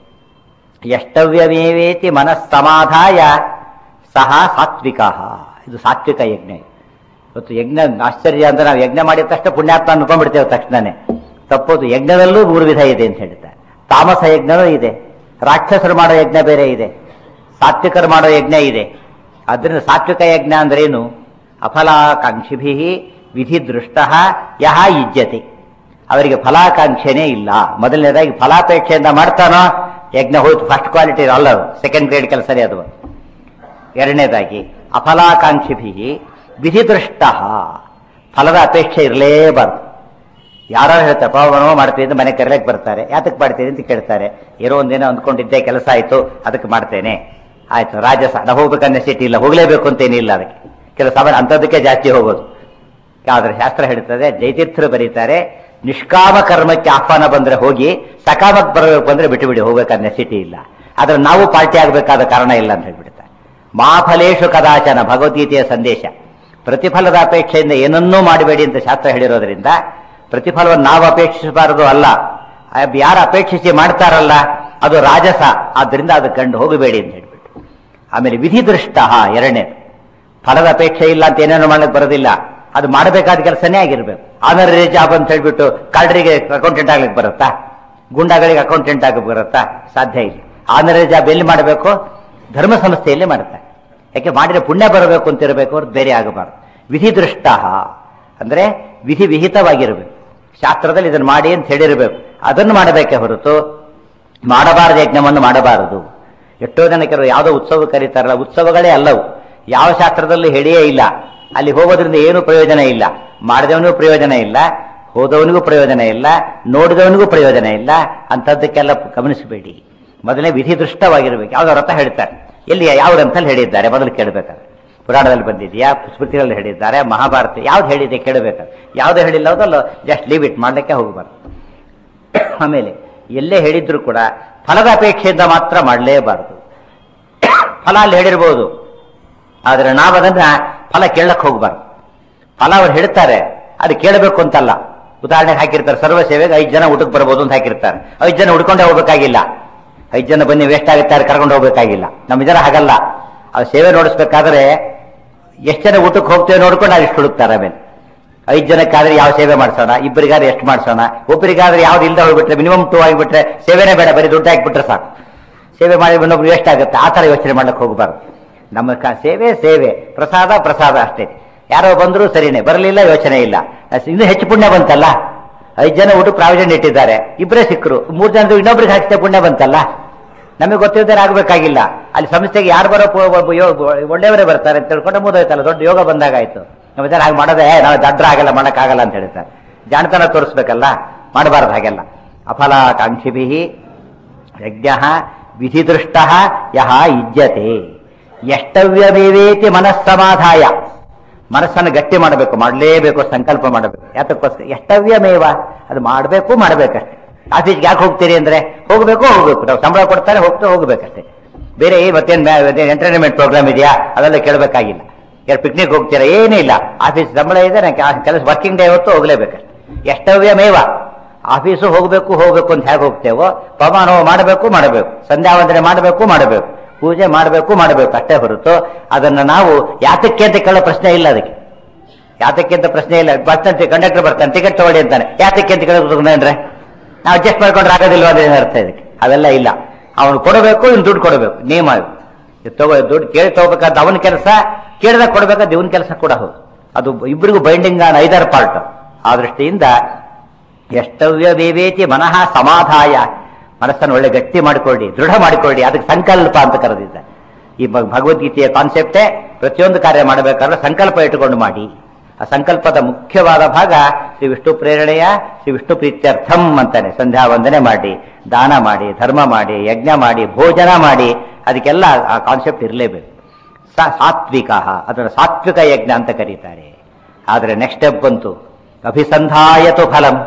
ಯಷ್ಟವ್ಯಮೇವೇತಿ ಮನಸ್ಸಮಾಧಾಯ ಸಹ ಸಾತ್ವಿಕ ಇದು ಸಾತ್ವಿಕ ಯಜ್ಞ ಇವತ್ತು ಯಜ್ಞ ಆಶ್ಚರ್ಯ ಅಂದ್ರೆ ನಾವು ಯಜ್ಞ ಮಾಡಿದ ತಕ್ಷಣ ಪುಣ್ಯಾತ್ಮ ಅನ್ಕೊಂಡ್ಬಿಡ್ತೇವೆ ತಕ್ಷಣನೇ ತಪ್ಪೋದು ಯಜ್ಞದಲ್ಲೂ ಮೂರು ವಿಧ ಇದೆ ಅಂತ ಹೇಳ್ತಾರೆ ತಾಮಸ ಯಜ್ಞನೂ ಇದೆ ರಾಕ್ಷಸರು ಮಾಡೋ ಯಜ್ಞ ಬೇರೆ ಇದೆ ಸಾತ್ವಿಕರು ಮಾಡೋ ಯಜ್ಞ ಇದೆ ಅದರಿಂದ ಸಾತ್ವಿಕ ಯಜ್ಞ ಅಂದ್ರೇನು ಅಫಲಾಕಾಂಕ್ಷಿಭಿ ವಿಧಿ ದೃಷ್ಟ ಯಹ ಯುಜ್ಯತೆ ಅವರಿಗೆ ಫಲಾಕಾಂಕ್ಷೆನೇ ಇಲ್ಲ ಮೊದಲನೇದಾಗಿ ಫಲಾಪೇಕ್ಷೆಯಿಂದ ಮಾಡ್ತಾನೋ ಯಜ್ಞ ಹೋಯ್ತು ಫಸ್ಟ್ ಕ್ವಾಲಿಟಿ ಅಲ್ಲ ಸೆಕೆಂಡ್ ಗ್ರೇಡ್ ಕೆಲಸನೇ ಅದು ಎರಡನೇದಾಗಿ ಅಫಲಾಕಾಂಕ್ಷಿಭಿ ವಿಧಿದೃಷ್ಟ ಫಲದ ಅಪೇಕ್ಷೆ ಇರಲೇಬಾರ್ದು ಯಾರು ಹೇಳ್ತಾರೆ ಪವನೋ ಮಾಡ್ತೀವಿ ಅಂತ ಮನೆ ಕರೆಯಕ್ಕೆ ಬರ್ತಾರೆ ಯಾತಕ್ಕೆ ಮಾಡ್ತೀವಿ ಅಂತ ಕೇಳ್ತಾರೆ ಏನೋ ಒಂದಿನ ಅಂದ್ಕೊಂಡಿದ್ದೆ ಕೆಲಸ ಆಯ್ತು ಅದಕ್ಕೆ ಮಾಡ್ತೇನೆ ಆಯ್ತು ರಾಜಸ ನಾವು ಹೋಗ್ಬೇಕನ್ನೋ ಸಿಟಿ ಇಲ್ಲ ಹೋಗಲೇಬೇಕು ಅಂತೇನಿಲ್ಲ ಅದಕ್ಕೆ ಕೆಲವು ಸಾಮಾನ್ಯ ಅಂಥದ್ದಕ್ಕೆ ಜಾಸ್ತಿ ಹೋಗೋದು ಆದ್ರೆ ಶಾಸ್ತ್ರ ಹೇಳ್ತದೆ ಜೈತೀರ್ಥರು ಬರೀತಾರೆ ನಿಷ್ಕಾಮ ಕರ್ಮಕ್ಕೆ ಆಹ್ವಾನ ಬಂದ್ರೆ ಹೋಗಿ ಸಕಾಮಕ್ಕೆ ಬರಬೇಕು ಅಂದ್ರೆ ಬಿಟ್ಟು ಬಿಡಿ ಹೋಗ್ಬೇಕನ್ನೋ ಸಿಟಿ ಇಲ್ಲ ಆದ್ರೆ ನಾವು ಪಾರ್ಟಿ ಆಗಬೇಕಾದ ಕಾರಣ ಇಲ್ಲ ಅಂತ ಹೇಳ್ಬಿಡ್ತಾರೆ ಮಾಫಲೇಶು ಕದಾಚನ ಭಗವದ್ಗೀತೆಯ ಸಂದೇಶ ಪ್ರತಿಫಲದ ಅಪೇಕ್ಷೆಯಿಂದ ಏನನ್ನೂ ಮಾಡಬೇಡಿ ಅಂತ ಶಾಸ್ತ್ರ ಹೇಳಿರೋದ್ರಿಂದ ಪ್ರತಿಫಲವನ್ನು ನಾವು ಅಪೇಕ್ಷಿಸಬಾರದು ಅಲ್ಲ ಯಾರು ಅಪೇಕ್ಷಿಸಿ ಮಾಡ್ತಾರಲ್ಲ ಅದು ರಾಜಸ ಆದ್ರಿಂದ ಅದು ಕಂಡು ಹೋಗಬೇಡಿ ಅಂತ ಹೇಳ್ಬಿಟ್ಟು ಆಮೇಲೆ ವಿಧಿ ದೃಷ್ಟ ಎರಡನೇ ಫಲದ ಅಪೇಕ್ಷೆ ಇಲ್ಲ ಅಂತ ಏನೇನು ಮಾಡಕ್ ಬರೋದಿಲ್ಲ ಅದು ಮಾಡಬೇಕಾದ ಕೆಲಸನೇ ಆಗಿರ್ಬೇಕು ಆನರರಿ ಜಾಬ್ ಅಂತ ಹೇಳ್ಬಿಟ್ಟು ಕಳ್ಳರಿಗೆ ಅಕೌಂಟೆಂಟ್ ಆಗ್ಲಿಕ್ಕೆ ಬರುತ್ತಾ ಗುಂಡಗಳಿಗೆ ಅಕೌಂಟೆಂಟ್ ಆಗಕ್ಕೆ ಬರುತ್ತಾ ಸಾಧ್ಯ ಇಲ್ಲ ಆನರರಿ ಜಾಬ್ ಎಲ್ಲಿ ಮಾಡಬೇಕು ಧರ್ಮ ಸಂಸ್ಥೆಯಲ್ಲಿ ಮಾಡುತ್ತಾರೆ ಯಾಕೆ ಮಾಡಿದ್ರೆ ಪುಣ್ಯ ಬರಬೇಕು ಅಂತ ಇರಬೇಕು ಅವ್ರದ್ದು ಬೇರೆ ಆಗಬಾರ್ದು ವಿಧಿ ದೃಷ್ಟ ಅಂದ್ರೆ ವಿಧಿ ವಿಹಿತವಾಗಿರಬೇಕು ಶಾಸ್ತ್ರದಲ್ಲಿ ಇದನ್ನು ಮಾಡಿ ಅಂತ ಹೇಳಿರಬೇಕು ಅದನ್ನು ಮಾಡಬೇಕೆ ಹೊರತು ಮಾಡಬಾರದು ಯಜ್ಞವನ್ನು ಮಾಡಬಾರದು ಎಷ್ಟೋ ಜನ ಕೆಲವರು ಯಾವುದೋ ಉತ್ಸವ ಕರೀತಾರಲ್ಲ ಉತ್ಸವಗಳೇ ಅಲ್ಲವು ಯಾವ ಶಾಸ್ತ್ರದಲ್ಲೂ ಹೇಳಿಯೇ ಇಲ್ಲ ಅಲ್ಲಿ ಹೋಗೋದ್ರಿಂದ ಏನೂ ಪ್ರಯೋಜನ ಇಲ್ಲ ಮಾಡಿದವನಿಗೂ ಪ್ರಯೋಜನ ಇಲ್ಲ ಹೋದವನಿಗೂ ಪ್ರಯೋಜನ ಇಲ್ಲ ನೋಡಿದವನಿಗೂ ಪ್ರಯೋಜನ ಇಲ್ಲ ಅಂಥದ್ದಕ್ಕೆಲ್ಲ ಗಮನಿಸಬೇಡಿ ಮೊದಲೇ ವಿಧಿ ದೃಷ್ಟವಾಗಿರ್ಬೇಕು ಯಾವ್ದೋ ರಥ ಹೇಳ್ತಾರೆ ಎಲ್ಲಿ ಯಾವ ಗ್ರಂಥಲ್ಲಿ ಹೇಳಿದ್ದಾರೆ ಮೊದಲು ಕೇಳಬೇಕಾದ್ರೆ ಪುರಾಣದಲ್ಲಿ ಬಂದಿದೆಯಾ ಸ್ಮೃತಿಗಳಲ್ಲಿ ಹೇಳಿದ್ದಾರೆ ಮಹಾಭಾರತ ಯಾವ್ದು ಹೇಳಿದೆ ಕೇಳಬೇಕಾದ್ರೆ ಯಾವ್ದು ಹೇಳಿಲ್ಲ ಅದಲ್ಲ ಜಸ್ಟ್ ಲೀವ್ ಇಟ್ ಮಾಡಲಿಕ್ಕೆ ಹೋಗಬಾರ್ದು ಆಮೇಲೆ ಎಲ್ಲೇ ಹೇಳಿದ್ರು ಕೂಡ ಫಲದ ಅಪೇಕ್ಷೆಯಿಂದ ಮಾತ್ರ ಮಾಡಲೇಬಾರದು ಫಲ ಅಲ್ಲಿ ಹೇಳಿರ್ಬೋದು ಆದರೆ ನಾವು ಅದನ್ನ ಫಲ ಕೇಳಕ್ ಹೋಗ್ಬಾರ್ದು ಫಲ ಅವ್ರು ಹೇಳ್ತಾರೆ ಅದು ಕೇಳಬೇಕು ಅಂತಲ್ಲ ಉದಾಹರಣೆಗೆ ಹಾಕಿರ್ತಾರೆ ಸರ್ವ ಸೇವೆಗೆ ಐದು ಜನ ಊಟಕ್ಕೆ ಬರ್ಬೋದು ಅಂತ ಹಾಕಿರ್ತಾರೆ ಐದು ಜನ ಉಡ್ಕೊಂಡೇ ಹೋಗ್ಬೇಕಾಗಿಲ್ಲ ಐದು ಜನ ಬನ್ನಿ ವೇಸ್ಟ್ ಆಗುತ್ತೆ ಕರ್ಕೊಂಡು ಹೋಗ್ಬೇಕಾಗಿಲ್ಲ ನಮ್ಮ ಜನ ಹಾಗಲ್ಲ ಅದು ಸೇವೆ ನೋಡಿಸ್ಬೇಕಾದ್ರೆ ಎಷ್ಟು ಜನ ಊಟಕ್ಕೆ ಹೋಗ್ತೇವೆ ನೋಡ್ಕೊಂಡು ಅದು ಇಷ್ಟು ಹುಡುಕ್ತಾರೆ ಆಮೇಲೆ ಐದು ಜನಕ್ಕಾದ್ರೆ ಯಾವ ಸೇವೆ ಮಾಡ್ಸೋಣ ಇಬ್ಬರಿಗಾದ್ರೆ ಎಷ್ಟು ಮಾಡ್ಸೋಣ ಒಬ್ಬರಿಗಾದ್ರೆ ಯಾವ್ದು ಇಲ್ದ ಹೋಗ್ಬಿಟ್ರೆ ಮಿನಿಮಮ್ ಟೂ ಆಗಿಬಿಟ್ರೆ ಸೇವೆನೇ ಬೇಡ ಬರೀ ದುಡ್ಡು ಹಾಕ್ಬಿಟ್ರೆ ಸಾಕು ಸೇವೆ ಮಾಡಿ ಇನ್ನೊಬ್ರು ವೇಸ್ಟ್ ಆಗುತ್ತೆ ಆ ಥರ ಯೋಚನೆ ಮಾಡ್ಲಿಕ್ಕೆ ಹೋಗಬಾರ್ದು ನಮ್ಮ ಕ- ಸೇವೆ ಸೇವೆ ಪ್ರಸಾದ ಪ್ರಸಾದ ಅಷ್ಟೇ ಯಾರೋ ಬಂದ್ರು ಸರಿನೇ ಬರಲಿಲ್ಲ ಯೋಚನೆ ಇಲ್ಲ ಅಸ್- ಇನ್ನೂ ಹೆಚ್ಚು ಪುಣ್ಯ ಬಂತಲ್ಲ ಐದು ಜನ ಊಟ ಪ್ರಾವಿಷನ್ ಇಟ್ಟಿದ್ದಾರೆ ಇಬ್ಬರೇ ಸಿಕ್ಕರು ಮೂರು ಜನರು ಇನ್ನೊಬ್ರಿಗೆ ಹಾಕಿస్తే ಪುಣ್ಯ ಬಂತಲ್ಲ ನಮಗೆ ಗೊತ್ತಿದ್ದಾರೆ ಆಗಬೇಕಾಗಿಲ್ಲ ಅಲ್ಲಿ ಸಂಸ್ಥೆಗೆ ಯಾರು ಬರೋ ಪು- ಒಬ್ಬ ಯೋ- ಒಳ್ಳೆಯವರೇ ಬರ್ತಾರೆ ಅಂತ ತಿಳ್ಕೊಂಡು ಮುದೋಯ್ತಲ್ಲ ದೊಡ್ಡ ಯೋಗ ಬಂದಾಗಾಯ್ತು ನಮ್ಮ ಜನ ಹಾಗೆ ಮಾಡೋದೇ ನಾವು ದಡ್ರ ಆಗಲ್ಲ ಮಾಡೋಕ್ಕಾಗಲ್ಲ ಅಂತ ಹೇಳ್ತಾರೆ ಜಾಣತನ ತೋರಿಸ್ಬೇಕಲ್ಲ ಮಾಡಬಾರ್ದು ಹಾಗೆಲ್ಲ ಅಫಲಾಕಾಂಕ್ಷಿಭಿ ಯಜ್ಞ ವಿಧಿದೃಷ್ಟ ಯಹ ಇಜ್ಜತೆ ಎಷ್ಟವ್ಯವೇವೇತಿ ಮನಸ್ಸಮಾಧಾಯ ಮನಸ್ಸನ್ನು ಗಟ್ಟಿ ಮಾಡಬೇಕು ಮಾಡಲೇಬೇಕು ಸಂಕಲ್ಪ ಮಾಡಬೇಕು ಯಾತಕ್ಕೋಸ್ಕರ ಎಷ್ಟವ್ಯಮೇವ ಅದು ಮಾಡಬೇಕು ಮಾಡಬೇಕಷ್ಟೇ ಆಫೀಸ್ಗೆ ಯಾಕೆ ಹೋಗ್ತೀರಿ ಅಂದ್ರೆ ಹೋಗಬೇಕು ಹೋಗ್ಬೇಕು ನಾವು ಸಂಬಳ ಕೊಡ್ತಾರೆ ಹೋಗ್ತಾ ಹೋಗ್ಬೇಕಷ್ಟೇ ಬೇರೆ ಮತ್ತೇನು ಎಂಟರ್ಟೈನ್ಮೆಂಟ್ ಪ್ರೋಗ್ರಾಮ್ ಇದೆಯಾ ಅದೆಲ್ಲ ಕೇಳಬೇಕಾಗಿಲ್ಲ ಯಾರು ಪಿಕ್ನಿಕ್ ಹೋಗ್ತೀರಾ ಏನೇ ಇಲ್ಲ ಆಫೀಸ್ ಸಂಬಳ ಇದೆ ನಾನು ಕೆಲ- ಕೆಲಸ ವರ್ಕಿಂಗ್ ಡೇ ಹೊತ್ತು ಹೋಗ್ಲೇಬೇಕಷ್ಟೇ ಎಷ್ಟವ್ಯಮೇವ ಆಫೀಸು ಹೋಗಬೇಕು ಹೋಗ್ಬೇಕು ಅಂತ ಹೇಗೆ ಹೋಗ್ತೇವೋ ಪವಮಾನ ಮಾಡಬೇಕು ಮಾಡಬೇಕು ಸಂಧ್ಯಾ ವಂದನೆ ಮಾಡಬೇಕು ಮಾಡಬೇಕು ಪೂಜೆ ಮಾಡಬೇಕು ಮಾಡಬೇಕು ಅಷ್ಟೇ ಹೊರತು ಅದನ್ನ ನಾವು ಯಾತಕ್ಕೆ ಅಂತ ಕೇಳೋ ಪ್ರಶ್ನೆ ಇಲ್ಲ ಅದಕ್ಕೆ ಯಾತಕ್ಕೆ ಅಂತ ಪ್ರಶ್ನೆ ಇಲ್ಲ ಬರ್ತಾನೆ ಕಂಡಕ್ಟರ್ ಬರ್ತಾನೆ ಟಿಕೆಟ್ ತಗೊಳ್ಳಿ ಅಂತಾನೆ ಯಾತಕ್ಕೆ ಅಂತ ಕೇಳೋದು ಅಂದ್ರೆ ನಾವು ಅಡ್ಜಸ್ಟ್ ಮಾಡ್ಕೊಂಡ್ರೆ ಆಗೋದಿಲ್ವ ಅಂದ್ರೆ ಏನು ಅರ್ಥ ಇದಕ್ಕೆ ಅವೆಲ್ಲ ಇಲ್ಲ ಅವನು ಕೊಡಬೇಕು ಇವ್ನು ದುಡ್ಡು ಕೊಡಬೇಕು ನಿಯಮ ಇದು. ಇದು ತಗೋ ದುಡ್ಡು ಕೇಳಿ ತಗೋಬೇಕಾದ ಅವನ ಕೆಲಸ ಕೇಳಿದಾಗ ಕೊಡಬೇಕಾದ ಇವನ್ ಕೆಲಸ ಕೂಡ ಹೌದು ಅದು ಇಬ್ಬರಿಗೂ ಬೈಂಡಿಂಗ್ ಆನ್ ಐದರ್ ಪಾರ್ಟ್ ಆ ದೃಷ್ಟಿಯಿಂದ ಎಷ್ಟವ್ಯ ದೇವೇತಿ ಮನಃ ಸಮಾಧಾಯ ಮನಸ್ಸನ್ನು ಒಳ್ಳೆ ಗಟ್ಟಿ ಮಾಡಿಕೊಳ್ಳಿ ದೃಢ ಮಾಡಿಕೊಳ್ಳಿ ಅದಕ್ಕೆ ಸಂಕಲ್ಪ ಅಂತ ಕರೆದಿದ್ದ ಈ ಭ- ಭಗವದ್ಗೀತೆಯ ಕಾನ್ಸೆಪ್ಟೇ ಪ್ರತಿಯೊಂದು ಕಾರ್ಯ ಮಾಡಬೇಕಾದ್ರೆ ಸಂಕಲ್ಪ ಇಟ್ಟುಕೊಂಡು ಮಾಡಿ ಆ ಸಂಕಲ್ಪದ ಮುಖ್ಯವಾದ ಭಾಗ ಶ್ರೀ ವಿಷ್ಣು ಪ್ರೇರಣೆಯ ಶ್ರೀ ವಿಷ್ಣು ಪ್ರೀತ್ಯರ್ಥಂ ಅಂತಾನೆ ಸಂಧ್ಯಾ ವಂದನೆ ಮಾಡಿ ದಾನ ಮಾಡಿ ಧರ್ಮ ಮಾಡಿ ಯಜ್ಞ ಮಾಡಿ ಭೋಜನ ಮಾಡಿ ಅದಕ್ಕೆಲ್ಲ ಆ ಕಾನ್ಸೆಪ್ಟ್ ಇರಲೇಬೇಕು ಸ- ಸಾತ್ವಿಕ ಅದರ ಸಾತ್ವಿಕ ಯಜ್ಞ ಅಂತ ಕರೀತಾರೆ ಆದರೆ ನೆಕ್ಸ್ಟ್ ಸ್ಟೆಪ್ ಬಂತು ಅಭಿಸಂಧಾಯತು ಫಲಂ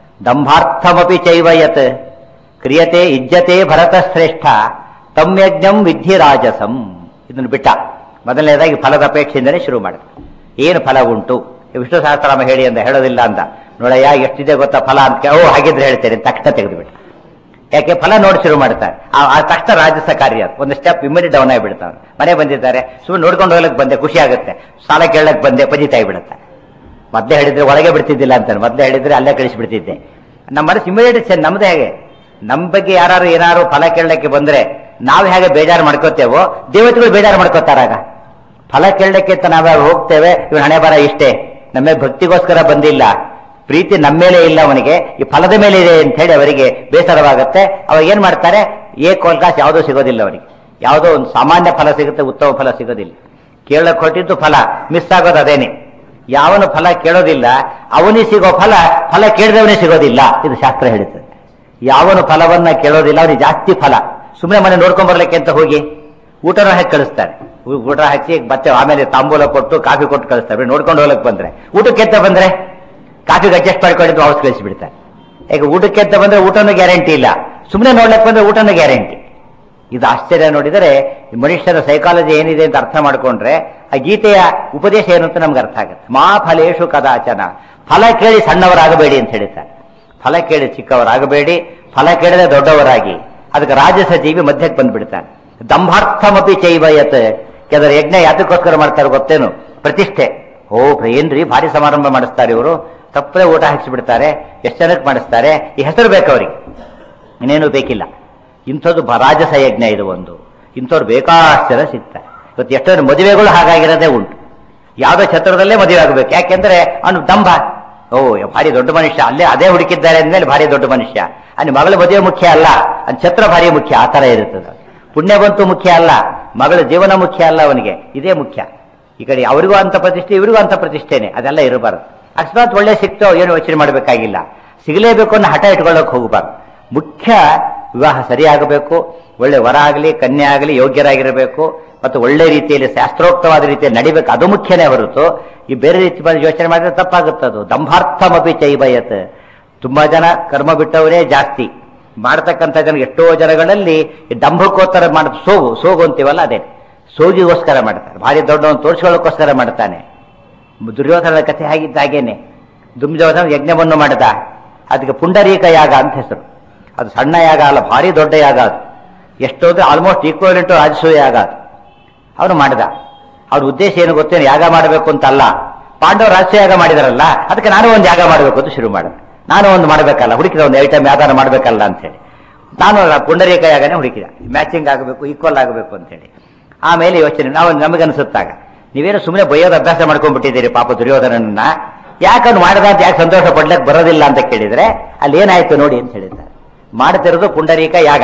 ದಂಭಾರ್ಥಮಪಿ ಚೈವಯತ್ ಕ್ರಿಯತೆ ಇಜ್ಜತೆ ಭರತ ಶ್ರೇಷ್ಠ ತಮ್ ಯಜ್ಞಂ ವಿಧಿ ರಾಜಸಂ ಇದನ್ನು ಬಿಟ್ಟ ಮೊದಲನೇದಾಗಿ ಫಲದ ಅಪೇಕ್ಷೆಯಿಂದಲೇ ಶುರು ಮಾಡಿದ ಏನು ಫಲ ಉಂಟು ವಿಷ್ಣು ಸಹಸ್ರನಾಮ ಹೇಳಿ ಅಂತ ಹೇಳೋದಿಲ್ಲ ಅಂತ ನೋಡಯ್ಯ ಎಷ್ಟಿದೆ ಗೊತ್ತಾ ಫಲ ಅಂತ ಕೇ- ಓ ಹಾಗಿದ್ರೆ ಹೇಳ್ತೇನೆ ಅಂತ ತಕ್ಷಣ ತೆಗೆದುಬಿಟ್ಟು ಯಾಕೆ ಫಲ ನೋಡಿ ಶುರು ಮಾಡ್ತಾರೆ ಆ ಆ ತಕ್ಷಣ ರಾಜಸ ಕಾರ್ಯ ಅದು. ಒಂದು ಸ್ಟೆಪ್ ಇಮಿಡಿಯೇಟ್ ಡೌನ್ ಆಗಿಬಿಡ್ತಾವೆ ಮನೆ ಬಂದಿದ್ದಾರೆ ಸುಮ್ಮನೆ ನೋಡ್ಕೊಂಡು ಹೋಗ್ಲಿಕ್ಕೆ ಬಂದೆ ಖುಷಿ ಆಗುತ್ತೆ ಸಾಲ ಕೇಳಕ್ ಬಂದೆ ಪಜಿತಾಯಿ ಬಿಡುತ್ತೆ ಮೊದಲೇ ಹೇಳಿದ್ರೆ ಒಳಗೆ ಬಿಡ್ತಿದ್ದಿಲ್ಲ ಅಂತಾನೆ ಮೊದಲೇ ಹೇಳಿದ್ರೆ ಅಲ್ಲೇ ಕಳಿಸಿಬಿಡ್ತಿದ್ದೆ ನಮ್ಮ ಮನಸ್ಸು ಇಮಿಡಿಯೇಟ್ ನಮ್ದೇ ಹೇಗೆ ನಮ್ಮ ಬಗ್ಗೆ ಯಾರು ಏನಾರು ಫಲ ಕೇಳಲಿಕ್ಕೆ ಬಂದ್ರೆ ನಾವು ಹೇಗೆ ಬೇಜಾರು ಮಾಡ್ಕೋತೇವೋ ದೇವತೆಗಳು ಬೇಜಾರು ಮಾಡ್ಕೋತಾರಾಗ ಫಲ ಕೇಳಲಿಕ್ಕೆ ಅಂತ ನಾವ್ಯಾರು ಹೋಗ್ತೇವೆ ಇವನ್ ಹಣೆ ಬರ ಇಷ್ಟೇ ನಮ್ಮ ಭಕ್ತಿಗೋಸ್ಕರ ಬಂದಿಲ್ಲ ಪ್ರೀತಿ ನಮ್ಮ ಮೇಲೆ ಇಲ್ಲ ಅವನಿಗೆ ಈ ಫಲದ ಮೇಲೆ ಇದೆ ಅಂತ ಹೇಳಿ ಅವರಿಗೆ ಬೇಸರವಾಗುತ್ತೆ ಅವಾಗ ಏನ್ ಮಾಡ್ತಾರೆ ಏ ಕೋಲ್ಕಾಸ್ ಯಾವುದೂ ಸಿಗೋದಿಲ್ಲ ಅವರಿಗೆ ಯಾವುದೋ ಒಂದು ಸಾಮಾನ್ಯ ಫಲ ಸಿಗುತ್ತೆ ಉತ್ತಮ ಫಲ ಸಿಗೋದಿಲ್ಲ ಕೇಳಕ್ ಹೊಟ್ಟಿದ್ದು ಫಲ ಮಿಸ್ ಆಗೋದು ಅದೇನೆ ಯಾವನು ಫಲ ಕೇಳೋದಿಲ್ಲ ಅವನಿಗೆ ಸಿಗೋ ಫಲ ಫಲ ಕೇಳಿದವನಿಗೆ ಸಿಗೋದಿಲ್ಲ ಇದು ಶಾಸ್ತ್ರ ಹೇಳುತ್ತದೆ ಯಾವನು ಫಲವನ್ನ ಕೇಳೋದಿಲ್ಲ ಅವನಿಗೆ ಜಾಸ್ತಿ ಫಲ ಸುಮ್ಮನೆ ಮನೆ ನೋಡ್ಕೊಂಡ್ ಬರ್ಲಿಕ್ಕೆ ಅಂತ ಹೋಗಿ ಊಟನ ಹಾಕಿ ಕಳಿಸ್ತಾರೆ ಊ- ಊಟ ಹಾಕಿ ಮತ್ತೆ ಆಮೇಲೆ ತಾಂಬೂಲ ಕೊಟ್ಟು ಕಾಫಿ ಕೊಟ್ಟು ಕಳಿಸ್ತಾರೆ ನೋಡ್ಕೊಂಡು ಹೋಗ್ಲಕ್ ಬಂದ್ರೆ ಊಟಕ್ಕೆ ಅಂತ ಬಂದ್ರೆ ಕಾಫಿಗೆ ಅಡ್ಜಸ್ಟ್ ಮಾಡ್ಕೊಂಡಿದ್ದು ವಾಪಸ್ ಕಳಿಸಿಬಿಡ್ತಾರೆ ಈಗ ಊಟಕ್ಕೆ ಅಂತ ಬಂದ್ರೆ ಊಟನೂ ಗ್ಯಾರಂಟಿ ಇಲ್ಲ ಸುಮ್ಮನೆ ನೋಡ್ಲಕ್ ಬಂದ್ರೆ ಊಟನೂ ಗ್ಯಾರಂಟಿ ಇದು ಆಶ್ಚರ್ಯ ನೋಡಿದರೆ ಈ ಮನುಷ್ಯನ ಸೈಕಾಲಜಿ ಏನಿದೆ ಅಂತ ಅರ್ಥ ಮಾಡ್ಕೊಂಡ್ರೆ ಆ ಗೀತೆಯ ಉಪದೇಶ ಏನು ಅಂತ ನಮ್ಗೆ ಅರ್ಥ ಆಗುತ್ತೆ ಮಾ ಫಲೇಶು ಕದಾಚನ ಫಲ ಕೇಳಿ ಸಣ್ಣವರಾಗಬೇಡಿ ಅಂತ ಹೇಳ್ತಾರೆ ಫಲ ಕೇಳಿ ಚಿಕ್ಕವರಾಗಬೇಡಿ ಫಲ ಕೇಳದೆ ದೊಡ್ಡವರಾಗಿ ಅದಕ್ಕೆ ರಾಜಸ ಜೀವಿ ಮಧ್ಯಕ್ಕೆ ಬಂದ್ಬಿಡ್ತಾನೆ ದಂಭಾರ್ಥಮಪಿ ಚೈವಯತ್ ಕೆಲವರು ಯಜ್ಞ ಯಾತಕ್ಕೋಸ್ಕರ ಮಾಡ್ತಾರೆ ಗೊತ್ತೇನು ಪ್ರತಿಷ್ಠೆ ಓ ಏನ್ರಿ ಭಾರಿ ಸಮಾರಂಭ ಮಾಡಿಸ್ತಾರೆ ಇವರು ತಪ್ಪದೆ ಊಟ ಹಾಕಿಸ್ಬಿಡ್ತಾರೆ ಎಷ್ಟು ಜನಕ್ಕೆ ಮಾಡಿಸ್ತಾರೆ ಈ ಹೆಸರು ಬೇಕು ಅವರಿಗೆ ಇನ್ನೇನು ಬೇಕಿಲ್ಲ ಇಂಥದ್ದು ಬ- ರಾಜಸ ಯಜ್ಞ ಇದು ಒಂದು ಇಂಥವ್ರು ಬೇಕಾಷ್ಟು ಜನ ಸಿಗ್ತಾರೆ ಇವತ್ತು ಎಷ್ಟೋ ಜನ ಮದುವೆಗಳು ಹಾಗಾಗಿರೋದೇ ಉಂಟು ಯಾವುದೋ ಛತ್ರದಲ್ಲೇ ಮದುವೆ ಆಗಬೇಕು ಯಾಕೆಂದ್ರೆ ಅವನು ದಂಭ ಓ ಭಾರಿ ದೊಡ್ಡ ಮನುಷ್ಯ ಅಲ್ಲೇ ಅದೇ ಹುಡುಕಿದ್ದಾರೆ ಅಂದ್ಮೇಲೆ ಭಾರಿ ದೊಡ್ಡ ಮನುಷ್ಯ ಅಲ್ಲಿ ಮಗಳ ಮದುವೆ ಮುಖ್ಯ ಅಲ್ಲ ಅಲ್ಲಿ ಛತ್ರ ಭಾರಿ ಮುಖ್ಯ ಆ ತರ ಇರುತ್ತದೆ ಪುಣ್ಯ ಬಂತು ಮುಖ್ಯ ಅಲ್ಲ ಮಗಳ ಜೀವನ ಮುಖ್ಯ ಅಲ್ಲ ಅವನಿಗೆ ಇದೇ ಮುಖ್ಯ ಈ ಕಡೆ ಅವರಿಗೂ ಅಂತ ಪ್ರತಿಷ್ಠೆ ಇವರಿಗೂ ಅಂತ ಪ್ರತಿಷ್ಠೆನೆ ಅದೆಲ್ಲ ಇರಬಾರ್ದು ಅಕಸ್ಮಾತ್ ಒಳ್ಳೆ ಸಿಕ್ತೋ ಏನು ಯೋಚನೆ ಮಾಡಬೇಕಾಗಿಲ್ಲ ಸಿಗಲೇಬೇಕು ಅನ್ನೋ ಹಠ ಇಟ್ಕೊಳ್ಳೋಕೆ ಹೋಗಬಾರ್ದು ಮುಖ್ಯ ವಿವಾಹ ಸರಿಯಾಗಬೇಕು ಒಳ್ಳೆ ವರ ಆಗಲಿ ಕನ್ಯೆ ಆಗಲಿ ಯೋಗ್ಯರಾಗಿರಬೇಕು ಮತ್ತು ಒಳ್ಳೆ ರೀತಿಯಲ್ಲಿ ಶಾಸ್ತ್ರೋಕ್ತವಾದ ರೀತಿಯಲ್ಲಿ ನಡಿಬೇಕು ಅದು ಮುಖ್ಯನೇ ಹೊರತು ಈ ಬೇರೆ ರೀತಿ ಬಂದು ಯೋಚನೆ ಮಾಡಿದ್ರೆ ತಪ್ಪಾಗುತ್ತದು ದಂಭಾರ್ಥಮಪಿ ಚೈಬಯತ್ ತುಂಬಾ ಜನ ಕರ್ಮ ಬಿಟ್ಟವರೇ ಜಾಸ್ತಿ ಮಾಡ್ತಕ್ಕಂಥ ಜನ ಎಷ್ಟೋ ಜನಗಳಲ್ಲಿ ಈ ದಂಭಕ್ಕೋಸ್ಕರ ಮಾಡ ಸೋಗು ಸೋಗು ಅಂತೀವಲ್ಲ ಅದೇ ಸೋಗಿಗೋಸ್ಕರ ಮಾಡ್ತಾರೆ ಭಾರಿ ದೊಡ್ಡವನು ತೋರಿಸ್ಕೊಳ್ಳೋಕ್ಕೋಸ್ಕರ ಮಾಡ್ತಾನೆ ದುರ್ಯೋಧನದ ಕಥೆ ಆಗಿದ್ದ ಹಾಗೇನೆ ದುರ್ಯೋಧನ ಯಜ್ಞವನ್ನು ಮಾಡಿದ ಅದಕ್ಕೆ ಪುಂಡರೀಕ ಯಾಗ ಅಂತ ಹೆಸರು ಅದು ಸಣ್ಣ ಯಾಗ ಅಲ್ಲ ಭಾರಿ ದೊಡ್ಡ ಯಾಗ ಅದು ಎಷ್ಟೋದ್ರೆ ಆಲ್ಮೋಸ್ಟ್ ಈಕ್ವಲ್ ಟು ರಾಜಸೂಯ ಯಾಗ ಅದು ಅವನು ಮಾಡಿದ ಅವ್ರ ಉದ್ದೇಶ ಏನು ಗೊತ್ತೇನು ಯಾಗ ಮಾಡಬೇಕು ಅಂತ ಅಲ್ಲ ಪಾಂಡವರು ರಾಜಸೂಯ ಯಾಗ ಮಾಡಿದಾರಲ್ಲ ಅದಕ್ಕೆ ನಾನು ಒಂದು ಯಾಗ ಮಾಡಬೇಕು ಅಂತ ಶುರು ಮಾಡಿದೆ ನಾನು ಒಂದು ಮಾಡಬೇಕಲ್ಲ ಹುಡುಕಿದ ಒಂದು ಐಟಮ್ ಯಾವ್ದಾರ ಮಾಡಬೇಕಲ್ಲ ಅಂತೇಳಿ ನಾನು ಪುಂಡರೀಕ ಯಾಗನೇ ಹುಡುಕಿದ ಮ್ಯಾಚಿಂಗ್ ಆಗಬೇಕು ಈಕ್ವಲ್ ಆಗಬೇಕು ಅಂತೇಳಿ ಆಮೇಲೆ ಯೋಚನೆ ನಾವು ನಮಗನ್ಸುತ್ತಾಗ ನೀವೇನು ಸುಮ್ಮನೆ ಬೈಯೋದು ಅಭ್ಯಾಸ ಮಾಡ್ಕೊಂಡ್ಬಿಟ್ಟಿದ್ದೀರಿ ಪಾಪ ದುರ್ಯೋಧನನ್ನ ಯಾಕಂದು ಮಾಡಿದ ಅಂತ ಯಾಕೆ ಸಂತೋಷ ಪಡ್ಲಿಕ್ಕೆ ಬರೋದಿಲ್ಲ ಅಂತ ಕೇಳಿದ್ರೆ ಅಲ್ಲಿ ಏನಾಯ್ತು ನೋಡಿ ಅಂತ ಹೇಳಿದ್ದಾರೆ ಮಾಡ್ತಿರೋದು ಪುಂಡರೀಕ ಯಾಗ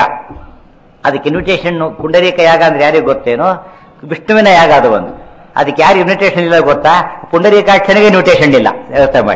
ಅದಕ್ಕೆ ಇನ್ವಿಟೇಷನ್ ಪುಂಡರೀಕ ಯಾಗ ಅಂದ್ರೆ ಯಾರಿಗೆ ಗೊತ್ತೇನೋ ವಿಷ್ಣುವಿನ ಯಾಗ ಅದು ಒಂದು ಅದಕ್ಕೆ ಯಾರು ಇನ್ವಿಟೇಷನ್ ಇಲ್ಲ ಗೊತ್ತಾ ಪುಂಡರೀಕಾಕ್ಷನಿಗೆ ಇನ್ವಿಟೇಷನ್ ಇಲ್ಲ ವ್ಯವಸ್ಥೆ ಮಾಡಿ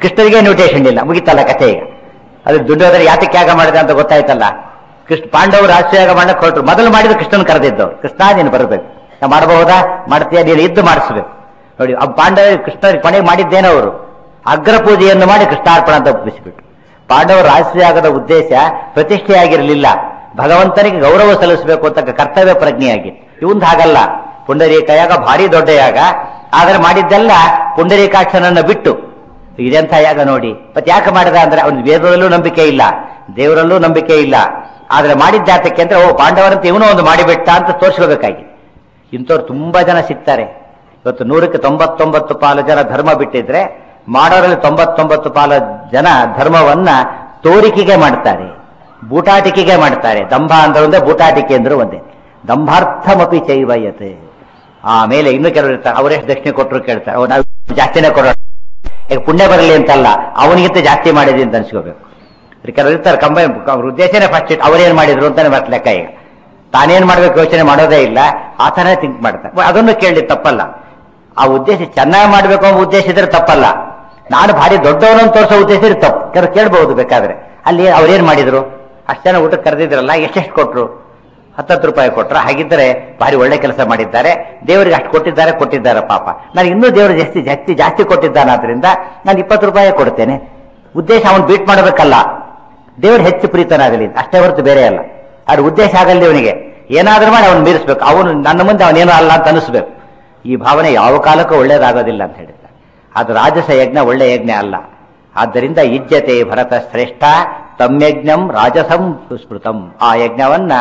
ಕೃಷ್ಣನಿಗೆ ಇನ್ವಿಟೇಷನ್ ಇಲ್ಲ ಮುಗಿತಲ್ಲ ಕಥೆ ಈಗ ಅದು ದುಡ್ಡೋದ್ರೆ ಯಾತಕ್ಕೆ ಯಾಗ ಮಾಡಿದೆ ಅಂತ ಗೊತ್ತಾಯ್ತಲ್ಲ ಕೃಷ್ಣ ಪಾಂಡವರು ರಾಷ್ಟ್ರಯಾಗ ಮಾಡಕ್ಕೆ ಹೊರಟರು ಮೊದಲು ಮಾಡಿದ್ರು ಕೃಷ್ಣನ್ ಕರೆದಿದ್ದವ್ರು ಕೃಷ್ಣ ನೀನು ಬರಬೇಕು ನಾ ಮಾಡಬಹುದಾ ಮಾಡ್ತೀಯ ನೀನು ಇದ್ದು ಮಾಡಿಸ್ಬೇಕು ನೋಡಿ ಆ ಪಾಂಡವ ಕೃಷ್ಣ ಕೊನೆಗೆ ಮಾಡಿದ್ದೇನೆ ಅವರು ಅಗ್ರ ಪೂಜೆಯನ್ನು ಮಾಡಿ ಕೃಷ್ಣಾರ್ಪಣ ಅಂತ ಒಪ್ಪಿಸಿಬಿಟ್ರು ಪಾಂಡವರು ರಾಷ್ಟ್ರಯಾಗದ ಉದ್ದೇಶ ಪ್ರತಿಷ್ಠೆಯಾಗಿರಲಿಲ್ಲ ಭಗವಂತನಿಗೆ ಗೌರವ ಸಲ್ಲಿಸಬೇಕು ಅಂತ ಕರ್ತವ್ಯ ಪ್ರಜ್ಞೆಯಾಗಿ ಇವಂದು ಹಾಗಲ್ಲ ಪುಂಡರೀಕ ಯಾಗ ಭಾರಿ ದೊಡ್ಡ ಯಾಗ ಆದರೆ ಮಾಡಿದ್ದೆಲ್ಲ ಪುಂಡರೀಕಾಕ್ಷನನ್ನ ಬಿಟ್ಟು ಇದೆಂಥ ಯಾಗ ನೋಡಿ ಮತ್ತೆ ಯಾಕೆ ಮಾಡಿದ ಅಂದ್ರೆ ಅವನ ವೇದದಲ್ಲೂ ನಂಬಿಕೆ ಇಲ್ಲ ದೇವರಲ್ಲೂ ನಂಬಿಕೆ ಇಲ್ಲ ಆದ್ರೆ ಮಾಡಿದ್ದಾತಕ್ಕೆ ಅಂದ್ರೆ ಓ ಪಾಂಡವರಂತ ಇವನು ಒಂದು ಮಾಡಿಬಿಟ್ಟ ಅಂತ ತೋರಿಸ್ಕೋಬೇಕಾಗಿ ಇಂಥವ್ರು ತುಂಬಾ ಜನ ಸಿಗ್ತಾರೆ ಇವತ್ತು ನೂರಕ್ಕೆ ತೊಂಬತ್ತೊಂಬತ್ತು ಪಾಲು ಜನ ಧರ್ಮ ಬಿಟ್ಟಿದ್ರೆ ಮಾಡೋರಲ್ಲಿ ತೊಂಬತ್ತೊಂಬತ್ತು ಪಾಲು ಜನ ಧರ್ಮವನ್ನ ತೋರಿಕೆಗೆ ಮಾಡ್ತಾರೆ ಬೂಟಾಟಿಕೆಗೆ ಮಾಡ್ತಾರೆ ದಂಭ ಅಂದ್ರೆ ಒಂದೇ ಬೂಟಾಟಿಕೆ ಅಂದ್ರೆ ಒಂದೇ ದಂಭಾರ್ಥಮಪಿ ಚೈವಯತೆ ಆಮೇಲೆ ಇನ್ನು ಕೆಲವರು ಇರ್ತಾರೆ ಅವರೆಷ್ಟು ದಕ್ಷಿಣೆ ಕೊಟ್ಟರು ಕೇಳ್ತಾರೆ ಅವ್ರು ನಾವು ಜಾಸ್ತಿನೇ ಕೊಡೋಣ ಈಗ ಪುಣ್ಯ ಬರಲಿ ಅಂತಲ್ಲ ಅವನಿಗಿಂತ ಜಾಸ್ತಿ ಮಾಡಿದ್ವಿ ಅಂತ ಅನ್ಸ್ಕೋಬೇಕು ಕೆಲವರು ಇರ್ತಾರೆ ಕಂಬೈನ್ ಅವ್ರ ಉದ್ದೇಶನೇ ಫಸ್ಟ್ ಇಟ್ಟು ಅವ್ರೇನ್ ಮಾಡಿದ್ರು ಅಂತಾನೆ ಮತ್ತೆ ಲೆಕ್ಕ ಈಗ ತಾನೇನ್ ಮಾಡ್ಬೇಕು ಯೋಚನೆ ಮಾಡೋದೇ ಇಲ್ಲ ಆತನೇ ಥಿಂಕ್ ಮಾಡ್ತಾರೆ ಅದನ್ನು ಕೇಳಿ ತಪ್ಪಲ್ಲ ಆ ಉದ್ದೇಶ ಚೆನ್ನಾಗಿ ಮಾಡ್ಬೇಕು ಅನ್ನೋ ಉದ್ದೇಶ ಇದ್ರೆ ತಪ್ಪಲ್ಲ ನಾನು ಭಾರಿ ದೊಡ್ಡವನು ಅಂತ ತೋರಿಸೋ ಉದ್ದೇಶ ಇದ್ರೆ ತಪ್ಪು ಕೆಲವರು ಕೇಳ್ಬಹುದು ಬೇಕಾದ್ರೆ ಅಲ್ಲಿ ಅವ್ರೇನ್ ಮಾಡಿದ್ರು ಅಷ್ಟು ಜನ ಊಟಕ್ಕೆ ಕರೆದಿದ್ರಲ್ಲ ಎಷ್ಟೆಷ್ಟು ಕೊಟ್ರು ಹತ್ತತ್ತು ರೂಪಾಯಿ ಕೊಟ್ರ ಹಾಗಿದ್ದರೆ ಭಾರಿ ಒಳ್ಳೆ ಕೆಲಸ ಮಾಡಿದ್ದಾರೆ ದೇವರಿಗೆ ಅಷ್ಟು ಕೊಟ್ಟಿದ್ದಾರೆ ಕೊಟ್ಟಿದ್ದಾರೆ ಪಾಪ ನಾನು ಇನ್ನೂ ದೇವರು ಜಾಸ್ತಿ ಜಾಸ್ತಿ ಜಾಸ್ತಿ ಕೊಟ್ಟಿದ್ದಾನಾದ್ರಿಂದ ನಾನು ಇಪ್ಪತ್ತು ರೂಪಾಯಿ ಕೊಡ್ತೇನೆ ಉದ್ದೇಶ ಅವನು ಬೀಟ್ ಮಾಡಬೇಕಲ್ಲ ದೇವರು ಹೆಚ್ಚು ಪ್ರೀತನಾಗಲಿ ಅಷ್ಟೇ ಹೊರತು ಬೇರೆ ಅಲ್ಲ ಅದು ಉದ್ದೇಶ ಆಗಲ್ಲ ಇವನಿಗೆ ಏನಾದ್ರೂ ಮಾಡಿ ಅವನು ಮೀರಿಸ್ಬೇಕು ಅವನು ನನ್ನ ಮುಂದೆ ಅವನೇನೋ ಅಲ್ಲ ಅಂತ ಅನಿಸ್ಬೇಕು ಈ ಭಾವನೆ ಯಾವ ಕಾಲಕ್ಕೂ ಒಳ್ಳೇದಾಗೋದಿಲ್ಲ ಅಂತ ಹೇಳಿದ್ದಾರೆ ಅದು ರಾಜಸ ಯಜ್ಞ ಒಳ್ಳೆ ಯಜ್ಞ ಅಲ್ಲ ಆದ್ದರಿಂದ ಇಜ್ಜತೆ ಭರತ ಶ್ರೇಷ್ಠ ತಮ್ಯಜ್ಞಂ ರಾಜಸಂ ಸುಸ್ಮೃತಂ ಆ ಯಜ್ಞವನ್ನ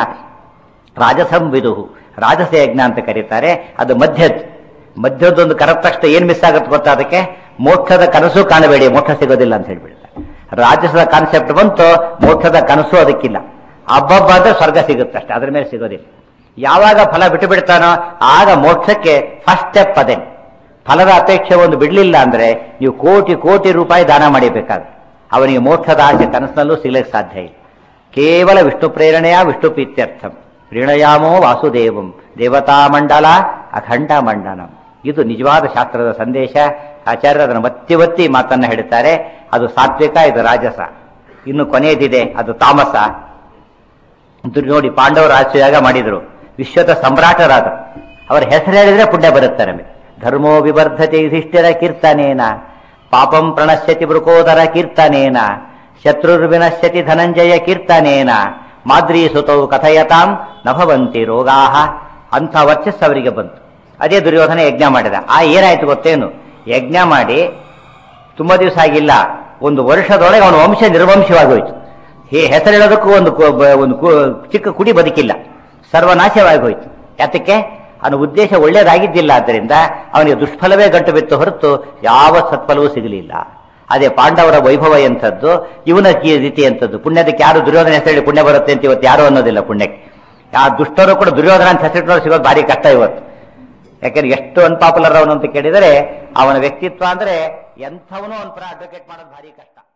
ರಾಜಸಂ ವಿದುಹು ರಾಜಸ ಯಜ್ಞ ಅಂತ ಕರೀತಾರೆ ಅದು ಮಧ್ಯದ್ ಮಧ್ಯದೊಂದು ಕರೆದ ತಕ್ಷಣ ಏನ್ ಮಿಸ್ ಆಗುತ್ತೆ ಗೊತ್ತಾ ಅದಕ್ಕೆ ಮೋಕ್ಷದ ಕನಸು ಕಾಣಬೇಡಿ ಮೋಕ್ಷ ಸಿಗೋದಿಲ್ಲ ಅಂತ ಹೇಳ್ಬಿಡ್ತಾರೆ ರಾಜಸದ ಕಾನ್ಸೆಪ್ಟ್ ಬಂತು ಮೋಕ್ಷದ ಕನಸು ಅದಕ್ಕಿಲ್ಲ ಹಬ್ಬಬ್ಬ ಅಂದ್ರೆ ಸ್ವರ್ಗ ಸಿಗುತ್ತೆ ಅಷ್ಟೇ ಅದ್ರ ಮೇಲೆ ಸಿಗೋದಿಲ್ಲ ಯಾವಾಗ ಫಲ ಬಿಟ್ಟು ಬಿಡ್ತಾನೋ ಆಗ ಮೋಕ್ಷಕ್ಕೆ ಫಸ್ಟ್ ಸ್ಟೆಪ್ ಅದೇ ಫಲದ ಅಪೇಕ್ಷೆ ಒಂದು ಬಿಡ್ಲಿಲ್ಲ ಅಂದ್ರೆ ನೀವು ಕೋಟಿ ಕೋಟಿ ರೂಪಾಯಿ ದಾನ ಮಾಡಿಬೇಕಾದ್ರೆ ಅವನಿಗೆ ಮೋಕ್ಷದ ಆಸೆ ಕನಸಿನಲ್ಲೂ ಸಿಗ್ಲಿಕ್ಕೆ ಸಾಧ್ಯ ಇಲ್ಲ ಕೇವಲ ವಿಷ್ಣು ಪ್ರೇರಣೆಯ ವಿಷ್ಣು ಪ್ರೀತ್ಯರ್ಥಂ ಪ್ರೀಣಯಾಮೋ ವಾಸುದೇವಂ ದೇವತಾ ಮಂಡಲ ಅಖಂಡ ಮಂಡನಂ ಇದು ನಿಜವಾದ ಶಾಸ್ತ್ರದ ಸಂದೇಶ ಆಚಾರ್ಯರು ಅದನ್ನು ಒತ್ತಿ ಒತ್ತಿ ಮಾತನ್ನ ಹೇಳ್ತಾರೆ ಅದು ಸಾತ್ವಿಕ ಇದು ರಾಜಸ ಇನ್ನು ಕೊನೆಯದಿದೆ ಅದು ತಾಮಸ ಇದು ನೋಡಿ ಪಾಂಡವರು ರಾಜ್ಯಯಾಗ ಮಾಡಿದ್ರು ವಿಶ್ವದ ಸಮ್ರಾಟರಾದ ಅವರ ಹೆಸರು ಹೇಳಿದ್ರೆ ಪುಣ್ಯ ಬರುತ್ತೆ ನಮಗೆ ಧರ್ಮೋ ವಿವರ್ಧತೆ ಯುಧಿಷ್ಠಿರ ಕೀರ್ತನೇನ ಪಾಪಂ ಪ್ರಣಶ್ಯತಿ ಬೃಕೋದರ ಕೀರ್ತನೇನ ಶತ್ರುರ್ವಿನಶ್ಯತಿ ಧನಂಜಯ ಕೀರ್ತನೇನ ಮಾದ್ರಿ ಸುತೌ ಕಥಯತಾಂ ನಭವಂತಿ ರೋಗಾಹ ಅಂಥ ವರ್ಚಸ್ಸು ಅವರಿಗೆ ಬಂತು ಅದೇ ದುರ್ಯೋಧನ ಯಜ್ಞ ಮಾಡಿದ ಆ ಏನಾಯ್ತು ಗೊತ್ತೇನು ಯಜ್ಞ ಮಾಡಿ ತುಂಬಾ ದಿವಸ ಆಗಿಲ್ಲ ಒಂದು ವರ್ಷದೊಳಗೆ ಅವನ ವಂಶ ನಿರ್ವಂಶವಾಗಿ ಹೋಯ್ತು ಹೇ ಹೆಸರಿಡೋದಕ್ಕೂ ಒಂದು ಕು- ಬ- ಒಂದು ಕು- ಚಿಕ್ಕ ಕುಡಿ ಬದುಕಿಲ್ಲ ಸರ್ವನಾಶವಾಗಿ ಹೋಯ್ತು ಯಾತಕ್ಕೆ ಅವನ ಉದ್ದೇಶ ಒಳ್ಳೇದಾಗಿದ್ದಿಲ್ಲ ಆದ್ದರಿಂದ ಅವನಿಗೆ ದುಷ್ಫಲವೇ ಗಂಟು ಬಿತ್ತು ಹೊರತು ಯಾವ ಸತ್ಫಲವೂ ಸಿಗಲಿಲ್ಲ ಅದೇ ಪಾಂಡವರ ವೈಭವ ಎಂಥದ್ದು ಇವನ ಕೀ- ರೀತಿ ಎಂಥದ್ದು ಪುಣ್ಯದಕ್ಕೆ ಯಾರು ದುರ್ಯೋಧನ ಹೆಸರು ಪುಣ್ಯ ಬರುತ್ತೆ ಅಂತ ಇವತ್ತು ಯಾರು ಅನ್ನೋದಿಲ್ಲ ಪುಣ್ಯಕ್ಕೆ ಆ ದುಷ್ಟರು ಕೂಡ ದುರ್ಯೋಧನ ಅಂತ ಹೆಸರಿಟ್ಟವರು ಸಿಗೋದು ಭಾರಿ ಕಷ್ಟ ಇವತ್ತು ಯಾಕಂದ್ರೆ ಎಷ್ಟು ಅನ್ಪಾಪ್ಯುಲರ್ ಅವನು ಅಂತ ಕೇಳಿದರೆ ಅವನ ವ್ಯಕ್ತಿತ್ವ ಅಂದ್ರೆ ಎಂಥವನು ಅವನ ಪರ ಅಡ್ವೊಕೇಟ್ ಮಾಡೋದು ಭಾರಿ ಕಷ್ಟ